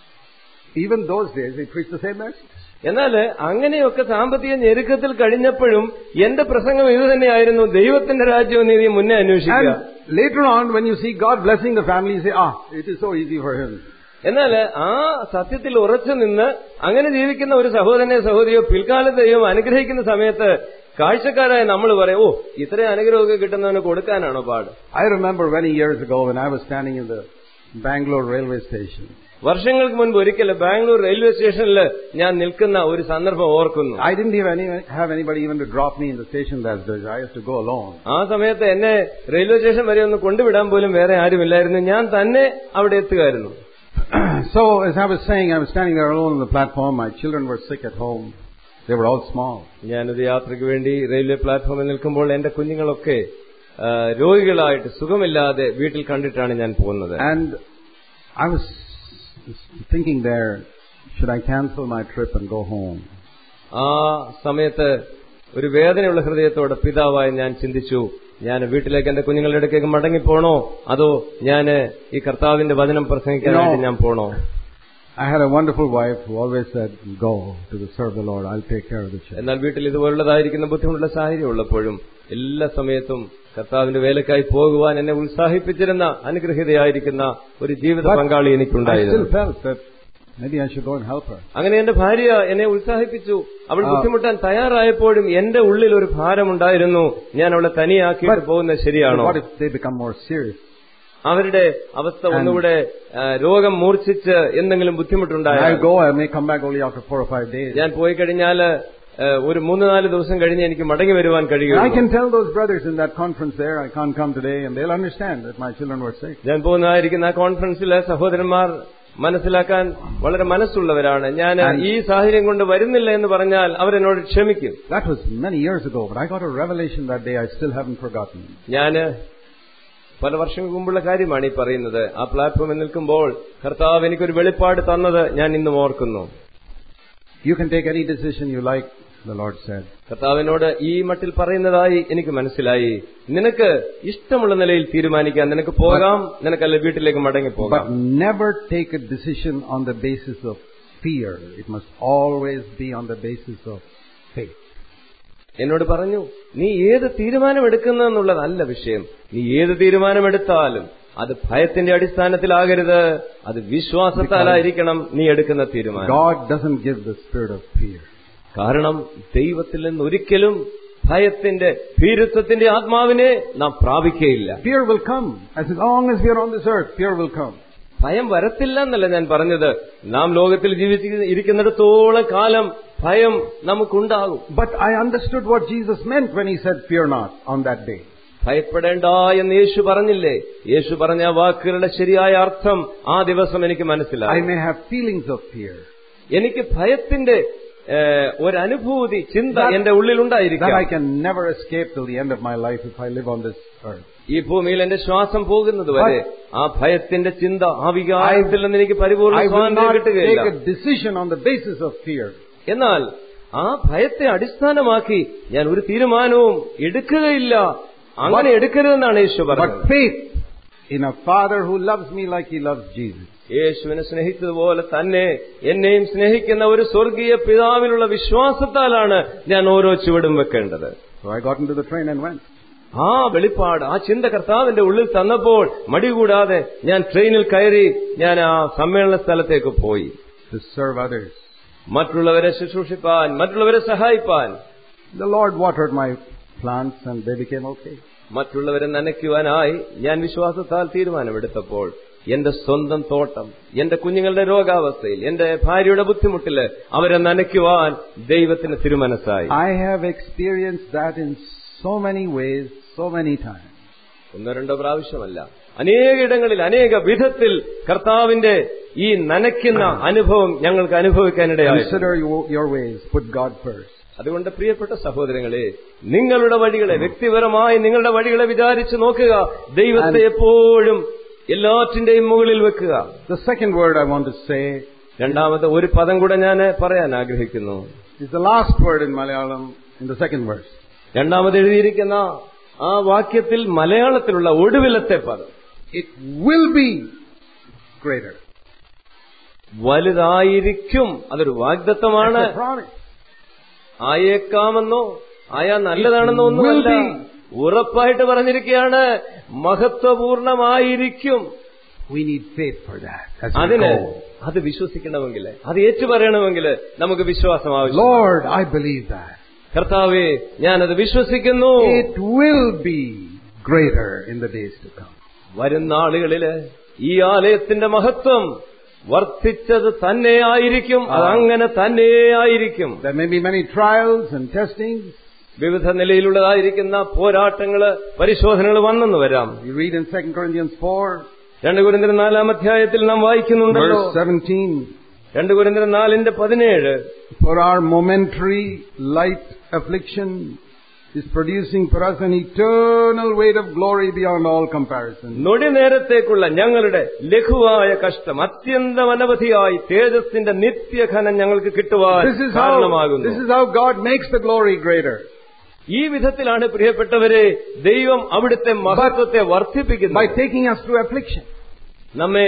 Speaker 1: Even those days, we preached the same message.
Speaker 2: എന്നാൽ അങ്ങനെയൊക്കെ സാമ്പത്തിക ഞെരുക്കത്തിൽ കഴിഞ്ഞപ്പോഴും എന്റെ പ്രസംഗം ഇത് തന്നെയായിരുന്നു ദൈവത്തിന്റെ രാജ്യവും നീതി മുന്നേ അന്വേഷിക്കുക
Speaker 1: And later on, when you see God blessing the family, you say, ah, it is so easy for him.
Speaker 2: എന്നാൽ ആ സത്യത്തിൽ ഉറച്ചു നിന്ന് അങ്ങനെ ജീവിക്കുന്ന ഒരു സഹോദരനെ സഹോദരിയോ പിൽക്കാലത്ത് ദൈവം അനുഗ്രഹിക്കുന്ന സമയത്ത് കാഴ്ചക്കാരായ നമ്മൾ പറയും ഓ ഇത്രയും അനുഗ്രഹമൊക്കെ കിട്ടുന്നവന് കൊടുക്കാനാണോ പാട്
Speaker 1: I remember many years ago when I was standing in the Bangalore railway station.
Speaker 2: വർഷങ്ങൾക്ക് മുൻപ് ഒരിക്കൽ ബാംഗ്ലൂർ റെയിൽവേ സ്റ്റേഷനിൽ ഞാൻ നിൽക്കുന്ന ഒരു സന്ദർഭം ഓർക്കുന്നു
Speaker 1: I didn't even any, have anybody even to drop me in the station that day. I used to go alone.
Speaker 2: ആ സമയത്ത് എന്നെ റെയിൽവേ സ്റ്റേഷൻ വരെ ഒന്ന് കൊണ്ടുവിടാൻ പോലും വേറെ ആരുമില്ലായിരുന്നു ഞാൻ തന്നെ അവിടെ എത്തുകയായിരുന്നു
Speaker 1: so, as I was saying, I was standing there alone on the platform. My children were sick at home. They were all small.
Speaker 2: ഞാനൊരു യാത്രയ്ക്ക് വേണ്ടി റെയിൽവേ പ്ലാറ്റ്ഫോമിൽ നിൽക്കുമ്പോൾ എന്റെ കുഞ്ഞുങ്ങളൊക്കെ ആ, രോഗികളായിട്ട് സുഖമില്ലാതെ വീട്ടിൽ കണ്ടിട്ടാണ് ഞാൻ പോകുന്നത്
Speaker 1: And I was thinking there, should I cancel my trip and go home?
Speaker 2: ആ സമയത്ത് ഒരു വേദനയുള്ള ഹൃദയത്തോടെ പിതാവായി ഞാൻ ചിന്തിച്ചു ഞാൻ വീട്ടിലേക്ക് എന്റെ കുഞ്ഞുങ്ങളുടെ അടുക്കേക്ക് മടങ്ങിപ്പോണോ അതോ ഞാൻ ഈ കർത്താവിന്റെ വചനം പ്രസംഗിക്കാനായിട്ട് ഞാൻ പോണോ
Speaker 1: I had a wonderful wife who always said, go to the serve the Lord. I'll take care of the children.
Speaker 2: എന്നാൽ വീട്ടിൽ ഇതുപോലുള്ളതായിരിക്കുന്ന ബുദ്ധിമുട്ടുള്ള സാഹചര്യം ഉള്ളപ്പോഴും എല്ലാ സമയത്തും കർത്താവിന്റെ വേലക്കായി പോകുവാൻ എന്നെ ഉത്സാഹിപ്പിച്ചിരുന്ന അനുഗ്രഹീതയായിരിക്കുന്ന ഒരു ജീവിത
Speaker 1: But
Speaker 2: പങ്കാളി
Speaker 1: I still
Speaker 2: എനിക്കുണ്ടായിരുന്നു
Speaker 1: felt that Maybe I should go and help her.
Speaker 2: അങ്ങനെ എന്റെ ഭാര്യ എന്നെ ഉത്സാഹിപ്പിച്ചു അവൾ
Speaker 1: ആ.
Speaker 2: ബുദ്ധിമുട്ടാൻ തയ്യാറായപ്പോഴും എന്റെ ഉള്ളിൽ ഒരു ഭാരമുണ്ടായിരുന്നു ഞാൻ അവളെ തനിയാക്കിയിട്ട് പോകുന്നത്
Speaker 1: But
Speaker 2: ശരിയാണോ
Speaker 1: what if they become more serious?
Speaker 2: അവരുടെ അവസ്ഥ ഒന്നുകൂടെ ആ, രോഗം മൂർച്ഛിച്ച് എന്തെങ്കിലും
Speaker 1: When
Speaker 2: ബുദ്ധിമുട്ടുണ്ടായാൽ
Speaker 1: I go, I may come back only after four or five days.
Speaker 2: ഞാൻ പോയി കഴിഞ്ഞാൽ ഒരു മൂന്ന് നാല് ദിവസം കഴിഞ്ഞ് എനിക്ക് മടങ്ങി വരുവാൻ
Speaker 1: And I
Speaker 2: കഴിയുള്ളൂ
Speaker 1: can tell those brothers in that conference there, I can't come today, and they'll understand that my children were sick.
Speaker 2: ഞാൻ പോകുന്നതായിരിക്കുന്ന ആ കോൺഫറൻസിലെ സഹോദരന്മാർ മനസ്സിലാക്കാൻ വളരെ മനസ്സുള്ളവരാണ് ഞാൻ ഈ സാഹചര്യം കൊണ്ട് വരുന്നില്ല എന്ന് പറഞ്ഞാൽ അവരെന്നോട് ക്ഷമിക്കും
Speaker 1: That was many years ago, but I got a revelation that day I still haven't forgotten.
Speaker 2: ഞാന് പല വർഷങ്ങൾക്ക് മുമ്പുള്ള കാര്യമാണ് ഈ പറയുന്നത് ആ പ്ലാറ്റ്ഫോമിൽ നിൽക്കുമ്പോൾ കർത്താവ് എനിക്കൊരു വെളിപ്പാട് തന്നത് ഞാൻ ഇന്നും ഓർക്കുന്നു
Speaker 1: You can take any decision you like, the Lord said.
Speaker 2: കർത്താവിനോട് ഈ മട്ടിൽ പറയുന്നതായി എനിക്ക് മനസ്സിലായി നിനക്ക് ഇഷ്ടമുള്ള നിലയിൽ തീരുമാനിക്കാം നിനക്ക് പോകാം നിനക്കല്ല വീട്ടിലേക്ക് മടങ്ങി പോകാം
Speaker 1: But never take a decision on the basis of fear. It must always be on the basis of faith.
Speaker 2: എന്നോട് പറഞ്ഞു നീ ഏത് തീരുമാനം എന്നുള്ളതല്ല വിഷയം നീ ഏത് തീരുമാനമെടുത്താലും അത് ഭയത്തിന്റെ അടിസ്ഥാനത്തിലാകരുത് അത് വിശ്വാസത്താലായിരിക്കണം നീ എടുക്കുന്ന തീരുമാനം
Speaker 1: God doesn't give the spirit of fear.
Speaker 2: കാരണം ദൈവത്തിൽ നിന്ന് ഒരിക്കലും ഭയത്തിന്റെ ഭീരുത്വത്തിന്റെ ആത്മാവിനെ നാം പ്രാപിക്കുകയില്ല
Speaker 1: Fear will come. As long as we are on this earth, fear will come.
Speaker 2: ഭയം വരത്തില്ല എന്നല്ല ഞാൻ പറഞ്ഞത് നാം ലോകത്തിൽ ജീവിച്ച് ഇരിക്കുന്നിടത്തോളം കാലം ഭയം നമുക്കുണ്ടാകും
Speaker 1: But I understood what Jesus meant when he said, Fear not, on that day.
Speaker 2: ഭയപ്പെടേണ്ട എന്ന് യേശു പറഞ്ഞില്ലേ യേശു പറഞ്ഞ ആ വാക്കുകളുടെ ശരിയായ അർത്ഥം ആ ദിവസം എനിക്ക്
Speaker 1: I
Speaker 2: മനസ്സിലായി
Speaker 1: may have feelings of fear.
Speaker 2: എനിക്ക് ഭയത്തിന്റെ ഏഹ്, ഒരനുഭൂതി ചിന്ത
Speaker 1: That-
Speaker 2: എന്റെ
Speaker 1: That
Speaker 2: ഉള്ളിലുണ്ടായിരിക്കാം
Speaker 1: I can never escape till the end of my life if I live on this earth.
Speaker 2: ഈ ഭൂമിയിൽ എന്റെ ശ്വാസം പോകുന്നത് വരെ ആ ഭയത്തിന്റെ ചിന്ത ആ വികാരത്തിൽ നിന്ന് എനിക്ക് പരിപൂർണ്ണ
Speaker 1: I will
Speaker 2: സ്വാതന്ത്ര്യം
Speaker 1: not
Speaker 2: കിട്ടുകയില്ല
Speaker 1: take a decision on the basis of fear.
Speaker 2: എന്നാൽ ആ ഭയത്തെ അടിസ്ഥാനമാക്കി ഞാൻ ഒരു തീരുമാനവും എടുക്കുകയില്ല അങ്ങനെ എടുക്കരുതെന്നാണ് യേശു പറഞ്ഞത്
Speaker 1: But faith in a Father who loves me like He loves Jesus.
Speaker 2: യേശുവിനെ സ്നേഹിച്ചതുപോലെ തന്നെ എന്നെയും സ്നേഹിക്കുന്ന ഒരു സ്വർഗീയ പിതാവിലുള്ള വിശ്വാസത്താലാണ് ഞാൻ ഓരോ ചുവടും വെക്കേണ്ടത്
Speaker 1: So I got into the train and went.
Speaker 2: ആ വെളിപ്പാട് ആ ചിന്ത കർത്താവിന്റെ ഉള്ളിൽ തന്നപ്പോൾ മടി കൂടാതെ ഞാൻ ട്രെയിനിൽ കയറി ഞാൻ ആ സമ്മേളന സ്ഥലത്തേക്ക് പോയി
Speaker 1: to serve others.
Speaker 2: മറ്റുള്ളവരെ ശുശ്രൂഷിപ്പാൻ മറ്റുള്ളവരെ സഹായിപ്പാൻ
Speaker 1: The Lord watered my plants and they became okay.
Speaker 2: മറ്റുള്ളവരെ നനയ്ക്കുവാനായി ഞാൻ വിശ്വാസത്താൽ തീരുമാനമെടുത്തപ്പോൾ എന്റെ സ്വന്തം തോട്ടം എന്റെ കുഞ്ഞുങ്ങളുടെ രോഗാവസ്ഥയിൽ എന്റെ ഭാര്യയുടെ ബുദ്ധിമുട്ടില് അവരെ നനയ്ക്കുവാൻ ദൈവത്തിന് തിരുമനസ്സായി
Speaker 1: I have experienced that in so many ways, so many times.
Speaker 2: ഒന്നോ രണ്ടോ പ്രാവശ്യമല്ല അനേകയിടങ്ങളിൽ അനേക വിധത്തിൽ കർത്താവിന്റെ ഈ നനയ്ക്കുന്ന അനുഭവം ഞങ്ങൾക്ക് അനുഭവിക്കാനിടയായി
Speaker 1: Consider your, your ways. Put God first.
Speaker 2: അതുകൊണ്ട് പ്രിയപ്പെട്ട സഹോദരങ്ങളെ നിങ്ങളുടെ വഴികളെ വ്യക്തിപരമായി നിങ്ങളുടെ വഴികളെ വിചാരിച്ചു നോക്കുക ദൈവത്തെ എപ്പോഴും എല്ലാറ്റിന്റെയും മുകളിൽ വെക്കുക
Speaker 1: The second word I want to say
Speaker 2: രണ്ടാമത്തെ ഒരു പദം കൂടെ ഞാൻ പറയാൻ ആഗ്രഹിക്കുന്നു
Speaker 1: is the last word in Malayalam in the second verse.
Speaker 2: രണ്ടാമത് എഴുതിയിരിക്കുന്ന ആ വാക്യത്തിൽ മലയാളത്തിലുള്ള ഒടുവിലത്തെ പദം
Speaker 1: It will be greater.
Speaker 2: വലുതായിരിക്കും അതൊരു വാഗ്ദത്തമാണ്
Speaker 1: That's a promise.
Speaker 2: ആയേക്കാമെന്നോ ആയാ നല്ലതാണെന്നോ ഒന്നുമല്ല
Speaker 1: Will be.
Speaker 2: ഉറപ്പായിട്ട് പറഞ്ഞിരിക്കുകയാണ് മഹത്വപൂർണമായിരിക്കും
Speaker 1: We need faith for that. As we
Speaker 2: അതിന്
Speaker 1: go.
Speaker 2: അത് വിശ്വസിക്കണമെങ്കിൽ അത് ഏറ്റുപറയണമെങ്കിൽ നമുക്ക് വിശ്വാസം ആവശ്യം
Speaker 1: Lord, I believe that.
Speaker 2: കർത്താവെ ഞാനത് വിശ്വസിക്കുന്നു
Speaker 1: It will be greater in the days to come.
Speaker 2: വരുന്ന ആളുകളില് ഈ ആലയത്തിന്റെ മഹത്വം വർദ്ധിച്ചത് തന്നെയായിരിക്കും അതങ്ങനെ തന്നെയായിരിക്കും
Speaker 1: There may be many trials and testings.
Speaker 2: വിവിധ നിലയിലുള്ളതായിരിക്കുന്ന പോരാട്ടങ്ങള് പരിശോധനകൾ വന്നെന്ന് വരാം
Speaker 1: You read in 2 Corinthians 4,
Speaker 2: രണ്ട് കുരിന്തര നാലാം അധ്യായത്തിൽ നാം വായിക്കുന്നുണ്ടല്ലോ
Speaker 1: verse 17.
Speaker 2: രണ്ട് കുരിന്തര നാലിന്റെ പതിനേഴ്
Speaker 1: For our momentary light affliction is producing for us an eternal weight of glory beyond all comparison.
Speaker 2: നൊടി നേരത്തേക്കുള്ള ഞങ്ങളുടെ ലഘുവായ കഷ്ടം അത്യന്തം അനവധിയായി തേജസ്സിന്റെ നിത്യഘനം ഞങ്ങൾക്ക് കിട്ടുവാൻ
Speaker 1: This is how,
Speaker 2: കാരണമാകുന്നു
Speaker 1: this is how God makes the glory greater.
Speaker 2: ഈ വിധത്തിലാണ് പ്രിയപ്പെട്ടവരെ ദൈവം അവിടുത്തെ മഹത്വത്തെ വർദ്ധിപ്പിക്കുന്നത്
Speaker 1: By taking us through affliction.
Speaker 2: നമ്മെ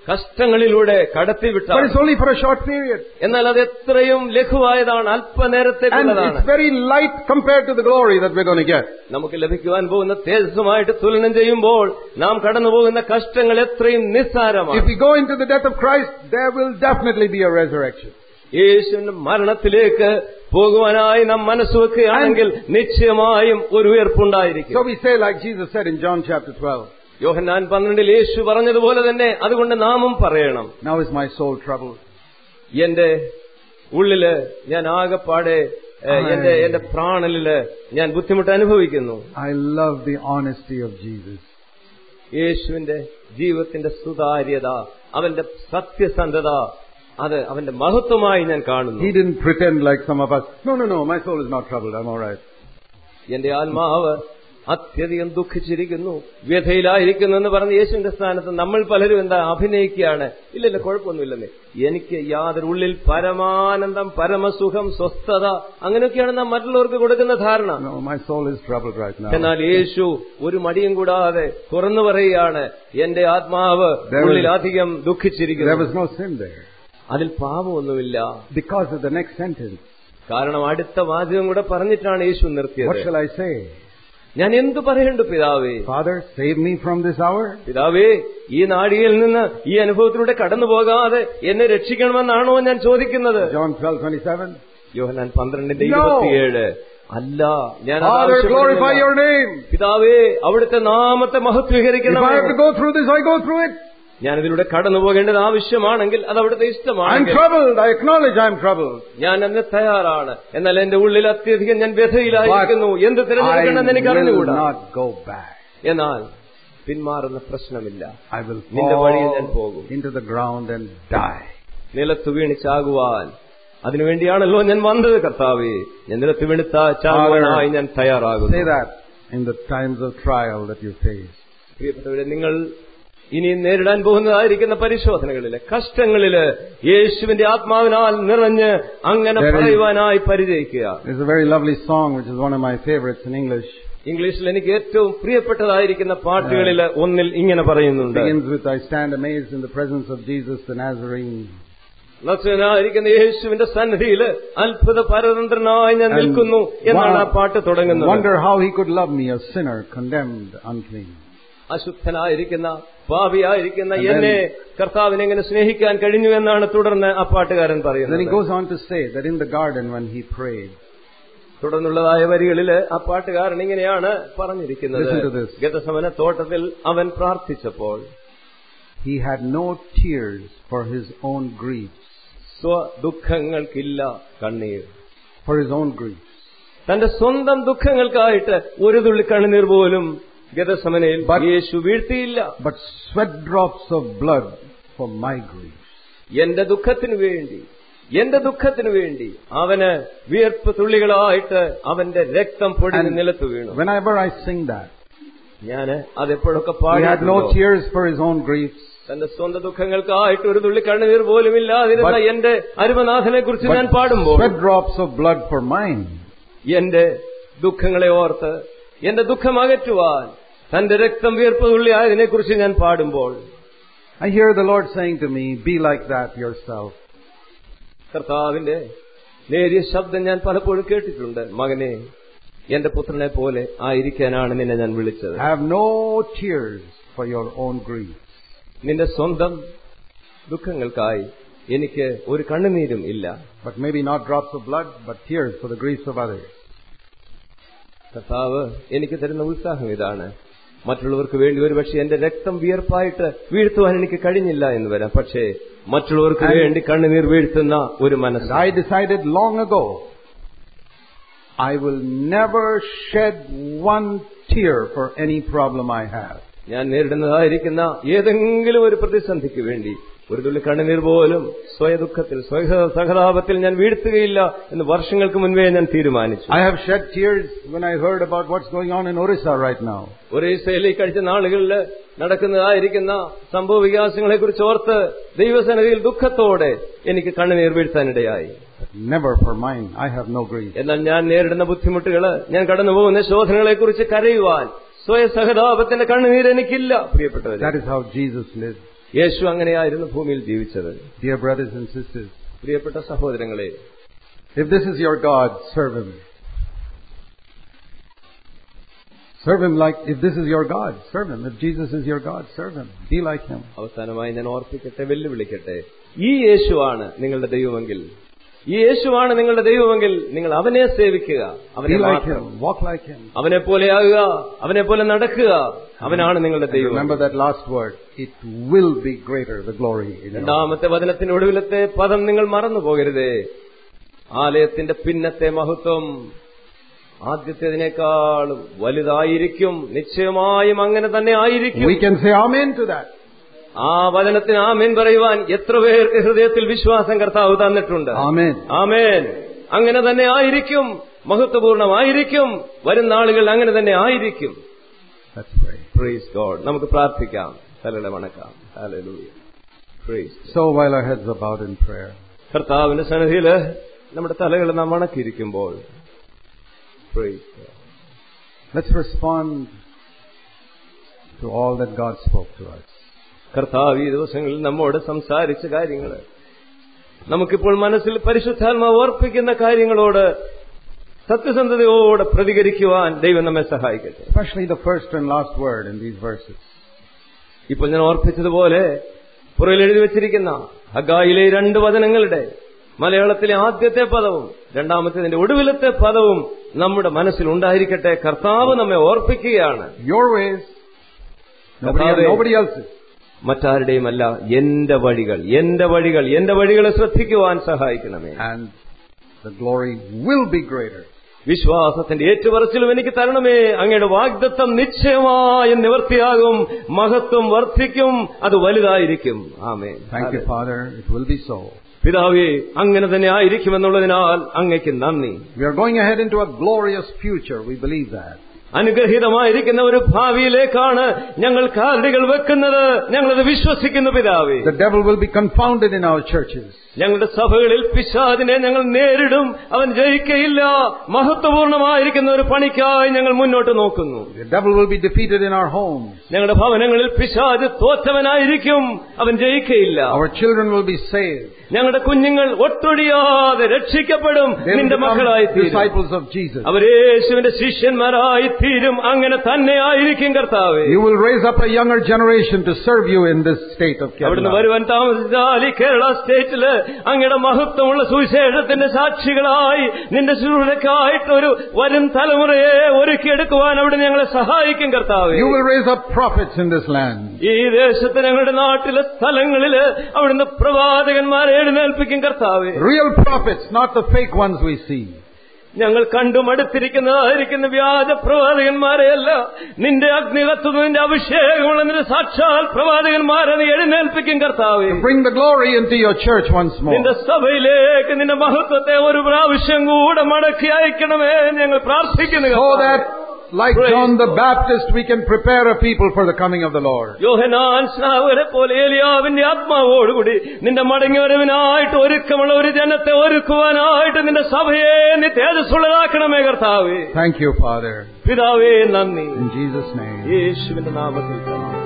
Speaker 2: കഷ്ടങ്ങളിലൂടെ
Speaker 1: But
Speaker 2: കടത്തിവിട്ട
Speaker 1: it's only for a short period.
Speaker 2: എന്നാൽ അത് എത്രയും ലഘുവായതാണ്
Speaker 1: And
Speaker 2: അല്പനേരത്തേക്കുള്ളതാണ്
Speaker 1: it's very light compared to the glory that we're going to get.
Speaker 2: നമുക്ക് ലഭിക്കുവാൻ പോകുന്ന തേജസ്സുമായിട്ട് തുലനം ചെയ്യുമ്പോൾ നാം കടന്നു പോകുന്ന കഷ്ടങ്ങൾ എത്രയും
Speaker 1: If
Speaker 2: നിസ്സാരമാണ്
Speaker 1: we go into the death of Christ, there will definitely be a resurrection.
Speaker 2: യേശുവിന്റെ മരണത്തിലേക്ക് പോകുവാനായി നാം മനസ്സുവെക്കുകയാണെങ്കിൽ നിശ്ചയമായും ഒരു ഉയർപ്പുണ്ടായിരിക്കും
Speaker 1: So we say like Jesus said in John chapter 12,
Speaker 2: യോഹന്നാൻ പന്ത്രണ്ടിൽ യേശു പറഞ്ഞതുപോലെ തന്നെ അതുകൊണ്ട് നാമും പറയണം
Speaker 1: Now is my soul troubled.
Speaker 2: എന്റെ ഉള്ളില് ഞാൻ ആകെപ്പാടെ ഏ, എന്റെ എന്റെ പ്രാണലില് ഞാൻ ബുദ്ധിമുട്ട് അനുഭവിക്കുന്നു
Speaker 1: I love the honesty of Jesus.
Speaker 2: യേശുവിന്റെ ജീവിതത്തിന്റെ സുതാര്യത അവന്റെ സത്യസന്ധത അത് അവന്റെ മഹത്വമായി ഞാൻ കാണുന്നു
Speaker 1: He didn't pretend like some of us. No, no, no, my soul is not troubled. I'm all right.
Speaker 2: എന്റെ ആത്മാവ് അത്യധികം ദുഃഖിച്ചിരിക്കുന്നു വ്യഥയിലായിരിക്കുന്നു എന്ന് പറഞ്ഞ് യേശുവിന്റെ സ്ഥാനത്ത് നമ്മൾ പലരും എന്താ അഭിനയിക്കുകയാണ് ഇല്ലല്ല കുഴപ്പമൊന്നുമില്ലെന്നേ എനിക്ക് യാതൊരു ഉള്ളിൽ പരമാനന്ദം പരമസുഖം സ്വസ്ഥത അങ്ങനെയൊക്കെയാണ് നാം മറ്റുള്ളവർക്ക് കൊടുക്കുന്ന ധാരണ
Speaker 1: No, my soul is troubled right now.
Speaker 2: എന്നാൽ യേശു ഒരു മടിയും കൂടാതെ തുറന്നു പറയുകയാണ് എന്റെ ആത്മാവ്
Speaker 1: There was-
Speaker 2: ഉള്ളിൽ അധികം
Speaker 1: There
Speaker 2: ദുഃഖിച്ചിരിക്കുന്നു
Speaker 1: was no sin there.
Speaker 2: അതിൽ പാപമൊന്നുമില്ല
Speaker 1: Because of the next sentence.
Speaker 2: കാരണം അടുത്ത വാചകം കൂടെ പറഞ്ഞിട്ടാണ് യേശു
Speaker 1: What
Speaker 2: നിർത്തിയത്
Speaker 1: shall I say?
Speaker 2: ഞാൻ എന്തു പറയണ്ടു പിതാവേ
Speaker 1: Father, save me from this hour?
Speaker 2: പിതാവേ ഈ നാടിയിൽ നിന്ന് ഈ അനുഭവത്തിലൂടെ കടന്നു പോകാതെ എന്നെ രക്ഷിക്കണമെന്നാണോ ഞാൻ ചോദിക്കുന്നത്
Speaker 1: John 12, 27.
Speaker 2: യോഹനാൻ പന്ത്രണ്ടിന്റെ
Speaker 1: No.
Speaker 2: ഇരുപത്തിയേഴ് അല്ല ഞാൻ അത്
Speaker 1: Father, glorify
Speaker 2: ആവശ്യപ്പെടുന്നില്ല.
Speaker 1: your name.
Speaker 2: പിതാവേ അവിടുത്തെ നാമത്തെ
Speaker 1: If
Speaker 2: മഹത്വീകരിക്കണം
Speaker 1: I have to go through this, I go through it.
Speaker 2: ഞാൻ ഇതിലൂടെ കടന്നു പോകേണ്ടത് ആവശ്യമാണെങ്കിൽ അത് അവിടുത്തെ
Speaker 1: I'm
Speaker 2: ഇഷ്ടമാണെങ്കിൽ
Speaker 1: troubled. I acknowledge I'm troubled.
Speaker 2: ഞാൻ അതിന് തയ്യാറാണ് എന്നാൽ എന്റെ ഉള്ളിൽ അത്യധികം ഞാൻ വ്യഥയിലായിരിക്കുന്നു എന്ത്
Speaker 1: I
Speaker 2: തിരഞ്ഞെടുക്കണമെന്ന് എനിക്ക്
Speaker 1: will
Speaker 2: അറിഞ്ഞുകൂടാ
Speaker 1: not go back.
Speaker 2: എന്നാൽ പിന്മാറുന്ന പ്രശ്നമില്ല
Speaker 1: I will
Speaker 2: നിന്റെ വഴിയിൽ ഞാൻ
Speaker 1: fall
Speaker 2: പോകും
Speaker 1: into the ground and die.
Speaker 2: നിലത്ത് വീണ് ചാകുവാൻ അതിനുവേണ്ടിയാണല്ലോ ഞാൻ വന്നത് കർത്താവേ ഞാൻ നിലത്ത് വീണ് താ- ചാകുവാനായി ഞാൻ
Speaker 1: Say
Speaker 2: തയ്യാറാകുന്നു
Speaker 1: that in the times of trial that you face.
Speaker 2: പ്രിയപ്പെട്ടവരെ നിങ്ങൾ ഇനി നേരിടാൻ പോകുന്നതായിരിക്കുന്ന പരിശോധനകളില് കഷ്ടങ്ങളില് യേശുവിന്റെ ആത്മാവിനാൽ നിറഞ്ഞ് അങ്ങനെ
Speaker 1: There is-
Speaker 2: പറയുവാനായി പരിചയിക്കുക
Speaker 1: There's a very lovely song which is one of my favorites in English.
Speaker 2: ഇംഗ്ലീഷിൽ എനിക്ക് ഏറ്റവും പ്രിയപ്പെട്ടതായിരിക്കുന്ന പാട്ടുകളിൽ ഒന്നിൽ ഇങ്ങനെ പറയുന്നുണ്ട്
Speaker 1: begins with I stand amazed in the presence of Jesus the Nazarene.
Speaker 2: നസ്വനായിരിക്കുന്ന യേശുവിന്റെ സന്നിധിയിൽ അത്ഭുത പരതന്ത്രനായി ഞാൻ
Speaker 1: And
Speaker 2: നിൽക്കുന്നു എന്നാണ് ആ
Speaker 1: won-
Speaker 2: പാട്ട് തുടങ്ങുന്നത്
Speaker 1: Wonder how he could love me, a sinner, condemned, unclean.
Speaker 2: അശുദ്ധനായിരിക്കുന്ന പാപിയായിരിക്കുന്ന
Speaker 1: And then-
Speaker 2: എന്നെ കർത്താവിനെ എങ്ങനെ സ്നേഹിക്കാൻ കഴിഞ്ഞു എന്നാണ് തുടർന്ന് ആ പാട്ടുകാരൻ
Speaker 1: Then he
Speaker 2: പറയുന്നത്
Speaker 1: goes on to say that in the garden when he prayed,
Speaker 2: തുടർന്നുള്ളതായ വരികളില് ആ പാട്ടുകാരൻ ഇങ്ങനെയാണ് പറഞ്ഞിരിക്കുന്നത്
Speaker 1: Listen to this.
Speaker 2: ഗതസമന തോട്ടത്തിൽ അവൻ പ്രാർത്ഥിച്ചപ്പോൾ
Speaker 1: he had no tears for his own griefs,
Speaker 2: സ്വദുഃഖങ്ങൾക്കില്ല കണ്ണീർ
Speaker 1: for his own griefs.
Speaker 2: തന്റെ സ്വന്തം ദുഃഖങ്ങൾക്കായിട്ട് ഒരു തുള്ളി കണ്ണുനീർ പോലും ഗതസമനയിൽ
Speaker 1: But-
Speaker 2: Yeshu വീഴ്ത്തിയില്ല
Speaker 1: But sweat drops of blood for my griefs.
Speaker 2: എന്റെ ദുഃഖത്തിനു വേണ്ടി എന്റെ ദുഃഖത്തിനു വേണ്ടി അവന് വിയർപ്പ് തുള്ളികളായിട്ട് അവന്റെ രക്തം പൊടിഞ്ഞ്
Speaker 1: And
Speaker 2: നിലത്ത് വീണു
Speaker 1: Whenever I sing that,
Speaker 2: ഞാന് അതെപ്പോഴൊക്കെ
Speaker 1: he had no
Speaker 2: പാടി
Speaker 1: tears for his own griefs,
Speaker 2: തന്റെ സ്വന്തം ദുഃഖങ്ങൾക്കായിട്ട് ഒരു തുള്ളി കണ്ണുനീർ പോലും ഇല്ലാതിരുന്ന
Speaker 1: But-
Speaker 2: എന്റെ അരുമനാഥനെ കുറിച്ച് ഞാൻ
Speaker 1: but
Speaker 2: പാടുമ്പോൾ
Speaker 1: sweat drops of blood for mine.
Speaker 2: എന്റെ ദുഃഖങ്ങളെ ഓർത്ത് എന്റെ ദുഃഖം അകറ്റുവാൻ തന്റെ രക്തം വിയർപ്പ് തുള്ളിയായതിനെ കുറിച്ച് ഞാൻ പാടുമ്പോൾ
Speaker 1: I hear the Lord saying to me, be like that yourself.
Speaker 2: കർത്താവിന്റെ നേരിയ ശബ്ദം ഞാൻ പലപ്പോഴും കേട്ടിട്ടുണ്ട് മകനെ എന്റെ പുത്രനെ പോലെ ആയിരിക്കാനാണ് നിന്നെ ഞാൻ വിളിച്ചത്
Speaker 1: Have no tears for your own griefs.
Speaker 2: നിന്റെ സ്വന്തം ദുഃഖങ്ങൾക്കായി എനിക്ക് ഒരു കണ്ണുനീരും ഇല്ല
Speaker 1: But maybe not drops of blood, but tears for the griefs of others.
Speaker 2: കർത്താവ് എനിക്ക് തരുന്ന ഉത്സാഹം ഇതാണ് മറ്റുള്ളവർക്ക് വേണ്ടി ഒരുപക്ഷെ എന്റെ രക്തം വിയർപ്പായിട്ട് വീഴ്ത്തുവാൻ എനിക്ക് കഴിഞ്ഞില്ല എന്ന് വരാം പക്ഷേ മറ്റുള്ളവർക്ക്
Speaker 1: And-
Speaker 2: വേണ്ടി കണ്ണുനീർ വീഴ്ത്തുന്ന ഒരു
Speaker 1: And
Speaker 2: മനസ്സ്
Speaker 1: I decided long ago, I will never shed one tear for any problem I have.
Speaker 2: ഞാൻ നേരിടുന്നതായിരിക്കുന്ന ഏതെങ്കിലും ഒരു പ്രതിസന്ധിക്ക് വേണ്ടി ഒരു തുള്ളി കണ്ണുനീർ പോലും സ്വയദുഃഖത്തിൽ സ്വയ സഹതാപത്തിൽ ഞാൻ വീഴ്ത്തുകയില്ല എന്ന് വർഷങ്ങൾക്ക് മുൻപേ ഞാൻ തീരുമാനിച്ചു
Speaker 1: I have shed tears when I heard about what's going on in Orissa right now.
Speaker 2: ഒറീസയിൽ ഈ കഴിച്ച നാളുകളിൽ നടക്കുന്നതായിരിക്കുന്ന സംഭവ വികാസങ്ങളെ കുറിച്ച് ഓർത്ത് ദൈവസന്നിധിയിൽ ദുഃഖത്തോടെ എനിക്ക് കണ്ണുനീർ വീഴ്ത്താനിടയായി
Speaker 1: But never for mine. I have no grief.
Speaker 2: എന്നാൽ ഞാൻ നേരിടുന്ന ബുദ്ധിമുട്ടുകൾ ഞാൻ കടന്നുപോകുന്ന ശോധനകളെ കുറിച്ച് കരയുവാൻ സ്വയ സഹതാപത്തിന്റെ കണ്ണുനീർ എനിക്കില്ല പ്രിയപ്പെട്ടവരെ
Speaker 1: That is how Jesus lived.
Speaker 2: യേശു അങ്ങനെയായിരുന്നു ഭൂമിയിൽ ജീവിച്ചത്
Speaker 1: Dear brothers and sisters,
Speaker 2: പ്രിയപ്പെട്ട സഹോദരങ്ങളെ
Speaker 1: if this is your God, serve Him. Serve Him like, if this is your God, serve Him. If Jesus is your God, serve Him. Be like Him.
Speaker 2: അവസാനമായി ഞാൻ ഓർപ്പിക്കട്ടെ വെല്ലുവിളിക്കട്ടെ ഈ യേശുവാണ് നിങ്ങളുടെ ദൈവമെങ്കിൽ ഈ യേശുവാണ് നിങ്ങളുടെ ദൈവമെങ്കിൽ നിങ്ങൾ അവനെ സേവിക്കുക അവനെ
Speaker 1: Be like
Speaker 2: മാത്രം
Speaker 1: Him. Walk like Him.
Speaker 2: അവനെ പോലെയാകുക അവനെ പോലെ നടക്കുക അവനാണ് നിങ്ങളുടെ
Speaker 1: And
Speaker 2: ദൈവം
Speaker 1: remember that last word. It will be greater, the glory in your
Speaker 2: രണ്ടാമത്തെ വചനത്തിന്റെ ഒടുവിലത്തെ പദം നിങ്ങൾ മറന്നു പോകരുതേ ആലയത്തിന്റെ പിന്നത്തെ മഹത്വം ആദ്യത്തേതിനേക്കാളും വലുതായിരിക്കും നിശ്ചയമായും അങ്ങനെ തന്നെ ആയിരിക്കും
Speaker 1: We can say Amen to that.
Speaker 2: ആ വചനത്തിന് ആമേൻ പറയുവാൻ എത്ര പേർക്ക് ഹൃദയത്തിൽ വിശ്വാസം കർത്താവ് തന്നിട്ടുണ്ട്
Speaker 1: Amen.
Speaker 2: ആമേൻ അങ്ങനെ തന്നെ ആയിരിക്കും മഹത്വപൂർണമായിരിക്കും വരും നാളുകൾ അങ്ങനെ തന്നെ ആയിരിക്കും
Speaker 1: Let's pray.
Speaker 2: പ്രൈസ് ഗോഡ് നമുക്ക് പ്രാർത്ഥിക്കാം തലകളെ വണക്കാം ഹല്ലേലൂയ praise
Speaker 1: So while our heads are bowed in prayer,
Speaker 2: കർത്താവിന്റെ സന്നിധിയില് നമ്മുടെ തലകൾ നാം വണക്കിയിരിക്കുമ്പോൾ praise God
Speaker 1: let's respond to all that God spoke to us.
Speaker 2: കർത്താവ് ഈ ദിവസങ്ങളിൽ നമ്മോട് സംസാരിച്ച കാര്യങ്ങൾ നമുക്കിപ്പോൾ മനസ്സിൽ പരിശുദ്ധാത്മാവ് ഓർപ്പിക്കുന്ന കാര്യങ്ങളോട് സത്യസന്ധതയോടെ പ്രതികരിക്കുവാൻ ദൈവം നമ്മെ സഹായിക്കട്ടെ
Speaker 1: Especially the first and last word in these verses.
Speaker 2: ഇപ്പോൾ ഞാൻ ഓർപ്പിച്ചതുപോലെ പുറകിൽ എഴുതി വെച്ചിരിക്കുന്ന ഹഗായിലെ രണ്ട് വചനങ്ങളുടെ മലയാളത്തിലെ ആദ്യത്തെ പദവും രണ്ടാമത്തേതിന്റെ ഒടുവിലത്തെ പദവും നമ്മുടെ മനസ്സിൽ ഉണ്ടായിരിക്കട്ടെ കർത്താവ് നമ്മെ ഓർപ്പിക്കുകയാണ്
Speaker 1: Your ways, nobody,
Speaker 2: Katabe.
Speaker 1: nobody else's.
Speaker 2: മറ്റാരുടെയുമല്ല എന്റെ വഴികൾ എന്റെ വഴികൾ എന്റെ വഴികളെ ശ്രദ്ധിക്കുവാൻ സഹായിക്കണമേ
Speaker 1: And the glory will be greater.
Speaker 2: വിശ്വാസത്തിന്റെ ഏറ്റുപറച്ചിലും എനിക്ക് തരണമേ അങ്ങയുടെ വാഗ്ദത്തം നിശ്ചയമായും നിവർത്തിയാകും മഹത്വം വർദ്ധിക്കും അത് വലുതായിരിക്കും ആമേ
Speaker 1: Thank you, Father. It will be so.
Speaker 2: പിതാവേ അങ്ങനെ തന്നെ ആയിരിക്കുമെന്നുള്ളതിനാൽ അങ്ങയ്ക്ക് നന്ദി
Speaker 1: We are going ahead into a glorious future. We believe that.
Speaker 2: അനുഗ്രഹീതമായിരിക്കുന്ന ഒരു ഭാവിയിലേക്കാണ് ഞങ്ങൾ കാലടികൾ വെക്കുന്നത് ഞങ്ങളത് വിശ്വസിക്കുന്നു പിതാവേ
Speaker 1: The devil will be confounded in our churches.
Speaker 2: ഞങ്ങളുടെ സഭകളിൽ പിശാദിനെ ഞങ്ങൾ നേരിടും അവൻ ജയിക്കയില്ല മഹത്വപൂർണമായിരിക്കുന്ന ഒരു പണിക്കായി ഞങ്ങൾ മുന്നോട്ട് നോക്കുന്നു
Speaker 1: The devil will be defeated in our homes.
Speaker 2: ഞങ്ങളുടെ ഭവനങ്ങളിൽ പിശാജ് തോറ്റവനായിരിക്കും അവൻ ജയിക്കയില്ല
Speaker 1: Our children will be saved.
Speaker 2: ഞങ്ങളുടെ കുഞ്ഞുങ്ങൾ ഒട്ടൊഴിയാതെ രക്ഷിക്കപ്പെടും
Speaker 1: They will
Speaker 2: നിന്റെ
Speaker 1: become
Speaker 2: മക്കളായി തീരും
Speaker 1: disciples of Jesus.
Speaker 2: അവർ യേശുവിന്റെ ശിഷ്യന്മാരായി തീരും അങ്ങനെ തന്നെ ആയിരിക്കും കർത്താവേ
Speaker 1: You will raise up a younger generation to serve you in this state of
Speaker 2: അവിടുന്ന്
Speaker 1: Kerala.
Speaker 2: വരുവാൻ താമസിച്ചാൽ ഈ കേരള സ്റ്റേറ്റില് അങ്ങയുടെ മഹത്വമുള്ള സുവിശേഷത്തിന്റെ സാക്ഷികളായി നിന്റെ ശുശ്രൂഷക്കായിട്ട് ഒരു വരും തലമുറയെ ഒരുക്കിയെടുക്കുവാൻ അവിടെ ഞങ്ങളെ സഹായിക്കും കർത്താവേ
Speaker 1: You will raise up prophets in this land.
Speaker 2: ഈ ദേശത്ത് ഞങ്ങളുടെ നാട്ടിലെ സ്ഥലങ്ങളില് അവിടുന്ന് പ്രവാചകന്മാരെ എഴുന്നേൽപ്പിക്കും കർത്താവേ
Speaker 1: Real prophets, not the fake ones we see.
Speaker 2: ഞങ്ങൾ കണ്ടുമടുത്തിരിക്കുന്നതായിരിക്കുന്ന വ്യാജ പ്രവാചകന്മാരെയല്ല നിന്റെ അഗ്നി കത്തുന്നതിന്റെ അഭിഷേകമുള്ള നിന്റെ സാക്ഷാൽ പ്രവാചകന്മാരെ നീ എഴുന്നേൽപ്പിക്കും കർത്താവേ
Speaker 1: To bring the glory into your church once more.
Speaker 2: നിന്റെ സഭയിലേക്ക് നിന്റെ മഹത്വത്തെ ഒരു പ്രാവശ്യം കൂടെ മടക്കി അയക്കണമേ ഞങ്ങൾ പ്രാർത്ഥിക്കുന്നു
Speaker 1: So
Speaker 2: കർത്താവേ.
Speaker 1: that, like
Speaker 2: Praise
Speaker 1: John the Baptist, we can prepare a people for the coming of the Lord.
Speaker 2: Yohanan സ്നാവരെ പോലെ ഏലിയാവിന്റെ ആത്മാവോടുകൂടി നിന്റെ മടങ്ങിവരവിനായിട്ട് ഒരുക്കമുള്ള ഒരു ജനത്തെ ഒരുക്കുവാനായിട്ട് നിന്റെ സഭയെ നീ തേജസ്സുള്ളതാക്കണമേ കർത്താവേ
Speaker 1: Thank you, Father.
Speaker 2: പിതാവേ നന്ദി
Speaker 1: In Jesus' name.
Speaker 2: യേശുവിന്റെ നാമത്തിൽ തന്നെ